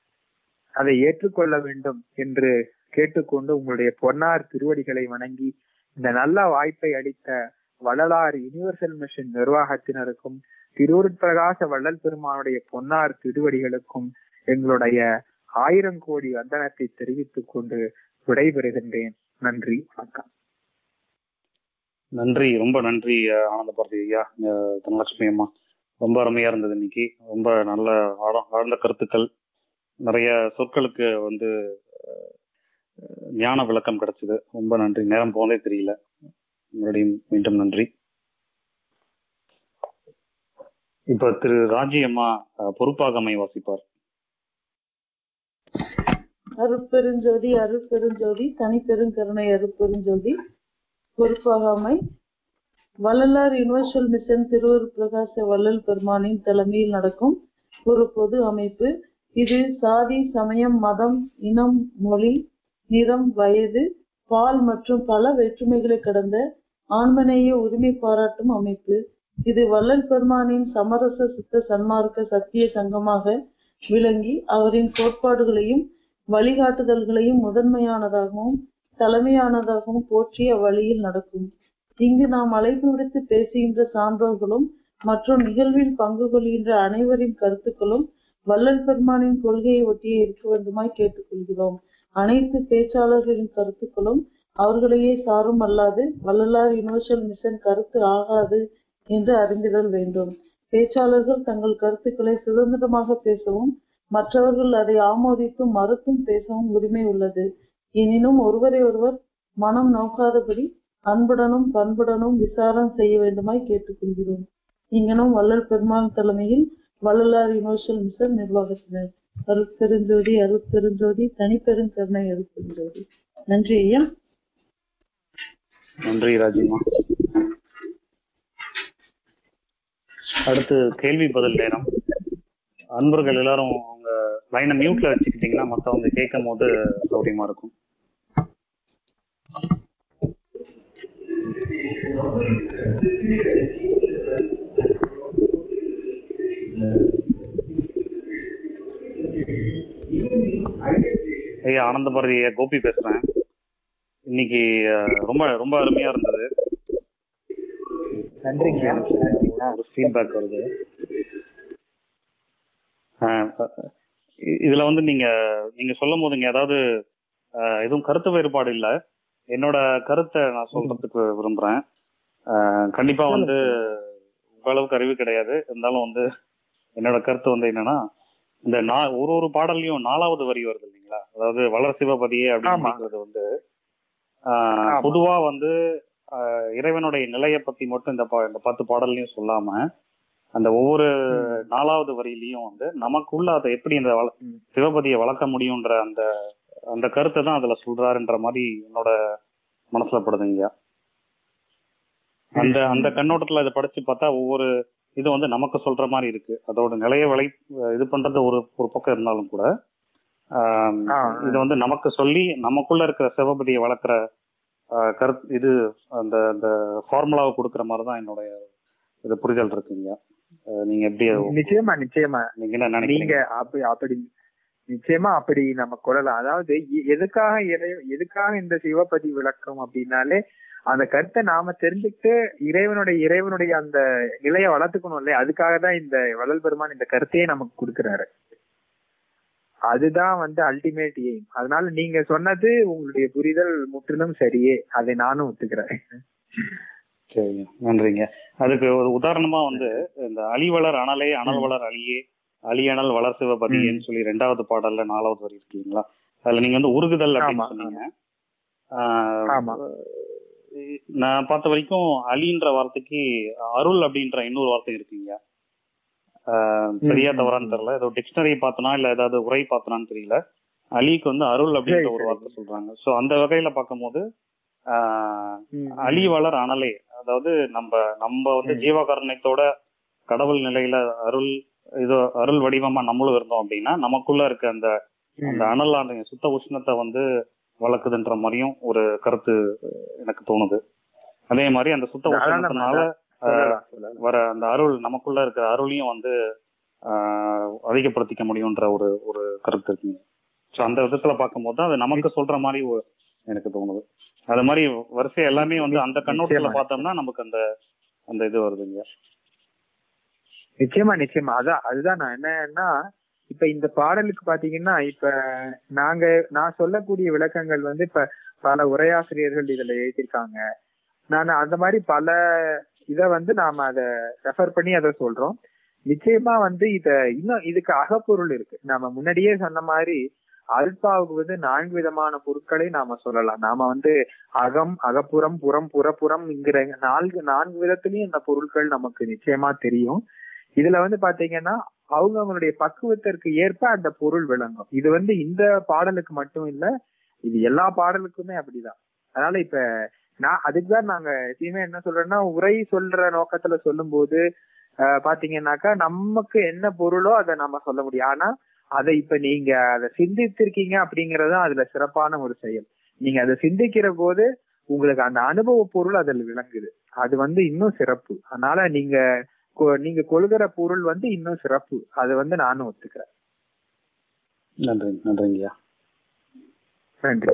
அதை ஏற்றுக்கொள்ள வேண்டும் என்று கேட்டுக்கொண்டு உங்களுடைய பொன்னார் திருவடிகளை வணங்கி இந்த நல்ல வாய்ப்பை அளித்த வள்ளலார் யுனிவர்சல் மிஷன் நிர்வாகத்தினருக்கும் திருவருட்பிரகாச வள்ளல் பெருமானுடைய பொன்னார் திருவடிகளுக்கும் எங்களுடைய ஆயிரம் கோடி வந்தனத்தை தெரிவித்துக் கொண்டு விடைபெறுகின்றேன் நன்றி வணக்கம் நன்றி ரொம்ப நன்றி அஹ், ஆனந்த பாரதி ஐயா அஹ், தனலட்சுமி அம்மா ரொம்ப அருமையா இருந்தது இன்னைக்கு ரொம்ப நல்ல ஆழ- ஆழ்ந்த கருத்துக்கள் நிறைய சொற்களுக்கு வந்து அஹ், ஞான விளக்கம் கிடைச்சது ரொம்ப நன்றி நேரம் போனதே தெரியல மறுபடியும் மீண்டும் நன்றி இப்ப திரு ராஜி அம்மா அஹ், பொறுப்பாகமை வாசிப்பார் அருட்பெருஞ்சோதி அருட்பெருஞ்சோதி தனிப்பெருங்கருணை அருட்பெருஞ்சோதி பொறுப்பாகாமை வள்ளலார் யுனிவர்சல் மிஷன் திருவருட் பிரகாச வள்ளல் பெருமானின் தலைமையில் நடக்கும் ஒரு பொது அமைப்பு இது சாதி சமயம் மதம் இனம் மொழி நிறம் வயது பால் மற்றும் பல வேற்றுமைகளை கடந்த ஆண்மநேய உரிமை பாராட்டும் அமைப்பு இது வள்ளல் பெருமானின் சமரச சுத்த சன்மார்க்க சத்திய சங்கமாக விளங்கி அவரின் கோட்பாடுகளையும் வழிகாட்டுதல்களையும் முதன்மையானதாகவும் தலைமையானதாகவும் போற்றிய வழியில் நடக்கும் இங்கு நாம் அழைப்பு விடுத்து பேசுகின்ற சான்றோர்களும் மற்றும் நிகழ்வில் பங்கு கொள்கின்ற அனைவரின் கருத்துக்களும் வள்ளல் பெருமானின் கொள்கையை ஒட்டியே இருக்க வேண்டுமாய் கேட்டுக்கொள்கிறோம் அனைத்து பேச்சாளர்களின் கருத்துக்களும் அவர்களையே சாரும் அல்லாது வள்ளலார் யுனிவர்சல் மிஷன் கருத்து ஆகாது என்று அறிந்திடல் வேண்டும் பேச்சாளர்கள் தங்கள் கருத்துக்களை சுதந்திரமாக பேசவும் மற்றவர்கள் அதை ஆமோதித்தும் மறுத்தும் பேசவும் உரிமை உள்ளது எனினும் ஒருவரை ஒருவர் மனம் நோக்காதபடி அன்புடனும் பண்புடனும் விசாரம் செய்ய வேண்டுமாய் கேட்டுக்கொள்கிறோம் இங்கனும் வள்ளல் பெருமாள் தலைமையில் வள்ளலார் யுனிவர்சல் மிஷன் நிர்வாகத்தினர் அருட்பெருஞ்சோதி அருட்பெருஞ்சோதி தனிப்பெருங்கருணை அருட்பெருஞ்சோதி நன்றி ஐயா நன்றி ராஜிமா அடுத்து கேள்வி பதில் நேரம் அன்பர்கள் எல்லாரும் அவங்க லைனை மியூட்ல வச்சுக்கிட்டீங்கன்னா மத்தவங்க கேட்கும் போது சௌரியமா இருக்கும் ஐயா ஆனந்த பாரதி ஐயா கோபி பேசுறேன் இன்னைக்கு அஹ், ரொம்ப ரொம்ப அருமையா இருந்தது நன்றிங்க ஒரு ஃபீட்பேக் வருது ஆஹ் இ- இதுல வந்து நீங்க நீங்க சொல்லும் போதுங்க அதாவது ஆஹ் எதுவும் கருத்து வேறுபாடு இல்ல என்னோட கருத்தை நான் சொல்றதுக்கு விரும்புறேன் ஆஹ் கண்டிப்பா வந்து உங்க அளவுக்கு அறிவு கிடையாது இருந்தாலும் வந்து என்னோட கருத்து வந்து என்னன்னா இந்த நா ஒரு ஒரு பாடல்லையும் நாலாவது வரி வருது இல்லைங்களா இல்லைங்களா அதாவது வளர் சிவபதியே ஆமா. அப்படிங்கிறது வந்து ஆஹ், ஆமா. பொதுவா வந்து ஆஹ், இறைவனுடைய நிலையை பத்தி மட்டும் இந்த பா- இந்த பத்து பாடல்லையும் சொல்லாம அந்த ஒவ்வொரு ம். நாலாவது வரியிலையும் வந்து நமக்குள்ள அதை எப்படி இந்த வள- ம். சிவபதியை வளர்க்க முடியுன்ற அந்த அந்த கருத்தை தான் அதுல சொல்றாருன்ற மாதிரி என்னோட மனசுல படுதுங்க அந்த அந்த கண்ணோட்டத்துல இதை படிச்சு பார்த்தா ஒவ்வொரு இது வந்து நமக்கு சொல்ற மாதிரி இருக்கு அதோட நிலைய வளை இது பண்றது ஒரு ஒரு பக்கம் இருந்தாலும் கூட ஆம், ஆ, இது வந்து நமக்கு சொல்லி நமக்குள்ள இருக்கிற சிவபதியை வளர்க்குற கருத்து இது அந்த அந்த ஃபார்முலாவை கொடுக்குற மாதிரி தான் என்னுடைய இது புரிதல் இருக்குங்க அஹ், நீங்க எப்படி நிச்சயமா நிச்சயமா நீங்க என்ன நீங்க நினைக்கிறீங்க அப்படி அப்படி நிச்சயமா அப்படி நம்ம கொள்ளலாம் அதாவது எ- எதுக்காக இறை எதுக்காக இந்த சிவபதி விளக்கம் அப்படின்னாலே அந்த கருத்தை நாம தெரிஞ்சுக்கிட்டு இறைவனுடைய இறைவனுடைய அந்த நிலையை வளர்த்துக்கணும் இல்லையா அதுக்காக தான் இந்த வள்ளல் பெருமான் இந்த கருத்தையே நமக்கு கொடுக்கிறாரு அதுதான் வந்து அல்டிமேட் எய்ம் அதனால நீங்க சொன்னது உங்களுடைய புரிதல் முற்றிலும் சரியே அதை நானும் ஒத்துக்கிறேன் சரிங்க நன்றிங்க அதுக்கு ஒரு உதாரணமா வந்து இந்த அழிவளர் அனலே அனல் வளர் அழியே அழியனல் வளர் சிவபதியேன்னு சொல்லி ரெண்டாவது பாடல்ல நாலாவது வரி இருக்கீங்களா அதுல நீங்க வந்து உருகுதல் அப்படின்னு ஆமா, சொன்னீங்க ஆஹ், ஆமா நான் பார்த்த வரைக்கும் அலின்ற வார்த்தைக்கு அருள் அப்படின்ற இன்னொரு வார்த்தை இருக்குங்க ஆஹ், சரியா ம், தவறான்னு ம். தெரியல ஏதோ டிக்ஷனரி பார்த்தனா இல்ல ஏதாவது உரை பார்த்தனான்னு தெரியல அலிக்கு வந்து அருள் அப்படின்ற சரி, ஒரு சரி. வார்த்தை சொல்றாங்க சோ அந்த வகையில பார்க்கும்போது ஆஹ், ம், அலி வளர் அனலே அதாவது நம்ம நம்ம வந்து ம். ஜீவகாரணத்தோட கடவுள் நிலையில அருள் இது அருள் வடிவமா நம்மளும் இருந்தோம் அப்படின்னா நமக்குள்ள இருக்க அந்த அந்த ம். அனலான சுத்த உஷ்ணத்தை வந்து வளர்க்குதுன்ற மாதிரியும் ஒரு கருத்து எனக்கு தோணுது அதே மாதிரி அந்த சுத்த அதான் நம்ம உஷ்ணத்தினால சொல்லலாம், சொல்லலாம். வர அந்த அருள் நமக்குள்ள இருக்கிற அருளையும் வந்து ஆஹ், அதிகப்படுத்திக்க முடியும்ன்ற ஒரு ஒரு கருத்து இருக்குங்க ஸோ அந்த விதத்துல பார்க்கும்போது தான் அது நமக்கு சொல்ற மாதிரி ஒரு- எனக்கு தோணுது அது மாதிரி வரிசை எல்லாமே வந்து அந்த கண்ணோட்டத்துல நிச்சயமா. பார்த்தோம்னா நமக்கு அந்த அந்த இது வருதுங்க நிச்சயமா நிச்சயமா அதான் அதுதான் நான் என்னன்னா இப்ப இந்த பாடலுக்கு பாத்தீங்கன்னா இப்ப நாங்க நான் சொல்லக்கூடிய விளக்கங்கள் வந்து இப்ப பல உரையாசிரியர்கள் இதுல எழுதியிருக்காங்க நான் அந்த மாதிரி பல இத வந்து நாம அத ரெஃபர் பண்ணி அதை சொல்றோம் நிச்சயமா வந்து இத இன்னும் இதுக்கு அகப்பொருள் இருக்கு நாம முன்னாடியே சொன்ன மாதிரி அல்பாவுக்கு வந்து நான்கு விதமான பொருட்களை நாம சொல்லலாம் நாம வந்து அகம் அகப்புறம் புறம் புறப்புறம்ங்கிற நான்கு நான்கு விதத்திலயும் இந்த பொருட்கள் நமக்கு நிச்சயமா தெரியும் இதுல வந்து பாத்தீங்கன்னா அவங்க அவங்களுடைய பக்குவத்திற்கு ஏற்ப அந்த பொருள் விளங்கும் இது வந்து இந்த பாடலுக்கு மட்டும் இல்ல இது எல்லா பாடலுக்குமே அப்படிதான் அதனால இப்ப நான் அதுக்குதான் நாங்க எப்பயுமே என்ன சொல்றேன்னா உரை சொல்ற நோக்கத்துல சொல்லும்போது ஆஹ் பாத்தீங்கன்னாக்கா நமக்கு என்ன பொருளோ அதை நம்ம சொல்ல முடியும் ஆனா அதை இப்ப நீங்க அதை சிந்தித்திருக்கீங்க அப்படிங்கறது அதுல சிறப்பான ஒரு செயல் நீங்க அதை சிந்திக்கிற போது உங்களுக்கு அந்த அனுபவ பொருள் அதில் விளங்குது அது வந்து இன்னும் சிறப்பு அதனால நீங்க கொ- நீங்க கொள்கிற பொருள் வந்து இன்னும் சிறப்பு அது வந்து நானும் ஒத்துக்கிறேன் நன்றி நன்றிங்கய்யா நன்றி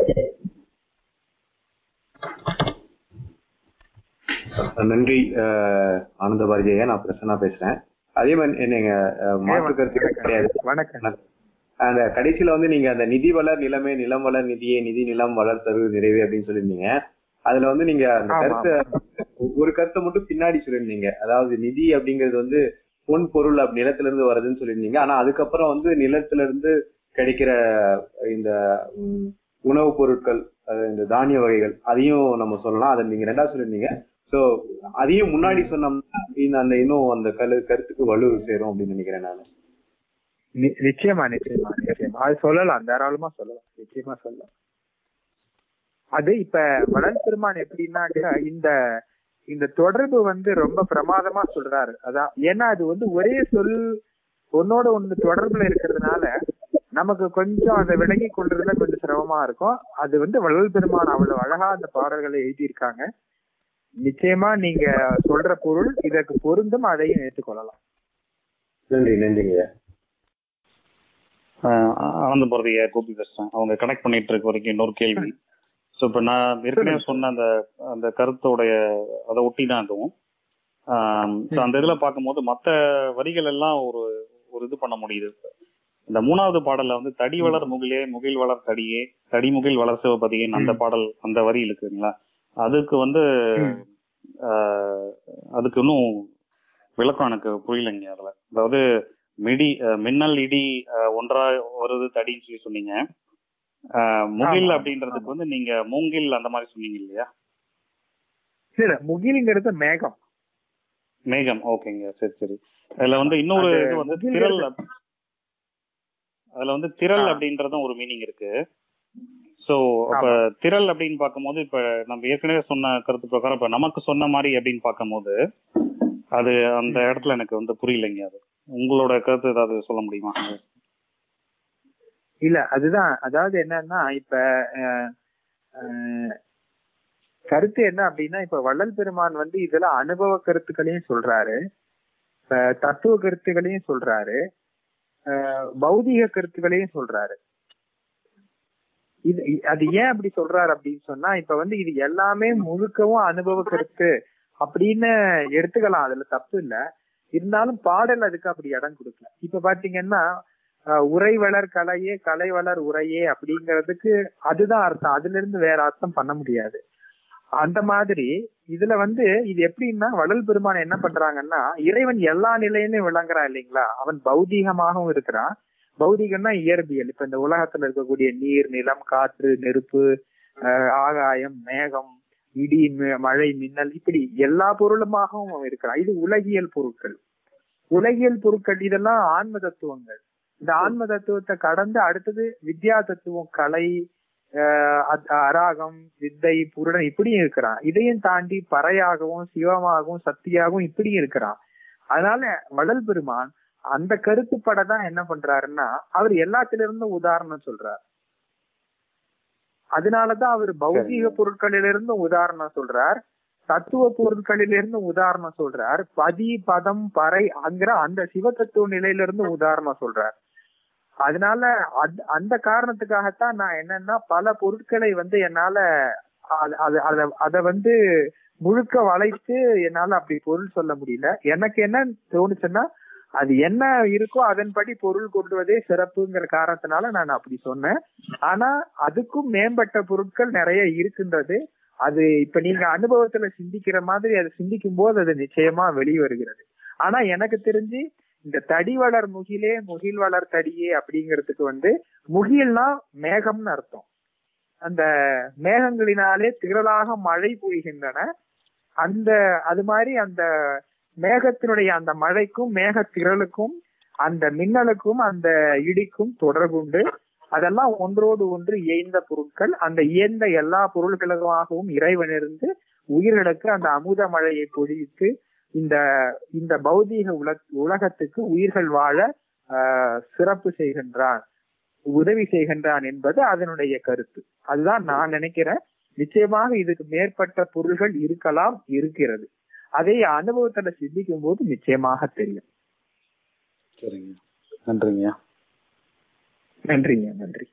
நன்றி அஹ், ஆனந்த பாரதியா நான் பிரசன்னா பேசுறேன் அதே மாதிரி நீங்க அஹ், மாற்று கருத்து கிடையாது வணக்கம் அந்த கடைசியில வந்து நீங்க அந்த நிதி வளர் நிலைமை நிலம் வளர் நிதியே நிதி நிலம் வளர் தரு நிறைவே அப்படின்னு சொல்லியிருந்தீங்க அதுல வந்து நீங்க அந்த ஆமா. கருத்தை ஒரு கருத்தை மட்டும் பின்னாடி சொல்லியிருந்தீங்க அதாவது நிதி அப்படிங்கிறது வந்து பொன் பொருள் அப்படி நிலத்துல இருந்து வருதுன்னு சொல்லியிருந்தீங்க ஆனா அதுக்கப்புறம் வந்து நிலத்துல இருந்து கிடைக்கிற இந்த ம், உணவுப் பொருட்கள் அஹ் இந்த தானிய வகைகள் அதையும் நம்ம சொல்லலாம் அதை நீங்க ரெண்டா சொல்லியிருந்தீங்க சோ அதையும் முன்னாடி சொன்னோம்னா இந்த அந்த இன்னும் அந்த கரு கருத்துக்கு வலு சேரும் அப்படின்னு நினைக்கிறேன் நான் நி- நிச்சயமா நிச்சயமா நிச்சயமா அது சொல்லலாம் தாராளமா சொல்லலாம் நிச்சயமா சொல்லலாம் அது இப்ப வளர் பெருமான் எப்படின்னாக்க இந்த இந்த தொடர்பு வந்து ரொம்ப பிரமாதமா சொல்றாரு அதான் ஏன்னா அது வந்து ஒரே சொல் ஒன்னோட ஒண்ணு தொடர்புல இருக்கிறதுனால நமக்கு கொஞ்சம் அதை விலகி கொள்றதுல கொஞ்சம் சிரமமா இருக்கும் அது வந்து வள்ளல் பெருமான் அவ்வளவு அழகா அந்த பாடல்களை எழுதியிருக்காங்க நிச்சயமா நீங்க சொல்ற பொருள் இதற்கு பொருந்தும் அதையும் ஏற்றுக்கொள்ளலாம் நன்றி நன்றிங்க ஆஹ் ஆனந்த பாரதிய கோபி பேசுறேன் அவங்க கனெக்ட் பண்ணிட்டு இருக்க வரைக்கும் இன்னொரு கேள்வி ஸோ இப்போ நான் ஏற்கனவே சொன்ன அந்த அந்த கருத்தோடைய அதை ஒட்டி தான் அதுவும் ஸோ அந்த இதில் பார்க்கும்போது மற்ற வரிகள் எல்லாம் ஒரு ஒரு இது பண்ண முடியுது இந்த மூணாவது பாடல்ல வந்து தடி வளர் முகிலே முகில் வளர் தடியே தடி முகில் வளர் சிவபதியேன்னு அந்த பாடல் அந்த வரி இருக்குங்களா அதுக்கு வந்து ம். ஆஹ் அதுக்கு இன்னும் விளக்கம் எனக்கு புரியலைங்க அதுல அதாவது மிடி அஹ் மின்னல் இடி அஹ் ஒன்றா வருது தடின்னு சொல்லி சொன்னீங்க ஆஹ் முகில் ஆமா, அப்படின்றதுக்கு வந்து நீங்க மூங்கில் அந்த மாதிரி சொன்னீங்க இல்லையா இல்ல இல்ல முகில்ங்கிறது மேகம் மேகம் ஓகேங்க சரி சரி அதுல வந்து இன்னொரு அது இது வந்து முகில்ங்கிறது- திரள் அப்- அதுல வந்து திரள் ஆ. அப்படின்றதும் ஒரு மீனிங் இருக்கு சோ அப்ப திரள் அப்படின்னு பார்க்கும்போது இப்ப நம்ம ஏற்கனவே சொன்ன கருத்து பிரகாரம் இப்ப நமக்கு சொன்ன மாதிரி அப்படின்னு பார்க்கும்போது அது அந்த இடத்துல எனக்கு வந்து புரியலைங்க அது உங்களோட கருத்து ஏதாவது சொல்ல முடியுமா இல்ல அதுதான் அதாவது என்னன்னா இப்ப அஹ், அஹ், கருத்து என்ன அப்படின்னா இப்ப வள்ளல் பெருமான் வந்து இதுல அனுபவ கருத்துக்களையும் சொல்றாரு இப்ப தத்துவ கருத்துக்களையும் சொல்றாரு அஹ், பௌதீக கருத்துக்களையும் சொல்றாரு இது அது ஏன் அப்படி சொல்றாரு அப்படின்னு சொன்னா இப்ப வந்து இது எல்லாமே முழுக்கவும் அனுபவ கருத்து அப்படின்னு எடுத்துக்கலாம் அதுல தப்பு இல்ல இருந்தாலும் பாடல் அதுக்கு அப்படி இடம் கொடுக்கல இப்ப பாத்தீங்கன்னா அஹ், உரை வளர் கலையே கலை வளர் உரையே அப்படிங்கிறதுக்கு அதுதான் அர்த்தம் அதுல இருந்து வேற அர்த்தம் பண்ண முடியாது அந்த மாதிரி இதுல வந்து இது எப்படின்னா வள்ளல் பெருமான் என்ன பண்றாங்கன்னா இறைவன் எல்லா நிலையிலும் விளங்குறான் இல்லைங்களா அவன் பௌதீகமாகவும் இருக்கிறான் பௌதீகம்னா இயற்பியல் இப்ப இந்த உலகத்துல இருக்கக்கூடிய நீர் நிலம் காற்று நெருப்பு அஹ், ஆகாயம் மேகம் இடி ம- மழை மின்னல் இப்படி எல்லா பொருளுமாகவும் அவன் இருக்கிறான் இது உலகியல் பொருட்கள் உலகியல் பொருட்கள் இதெல்லாம் ஆன்ம தத்துவங்கள் இந்த ஆன்ம தத்துவத்தை கடந்து அடுத்தது வித்யா தத்துவம் கலை ஆஹ் அத்- அராகம் வித்தை புருடன் இப்படியும் இருக்கிறான் இதையும் தாண்டி பறையாகவும் சிவமாகவும் சக்தியாகவும் இப்படியும் இருக்கிறான் அதனால வள்ளல் பெருமான் அந்த கருத்துப்பட தான் என்ன பண்றாருன்னா அவர் எல்லாத்துல இருந்தும் உதாரணம் சொல்றார் அதனாலதான் அவர் பௌதீக பொருட்களிலிருந்து உதாரணம் சொல்றார் தத்துவ பொருட்களிலிருந்து உதாரணம் சொல்றார் பதி பதம் பறை அங்கிற அந்த சிவ தத்துவ நிலையிலிருந்து உதாரணம் சொல்றார் அதனால அந்த- அந்த காரணத்துக்காகத்தான் நான் என்னன்னா பல பொருட்களை வந்து என்னால அது- அது அத அத வந்து முழுக்க வளைத்து என்னால அப்படி பொருள் சொல்ல முடியல எனக்கு என்ன தோணுச்சுன்னா அது என்ன இருக்கோ அதன்படி பொருள் கொண்டுவதே சிறப்புங்கிற காரணத்தினால நான் அப்படி சொன்னேன் ஆனா அதுக்கும் மேம்பட்ட பொருட்கள் நிறைய இருக்கின்றது அது இப்ப நீங்க அனுபவத்துல சிந்திக்கிற மாதிரி அது சிந்திக்கும் போது அது நிச்சயமா வெளிவருகிறது ஆனா எனக்கு தெரிஞ்சு இந்த தடி வளர் முகிலே முகில் வளர் தடியே அப்படிங்கிறதுக்கு வந்து முகில்னா மேகம்னு அர்த்தம் அந்த மேகங்களினாலே திரளாக மழை பொழிகின்றன அந்த அது மாதிரி அந்த மேகத்தினுடைய அந்த மழைக்கும் மேக திரளுக்கும் அந்த மின்னலுக்கும் அந்த இடிக்கும் தொடர்புண்டு அதெல்லாம் ஒன்றோடு ஒன்று இயைந்த பொருட்கள் அந்த இயந்த எல்லா பொருள்களுக்காகவும் இறைவனிருந்து உயிர்களுக்கு அந்த அமுத மழையை பொழித்து இந்த இந்த பௌதீக உலக உலகத்துக்கு உயிர்கள் வாழ ஆஹ், சிறப்பு செய்கின்றான் உதவி செய்கின்றான் என்பது அதனுடைய கருத்து அதுதான் நான் நினைக்கிறேன் நிச்சயமாக இதுக்கு மேற்பட்ட பொருள்கள் இருக்கலாம் இருக்கிறது அதை அனுபவத்துல சிந்திக்கும் போது நிச்சயமாக தெரியும் சரிங்க நன்றிங்க நன்றிங்க நன்றி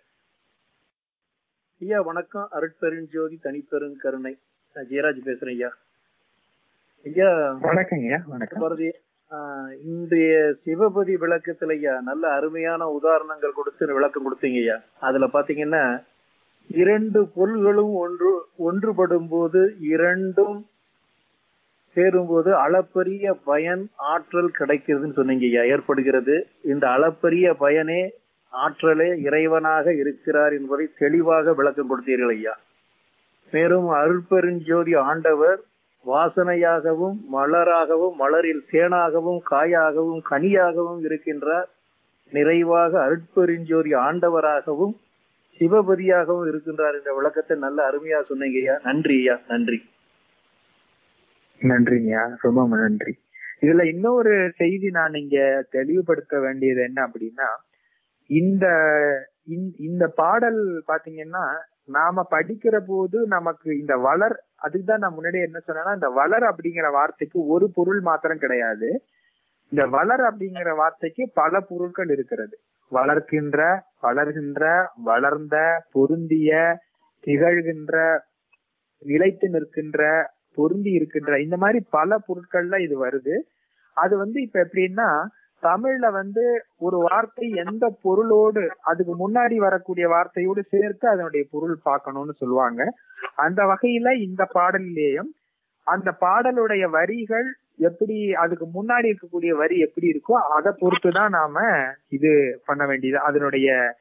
ஐயா வணக்கம் அருட்பெருஞ்சோதி தனிப்பெருங்கருணை நான் ஜெயராஜ் பேசுறேன் ஐயா ஐயா வணக்கங்கய்யா வணக்கம் பாரதி ஆஹ், இன்றைய சிவபதி விளக்கத்துல ஐயா நல்ல அருமையான உதாரணங்கள் கொடுத்து விளக்கம் கொடுத்தீங்க ஐயா அதுல பாத்தீங்கன்னா இரண்டு பொருள்களும் ஒன்று ஒன்றுபடும் போது இரண்டும் சேரும்போது அளப்பரிய பயன் ஆற்றல் கிடைக்கிறதுன்னு சொன்னீங்க ஐயா ஏற்படுகிறது இந்த அளப்பரிய பயனே ஆற்றலே இறைவனாக இருக்கிறார் என்பதை தெளிவாக விளக்கம் கொடுத்தீர்கள் ஐயா மேலும் அருட்பெருஞ்சோதி ஆண்டவர் வாசனையாகவும் மலராகவும் மலரில் தேனாகவும் காயாகவும் கனியாகவும் இருக்கின்றார் நிறைவாக அருட்பெருஞ்சோதி ஆண்டவராகவும் சிவபதியாகவும் இருக்கின்றார் என்ற விளக்கத்தை நல்ல அருமையா சொன்னீங்க ஐயா நன்றி ஐயா நன்றி நன்றிங்கய்யா ரொம்ப நன்றி இதுல இன்னொரு செய்தி நான் இங்க தெளிவுபடுத்த வேண்டியது என்ன அப்படின்னா இந்த இந்த- இந்த பாடல் பாத்தீங்கன்னா நாம படிக்கிற போது நமக்கு இந்த வளர் அதுக்குதான் நான் முன்னாடி என்ன சொன்னேன்னா இந்த வளர் அப்படிங்கிற வார்த்தைக்கு ஒரு பொருள் மாத்திரம் கிடையாது இந்த வளர் அப்படிங்கிற வார்த்தைக்கு பல பொருட்கள் இருக்கிறது வளர்க்கின்ற வளர்கின்ற வளர்ந்த பொருந்திய திகழ்கின்ற நிலைத்து நிற்கின்ற பொருந்தி இருக்கின்ற இந்த மாதிரி பல பொருட்கள்ல இது வருது அது வந்து இப்ப எப்படின்னா தமிழ்ல வந்து ஒரு வார்த்தை எந்த பொருளோடு அதுக்கு முன்னாடி வரக்கூடிய வார்த்தையோடு சேர்த்து அதனுடைய பொருள் பார்க்கணும்னு சொல்லுவாங்க அந்த வகையில இந்த பாடலிலேயும் அந்த பாடலுடைய வரிகள் எப்படி அதுக்கு முன்னாடி இருக்கக்கூடிய வரி எப்படி இருக்கோ அதை பொறுத்துதான் நாம இது பண்ண வேண்டியது அதனுடைய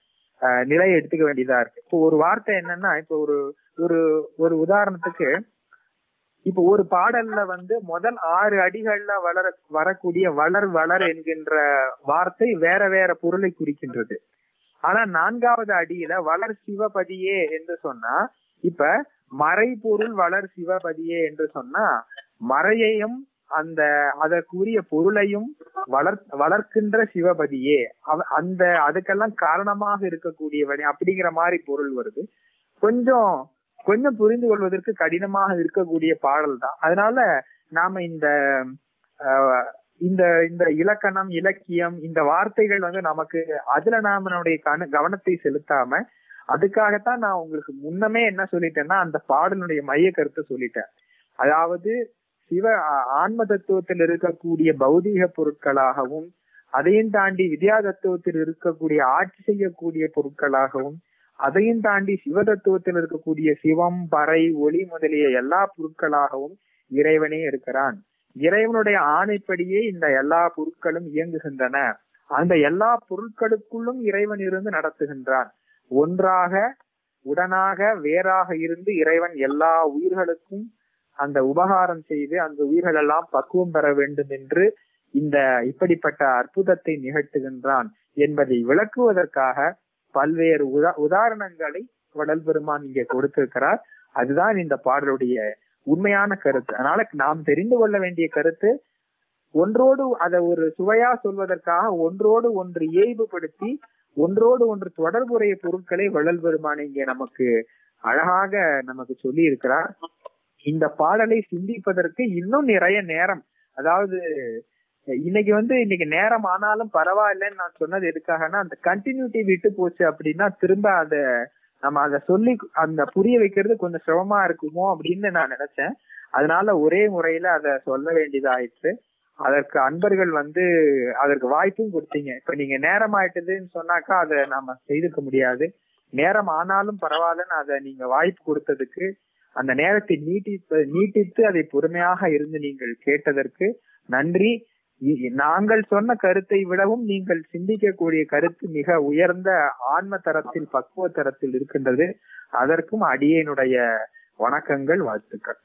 ஆஹ் நிலையை எடுத்துக்க வேண்டியதா இருக்கு இப்போ ஒரு வார்த்தை என்னன்னா இப்போ ஒரு ஒரு ஒரு உதாரணத்துக்கு இப்போ ஒரு பாடல்ல வந்து முதல் ஆறு அடிகள்ல வளர வரக்கூடிய வளர் வளர் என்கின்ற வார்த்தை வேற வேற பொருளை குறிக்கின்றது ஆனா நான்காவது அடியில வளர் சிவபதியே என்று சொன்னா இப்ப மறைபொருள் வளர் சிவபதியே என்று சொன்னா மறையையும் அந்த அதற்குரிய பொருளையும் வளர் வளர்க்கின்ற சிவபதியே அவ- அந்த அதுக்கெல்லாம் காரணமாக இருக்கக்கூடியவனே அப்படிங்கிற மாதிரி பொருள் வருது கொஞ்சம் கொஞ்சம் புரிந்து கொள்வதற்கு கடினமாக இருக்கக்கூடிய பாடல் தான் அதனால நாம இந்த ஆஹ், இந்த இந்த இலக்கணம் இலக்கியம் இந்த வார்த்தைகள் வந்து நமக்கு அதுல நாம நம்முடைய கன கவனத்தை செலுத்தாம அதுக்காகத்தான் நான் உங்களுக்கு முன்னமே என்ன சொல்லிட்டேன்னா அந்த பாடலுடைய மைய கருத்தை சொல்லிட்டேன் அதாவது சிவ ஆ- ஆன்ம தத்துவத்தில் இருக்கக்கூடிய பௌதீக பொருட்களாகவும் அதையும் தாண்டி வித்யா தத்துவத்தில் இருக்கக்கூடிய ஆட்சி செய்யக்கூடிய பொருட்களாகவும் அதையும் தாண்டி சிவ தத்துவத்தில் இருக்கக்கூடிய சிவம் பறை ஒளி முதலிய எல்லா பொருட்களாகவும் இறைவனே இருக்கிறான் இறைவனுடைய ஆணைப்படியே இந்த எல்லா பொருட்களும் இயங்குகின்றன அந்த எல்லா பொருட்களுக்குள்ளும் இறைவன் இருந்து நடத்துகின்றான் ஒன்றாக உடனாக வேறாக இருந்து இறைவன் எல்லா உயிர்களுக்கும் அந்த உபகாரம் செய்து அந்த உயிர்கள் எல்லாம் பக்குவம் பெற வேண்டும் என்று இந்த இப்படிப்பட்ட அற்புதத்தை நிகழ்த்துகின்றான் என்பதை விளக்குவதற்காக பல்வேறு உதா உதாரணங்களை வடல் பெருமான் இங்கே கொடுத்திருக்கிறார் அதுதான் இந்த பாடலுடைய உண்மையான கருத்து அதனால நாம் தெரிந்து கொள்ள வேண்டிய கருத்து ஒன்றோடு அதை ஒரு சுவையா சொல்வதற்காக ஒன்றோடு ஒன்று இயல்புபடுத்தி ஒன்றோடு ஒன்று தொடர்புடைய பொருட்களை வள்ளல் பெருமான் இங்கே நமக்கு அழகாக நமக்கு சொல்லி இருக்கிறார் இந்த பாடலை சிந்திப்பதற்கு இன்னும் நிறைய நேரம் அதாவது இன்னைக்கு வந்து இன்னைக்கு நேரம் ஆனாலும் பரவாயில்லைன்னு நான் சொன்னது எதுக்காகன்னா அந்த கண்டினியூட்டி விட்டு போச்சு அப்படின்னா திரும்ப அத நம்ம அதை சொல்லி அந்த புரிய வைக்கிறது கொஞ்சம் சிரமமா இருக்குமோ அப்படின்னு நான் நினைச்சேன் அதனால ஒரே முறையில அதை சொல்ல வேண்டியதாயிற்று அதற்கு அன்பர்கள் வந்து அதற்கு வாய்ப்பும் கொடுத்தீங்க இப்ப நீங்க நேரம் ஆயிட்டதுன்னு சொன்னாக்கா அதை நாம செய்துக்க முடியாது நேரம் ஆனாலும் பரவாயில்லன்னு அதை நீங்க வாய்ப்பு கொடுத்ததுக்கு அந்த நேரத்தை நீட்டித்து நீட்டித்து அதை பொறுமையாக இருந்து நீங்கள் கேட்டதற்கு நன்றி இ- நாங்கள் சொன்ன கருத்தை விடவும் நீங்கள் சிந்திக்கக்கூடிய கருத்து மிக உயர்ந்த ஆன்ம தரத்தில் பக்குவ தரத்தில் இருக்கின்றது அதற்கும் அடியேனுடைய வணக்கங்கள் வாழ்த்துக்கள்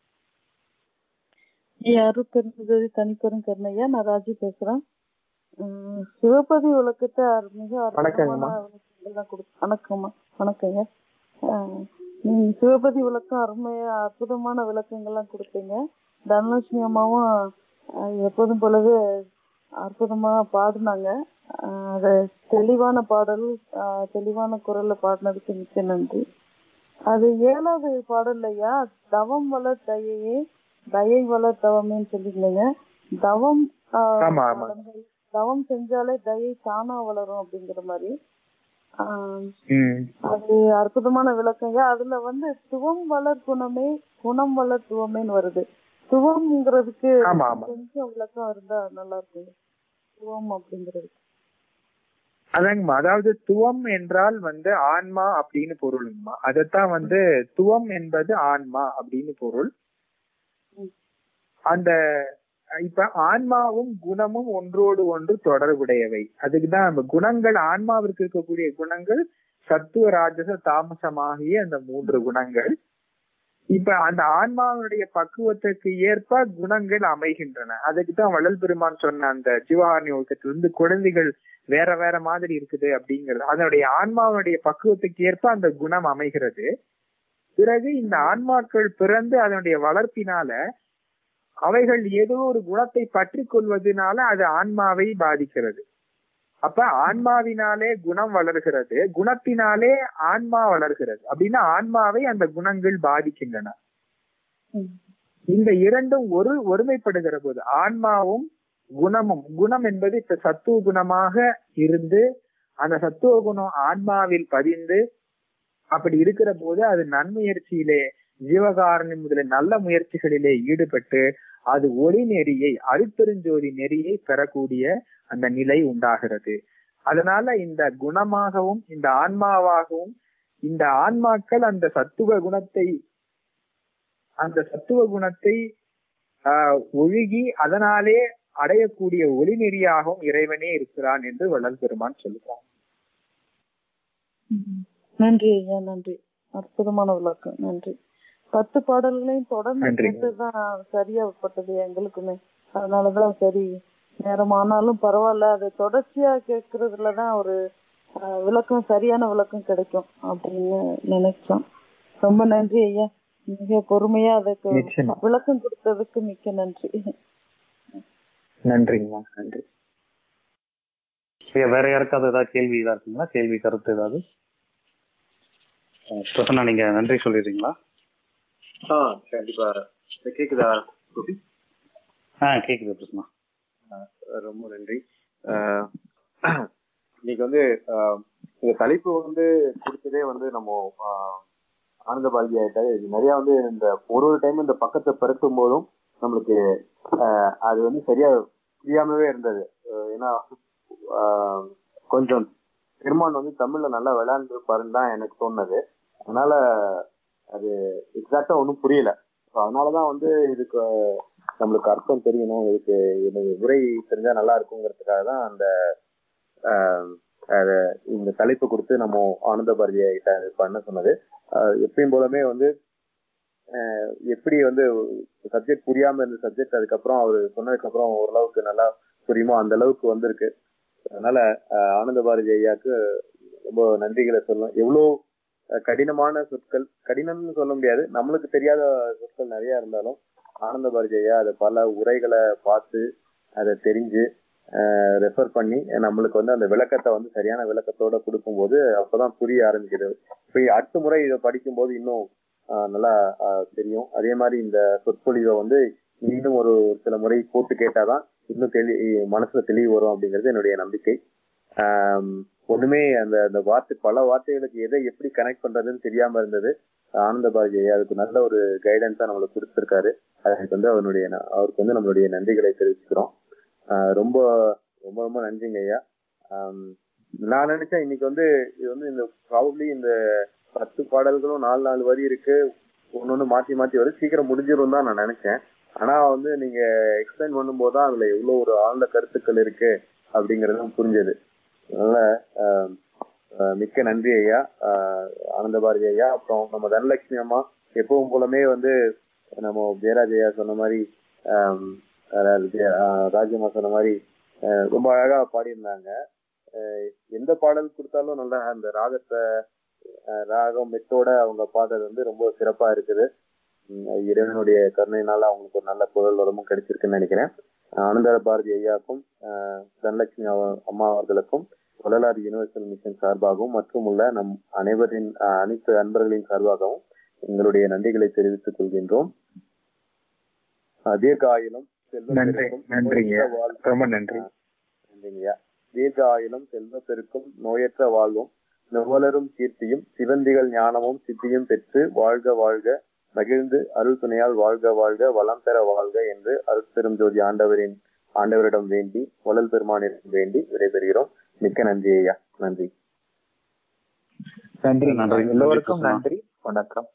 யாரும் பெருந்தது தனிப்பெரும் கருணையா நான் ராஜி பேசுறேன் உம் சிவபதி விளக்கத்தை அரு- மிக வணக்கங்கம்மா. அற்புதமான விளக்கங்கள்லாம் கொடு வணக்கம்மா வணக்கங்க ஆஹ் நீங்க சிவபதி விளக்கம் அருமையா அற்புதமான விளக்கங்கள்லாம் கொடுத்தீங்க தனலட்சுமி அம்மாவும் ஆஹ் எப்போதும் போலவே அற்புதமா பாடினாங்க ஆஹ் அது தெளிவான பாடல் ஆஹ் தெளிவான குரல்ல பாடினதுக்கு மிக்க நன்றி அது ஏழாவது பாடல்லையா தவம் வளர் தயையே தயை வளர் தவமேன்னு சொல்லிருந்தீங்க தவம் ஆஹ், ஆமா, ஆமா. வளர்ந்து- தவம் செஞ்சாலே தயை தானா வளரும் அப்படிங்கிற மாதிரி ஆஹ், உம் அது அற்புதமான விளக்கங்க அதுல வந்து துவம் வளர் குணமே குணம் வளர் துவமேன்னு வருது துவம்ங்கிறதுக்கு ஆமா, ஆமா. கொஞ்சம் விளக்கம் இருந்தா நல்லா இருக்கும் துவம் அப்படிங்கிறது அதாங்கம்மா அதாவது துவம் என்றால் வந்து ஆன்மா அப்படின்னு பொருளுங்கம்மா அதைத்தான் வந்து துவம் என்பது ஆன்மா அப்படின்னு பொருள் அந்த இப்ப ஆன்மாவும் குணமும் ஒன்றோடு ஒன்று தொடர்புடையவை அதுக்குதான் நம்ம குணங்கள் ஆன்மாவிற்கு இருக்கக்கூடிய குணங்கள் சத்துவ ராஜச தாமசமாகிய அந்த மூன்று குணங்கள் இப்ப அந்த ஆன்மாவுடைய பக்குவத்துக்கு ஏற்ப குணங்கள் அமைகின்றன அதுக்கு தான் வள்ளல் பெருமான் சொன்ன அந்த ஜீவாரணி ஒழுக்கத்திலிருந்து குழந்தைகள் வேற வேற மாதிரி இருக்குது அப்படிங்கிறது அதனுடைய ஆன்மாவுடைய பக்குவத்துக்கு ஏற்ப அந்த குணம் அமைகிறது பிறகு இந்த ஆன்மாக்கள் பிறந்து அதனுடைய வளர்ப்பினால அவைகள் ஏதோ ஒரு குணத்தை பற்றி கொள்வதனால அது ஆன்மாவை பாதிக்கிறது அப்ப ஆன்மாவினாலே குணம் வளர்கிறது குணத்தினாலே ஆன்மா வளர்கிறது அப்படின்னா ஆன்மாவை அந்த குணங்கள் பாதிக்கின்றன ம். இந்த இரண்டும் ஒரு ஒருமைப்படுகிற போது ஆன்மாவும் குணமும் குணம் என்பது இப்ப சத்துவ குணமாக இருந்து அந்த சத்துவ குணம் ஆன்மாவில் பதிந்து அப்படி இருக்கிற போது அது நன்முயற்சியிலே ஜீவகாரணி முதலிய நல்ல முயற்சிகளிலே ஈடுபட்டு அது ஒளி நெறியை அருட்பெருஞ்சோதி நெறியை பெறக்கூடிய அந்த நிலை உண்டாகிறது அதனால இந்த குணமாகவும் இந்த ஆன்மாவாகவும் இந்த ஆன்மாக்கள் அந்த சத்துவ குணத்தை அந்த சத்துவ குணத்தை ஆஹ், ஒழுகி அதனாலே அடையக்கூடிய ஒளி நெறியாகவும் இறைவனே இருக்கிறான் என்று வள்ளல் பெருமான் சொல்லுகிறார் ம். நன்றி ஐயா நன்றி அற்புதமான விளக்கம் நன்றி பத்து பாடல்களையும் தொடர்ந்து நன்றி. கேட்டுதான் சரியாப்பட்டது எங்களுக்குமே அதனாலதான் சரி நேரமானாலும் பரவாயில்ல அதை தொடர்ச்சியா கேட்கறதுலதான் ஒரு ஆஹ், விளக்கம் சரியான விளக்கம் கிடைக்கும் அப்படின்னு நினைச்சோம் ரொம்ப நன்றி ஐயா மிக பொறுமையா அதுக்கு நிச்சயமா விளக்கம் கொடுத்ததுக்கு மிக்க நன்றி நன்றிங்கம்மா நன்றி ஐயா, வேற யாருக்காவது ஏதாவது கேள்வி இதா இருக்குங்களா கேள்வி கருத்து ஏதாவது அஹ், பிரசன்னா நீங்க நன்றி சொல்லிடுறீங்களா ஆ கண்டிப்பா இது கேக்குதா கோபி ஆ கேக்குது பிரசன்னா ரொம்ப நன்றி ஆஹ் இன்னைக்கு வந்து ஆஹ் இந்த தலைப்பு வந்து கொடுத்ததே வந்து நம்ம ஆஹ் ஆனந்த பாரதி ஆயிட்டாரு இது நிறைய வந்து இந்த ஒரு ஒரு டைம் இந்த பக்கத்தை பெருக்கும் போதும் நம்மளுக்கு ஆஹ் அது வந்து சரியா புரியாமவே இருந்தது ஆஹ் ஏன்னா ஆஹ் கொஞ்சம் பெருமான் வந்து தமிழ்ல நல்லா விளையாண்டுருப்பாருன்னு தான் எனக்கு தோணுது அதனால அது எக்ஸாக்டா ஒன்றும் புரியல So அதனாலதான் வந்து இதுக்கு நம்மளுக்கு அர்த்தம் தெரியணும் இதுக்கு எனக்கு உரை தெரிஞ்சா நல்லா இருக்குங்கிறதுக்காக தான் அந்த ஆஹ் அத இந்த தலைப்பு கொடுத்து நம்ம ஆனந்த பாரதியா கிட்ட இது பண்ண சொன்னது ஆஹ் எப்பயும் போலமே வந்து ஆஹ் எப்படி வந்து சப்ஜெக்ட் புரியாம இருந்த சப்ஜெக்ட் அதுக்கப்புறம் அவர் சொன்னதுக்கு அப்புறம் ஓரளவுக்கு நல்லா புரியுமோ அந்த அளவுக்கு வந்திருக்கு அதனால ஆஹ் ஆனந்த பாரதி ஐயாக்கு ரொம்ப நன்றிகளை சொல்லணும் எவ்வளோ அஹ் கடினமான சொற்கள் கடினம்னு சொல்ல முடியாது நம்மளுக்கு தெரியாத சொற்கள் நிறைய இருந்தாலும் ஆனந்த பாரதி ஐயா அதை பல உரைகளை பார்த்து அதை தெரிஞ்சு ரெஃபர் பண்ணி நம்மளுக்கு வந்து அந்த விளக்கத்தை வந்து சரியான விளக்கத்தோட கொடுக்கும்போது அப்பதான் புரிய ஆரம்பிக்குது இப்ப அடுத்த முறை இதை படிக்கும்போது இன்னும் ஆஹ் நல்லா ஆஹ் தெரியும் அதே மாதிரி இந்த சொற்பொழிவை வந்து மீண்டும் ஒரு சில முறை போட்டு கேட்டாதான் இன்னும் தெளி மனசுல தெளிவு வரும் அப்படிங்கிறது என்னுடைய நம்பிக்கை ஆஹ் ஒண்ணுமே அந்த அந்த வார்த்தை பல வார்த்தைகளுக்கு எதை எப்படி கனெக்ட் பண்றதுன்னு தெரியாம இருந்தது ஆனந்த பாரதி ஐயா அதுக்கு நல்ல ஒரு கைடன்ஸா நம்மளுக்கு கொடுத்திருக்காரு அதுக்கு வந்து அவருடைய அவருக்கு வந்து நம்மளுடைய நன்றிகளை தெரிவிச்சுக்கிறோம் ஆஹ் ரொம்ப ரொம்ப ரொம்ப நன்றிங்க ஐயா ஆம், நான் நினைச்சேன் இன்னைக்கு வந்து இது வந்து இந்த ப்ராபப்ளி இந்த பத்து பாடல்களும் நாலு நாலு வரி இருக்கு ஒன்னொன்னு மாத்தி மாத்தி வரும் சீக்கிரம் முடிஞ்சிரும் தான் நான் நினைச்சேன் ஆனா வந்து நீங்க எக்ஸ்பிளைன் பண்ணும்போது தான் அதுல எவ்வளவு ஒரு ஆழ்ந்த கருத்துக்கள் இருக்கு அப்படிங்கறதும் புரிஞ்சது அதனால ஆஹ், ஆஹ், மிக்க நன்றி ஐயா ஆஹ், ஆனந்த பாரதி ஐயா அப்புறம் நம்ம தனலட்சுமி அம்மா எப்பவும் போலமே வந்து நம்ம ஜெயராஜ் ஐயா சொன்ன மாதிரி ஆம், அதாவது ஜெய- ஆஹ், ராஜ்யம்மா சொன்ன மாதிரி ஆஹ், ரொம்ப அழகா பாடியிருந்தாங்க ஆஹ், எந்த பாடல் கொடுத்தாலும் நல்லா அந்த ராகத்தை ஆஹ், ராகம் மெட்டோட அவங்க பாடுறது வந்து ரொம்ப சிறப்பா இருக்குது உம், இறைவனுடைய கருணையினால அவங்களுக்கு ஒரு நல்ல குரல் வளமும் கிடைச்சிருக்குன்னு நினைக்கிறேன் ஆனந்த பாரதி ஐயாவுக்கும் ஆஹ், தனலட்சுமி அவ- அம்மா அவர்களுக்கும் வள்ளலார் யுனிவர்சல் மிஷன் சார்பாகவும் மற்றும் உள்ள நம் அனைவரின் ஆஹ், அனைத்து அன்பர்களின் சார்பாகவும் எங்களுடைய நன்றிகளை தெரிவித்துக் கொள்கின்றோம் ஆஹ், தீர்க்க ஆயுளும் செல்வ நன்றி பெருக்கும், நன்றிங்க நோயற்ற வாழ்வும் ரொம்ப நன்றி நன்றிங்கய்யா தீர்க்க ஆயுளும் செல்வ பெருக்கும் நோயற்ற வாழ்வும் நுவலரும் கீர்த்தியும் சிவந்திகள் ஞானமும் சித்தியும் பெற்று வாழ்க வாழ்க மகிழ்ந்து அருள் துணையால் வாழ்க வாழ்க வளம் பெற வாழ்க என்று அருட்பெரும் ஜோதி ஆண்டவரின் ஆண்டவரிடம் வேண்டி வள்ளல் பெருமானிடம் வேண்டி விடைபெறுகிறோம் மிக்க நன்றி ஐயா நன்றி நன்றி நன்றி. எல்லோருக்கும் நன்றி, நன்றி வணக்கம்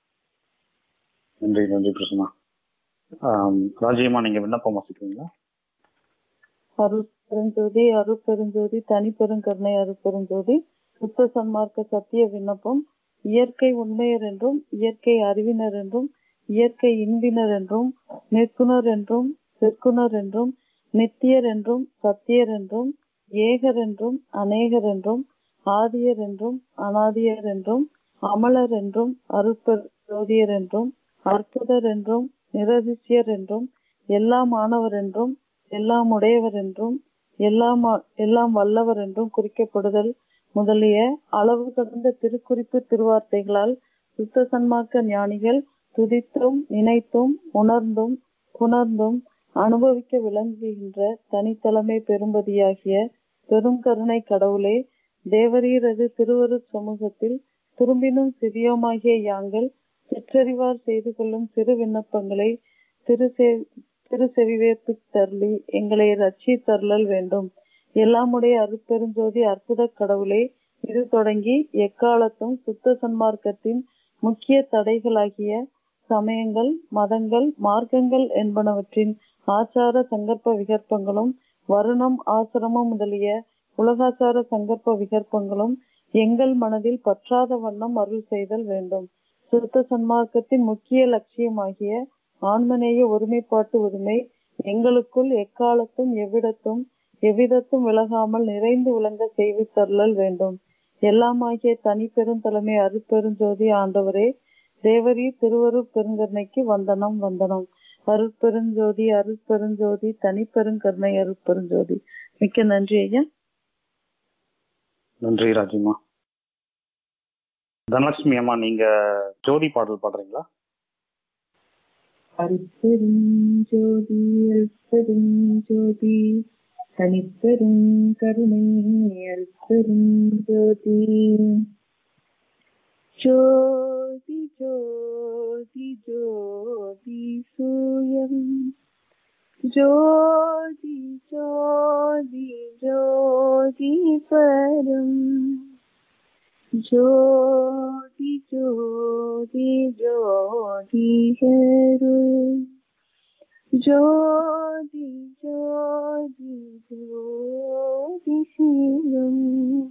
நன்றி நன்றி பிரசன்னா ஆம், ராஜியம்மா நீங்க விண்ணப்பம் வாசிக்கிறீங்களா அருள் பெருஞ்சோதி அருள் பெருஞ்சோதி தனிப்பெருங்கருணை அருள் பெருஞ்சோதி சுத்த சன்மார்க்க சத்திய விண்ணப்பம் இயற்கை உண்மையர் என்றும் இயற்கை அறிவினர் என்றும் இயற்கை இன்பினர் என்றும் நிற்குணர் என்றும் செற்குணர் என்றும் நித்தியர் என்றும் சத்தியர் என்றும் ஏகர் என்றும் அநேகர் என்றும் ஆதியர் என்றும் அனாதியர் என்றும் அமலர் என்றும் அருட்பெரு ஜோதியர் என்றும் அற்புதர் என்றும் நிரதிசியர் என்றும் எல்லாம் மாணவர் என்றும் எல்லாம் உடையவர் என்றும் எல்லாம் எல்லாம் வல்லவர் என்றும் குறிக்கப்படுதல் முதலிய அளவு கடந்த திருக்குறிப்பு திருவார்த்தைகளால் சுத்த சன்மார்க்க ஞானிகள் துதித்தும் நினைத்தும் உணர்ந்தும் புணர்ந்தும் அனுபவிக்க விளங்குகின்ற தனித்தலைமை பெரும்பதியாகிய பெருங்கருணை கடவுளே தேவரீரது திருவருட் சமூகத்தில் திரும்பினும் சிறியோமாகிய யாங்கள் சிற்றறிவார் செய்து கொள்ளும் சிறு விண்ணப்பங்களை திரு திரு செவிவேற்பு தருளி எங்களை ரட்சி தருளல் வேண்டும் எல்லாமுடைய அருட்பெருஞ்சோதி அற்புத கடவுளே இது தொடங்கி எக்காலத்தும் சுத்த சன்மார்க்கத்தின் முக்கிய தடைகளாகிய சமயங்கள் மதங்கள் மார்க்கங்கள் என்பனவற்றின் ஆச்சார சங்கற்ப விகற்பங்களும் வருணம் ஆசிரமம் முதலிய உலகாச்சார சங்கற்ப விகற்பங்களும் எங்கள் மனதில் பற்றாத வண்ணம் அருள் செய்தல் வேண்டும் சுத்த சன்மார்க்கத்தின் முக்கிய லட்சியமாகிய ஆன்மநேய ஒருமைப்பாட்டு உரிமை எங்களுக்குள் எக்காலத்தும் எவ்விடத்தும் எவ்விதத்தும் விலகாமல் நிறைந்து விளங்க செய்வித்தருளல் வேண்டும் எல்லாமாகிய தனி பெருந்தலைமை அருட்பெருஞ்சோதி ஆண்டவரே தேவரீ திருவருட் பெருங்கருணைக்கு வந்தனம் வந்தனம் அருட்பெருஞ்சோதி அருட்பெருஞ்சோதி தனி பெருங்கருணை அருட்பெருஞ்சோதி மிக்க நன்றி ஐயா நன்றி ராஜிமா தனலட்சுமி அம்மா நீங்க ஜோதி பாடல் பாடுறீங்களா அருட்பெருஞ்சோதி அருட்பெருஞ்சோதி தனிப்பெரும் கருணை அருட்பெருஞ்சோதி ஜோதி ஜோதி ஜோதி சூயம் ஜோதி ஜோதி ஜோதி பரம் ஜோதி ஜோதி ஜோதி ஹருள் ஜோதி ஜோதி ஜோதி சிவம்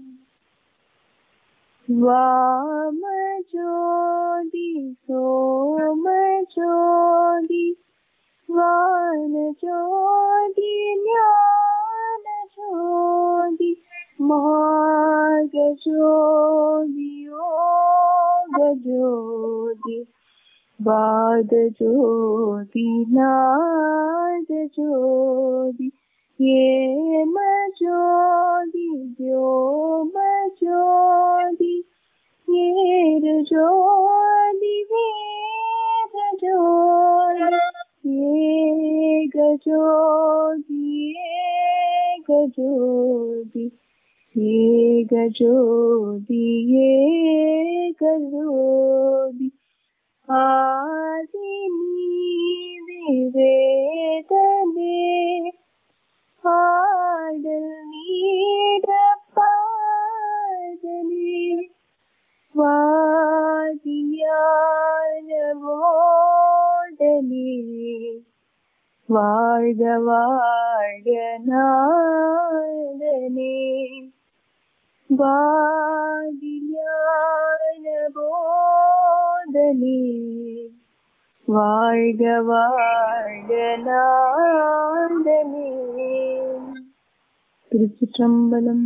வாம ஜோதி சோம ஜோதி வான ஜோதி ஞான ஜோதி மார்க ஜோதி யோக ஜோதி பாத ஜோதி நாத ஜோதி ஏம ஜோதி வ்யோம ஜோதி ஏரு ஜோதி வேத ஜோதி ஏக ஜோதி ஏக ஜோதி ஏக ஜோதி ஏக ஜோதி ஆதி நீதி வேதனே பாடல் நீட பாடலே வாதியான மோடலே வாழ்க வாழ்க நாதனே வாதியான போதனே வாழ்க வாழ்க நாதனே திருச்சிற்றம்பலம்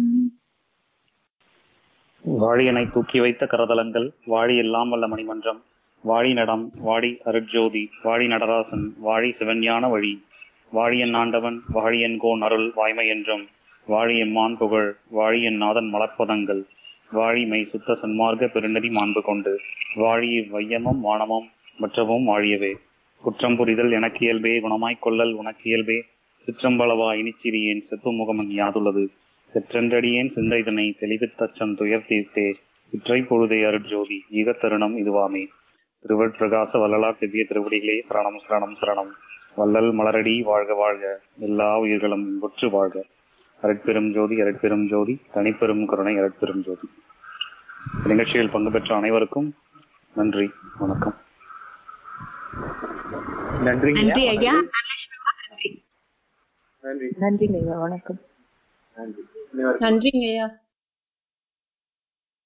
வாழியனை தூக்கி வைத்த கரதலங்கள் வாழி எல்லாம் வல்ல மணிமன்றம் வாழி நடம் வாடி அருட்ஜோதி வாழி நடராசன் வாழி சிவஞான வழி வாழியன் ஆண்டவன் வாழியன் கோன் அருள் வாய்மை என்றும் வாழி எம்மான் புகழ் வாழி என் நாதன் மலர்ப்பதங்கள் வாழி மெய் சுத்த சன்மார்க்க பெருநெறி மாண்பு கொண்டு வாழி வையமும் வானமும் மற்றவும் வாழியவே குற்றம் புரிதல் எனக்கு இயல்பே குணமாய்க் கொள்ளல் உனக்கு இயல்பே சிற்றம்பளவா இனிச்சிறியேன் செப்பு முகமன் யாதுள்ளது செற்றென்றடியேன் சிந்தைதனை தெளிவித்தச்சம் துயர் தீர்த்தே இற்றை பொழுதே அருட்ஜோதி ஈகத் தருணம் இதுவாமே திருவட் பிரகாச வள்ளலார் திவ்ய திருவடிகளே சரணம் சரணம் சரணம் வள்ளல் மலரடி வாழ்க வாழ்க எல்லா உயிர்களும் இன்புற்று வாழ்க அருட்பெரும் ஜோதி அருட்பெரும் ஜோதி தனிப்பெரும் கருணை அருட்பெரும் ஜோதி நிகழ்ச்சியில் பங்கு பெற்ற அனைவருக்கும் நன்றி வணக்கம் நன்றிங்க நன்றி ஐயா நன்றி நன்றிங்க ஐயா வணக்கம் நன்றி இன்னொரு நன்றிங்க ஐயா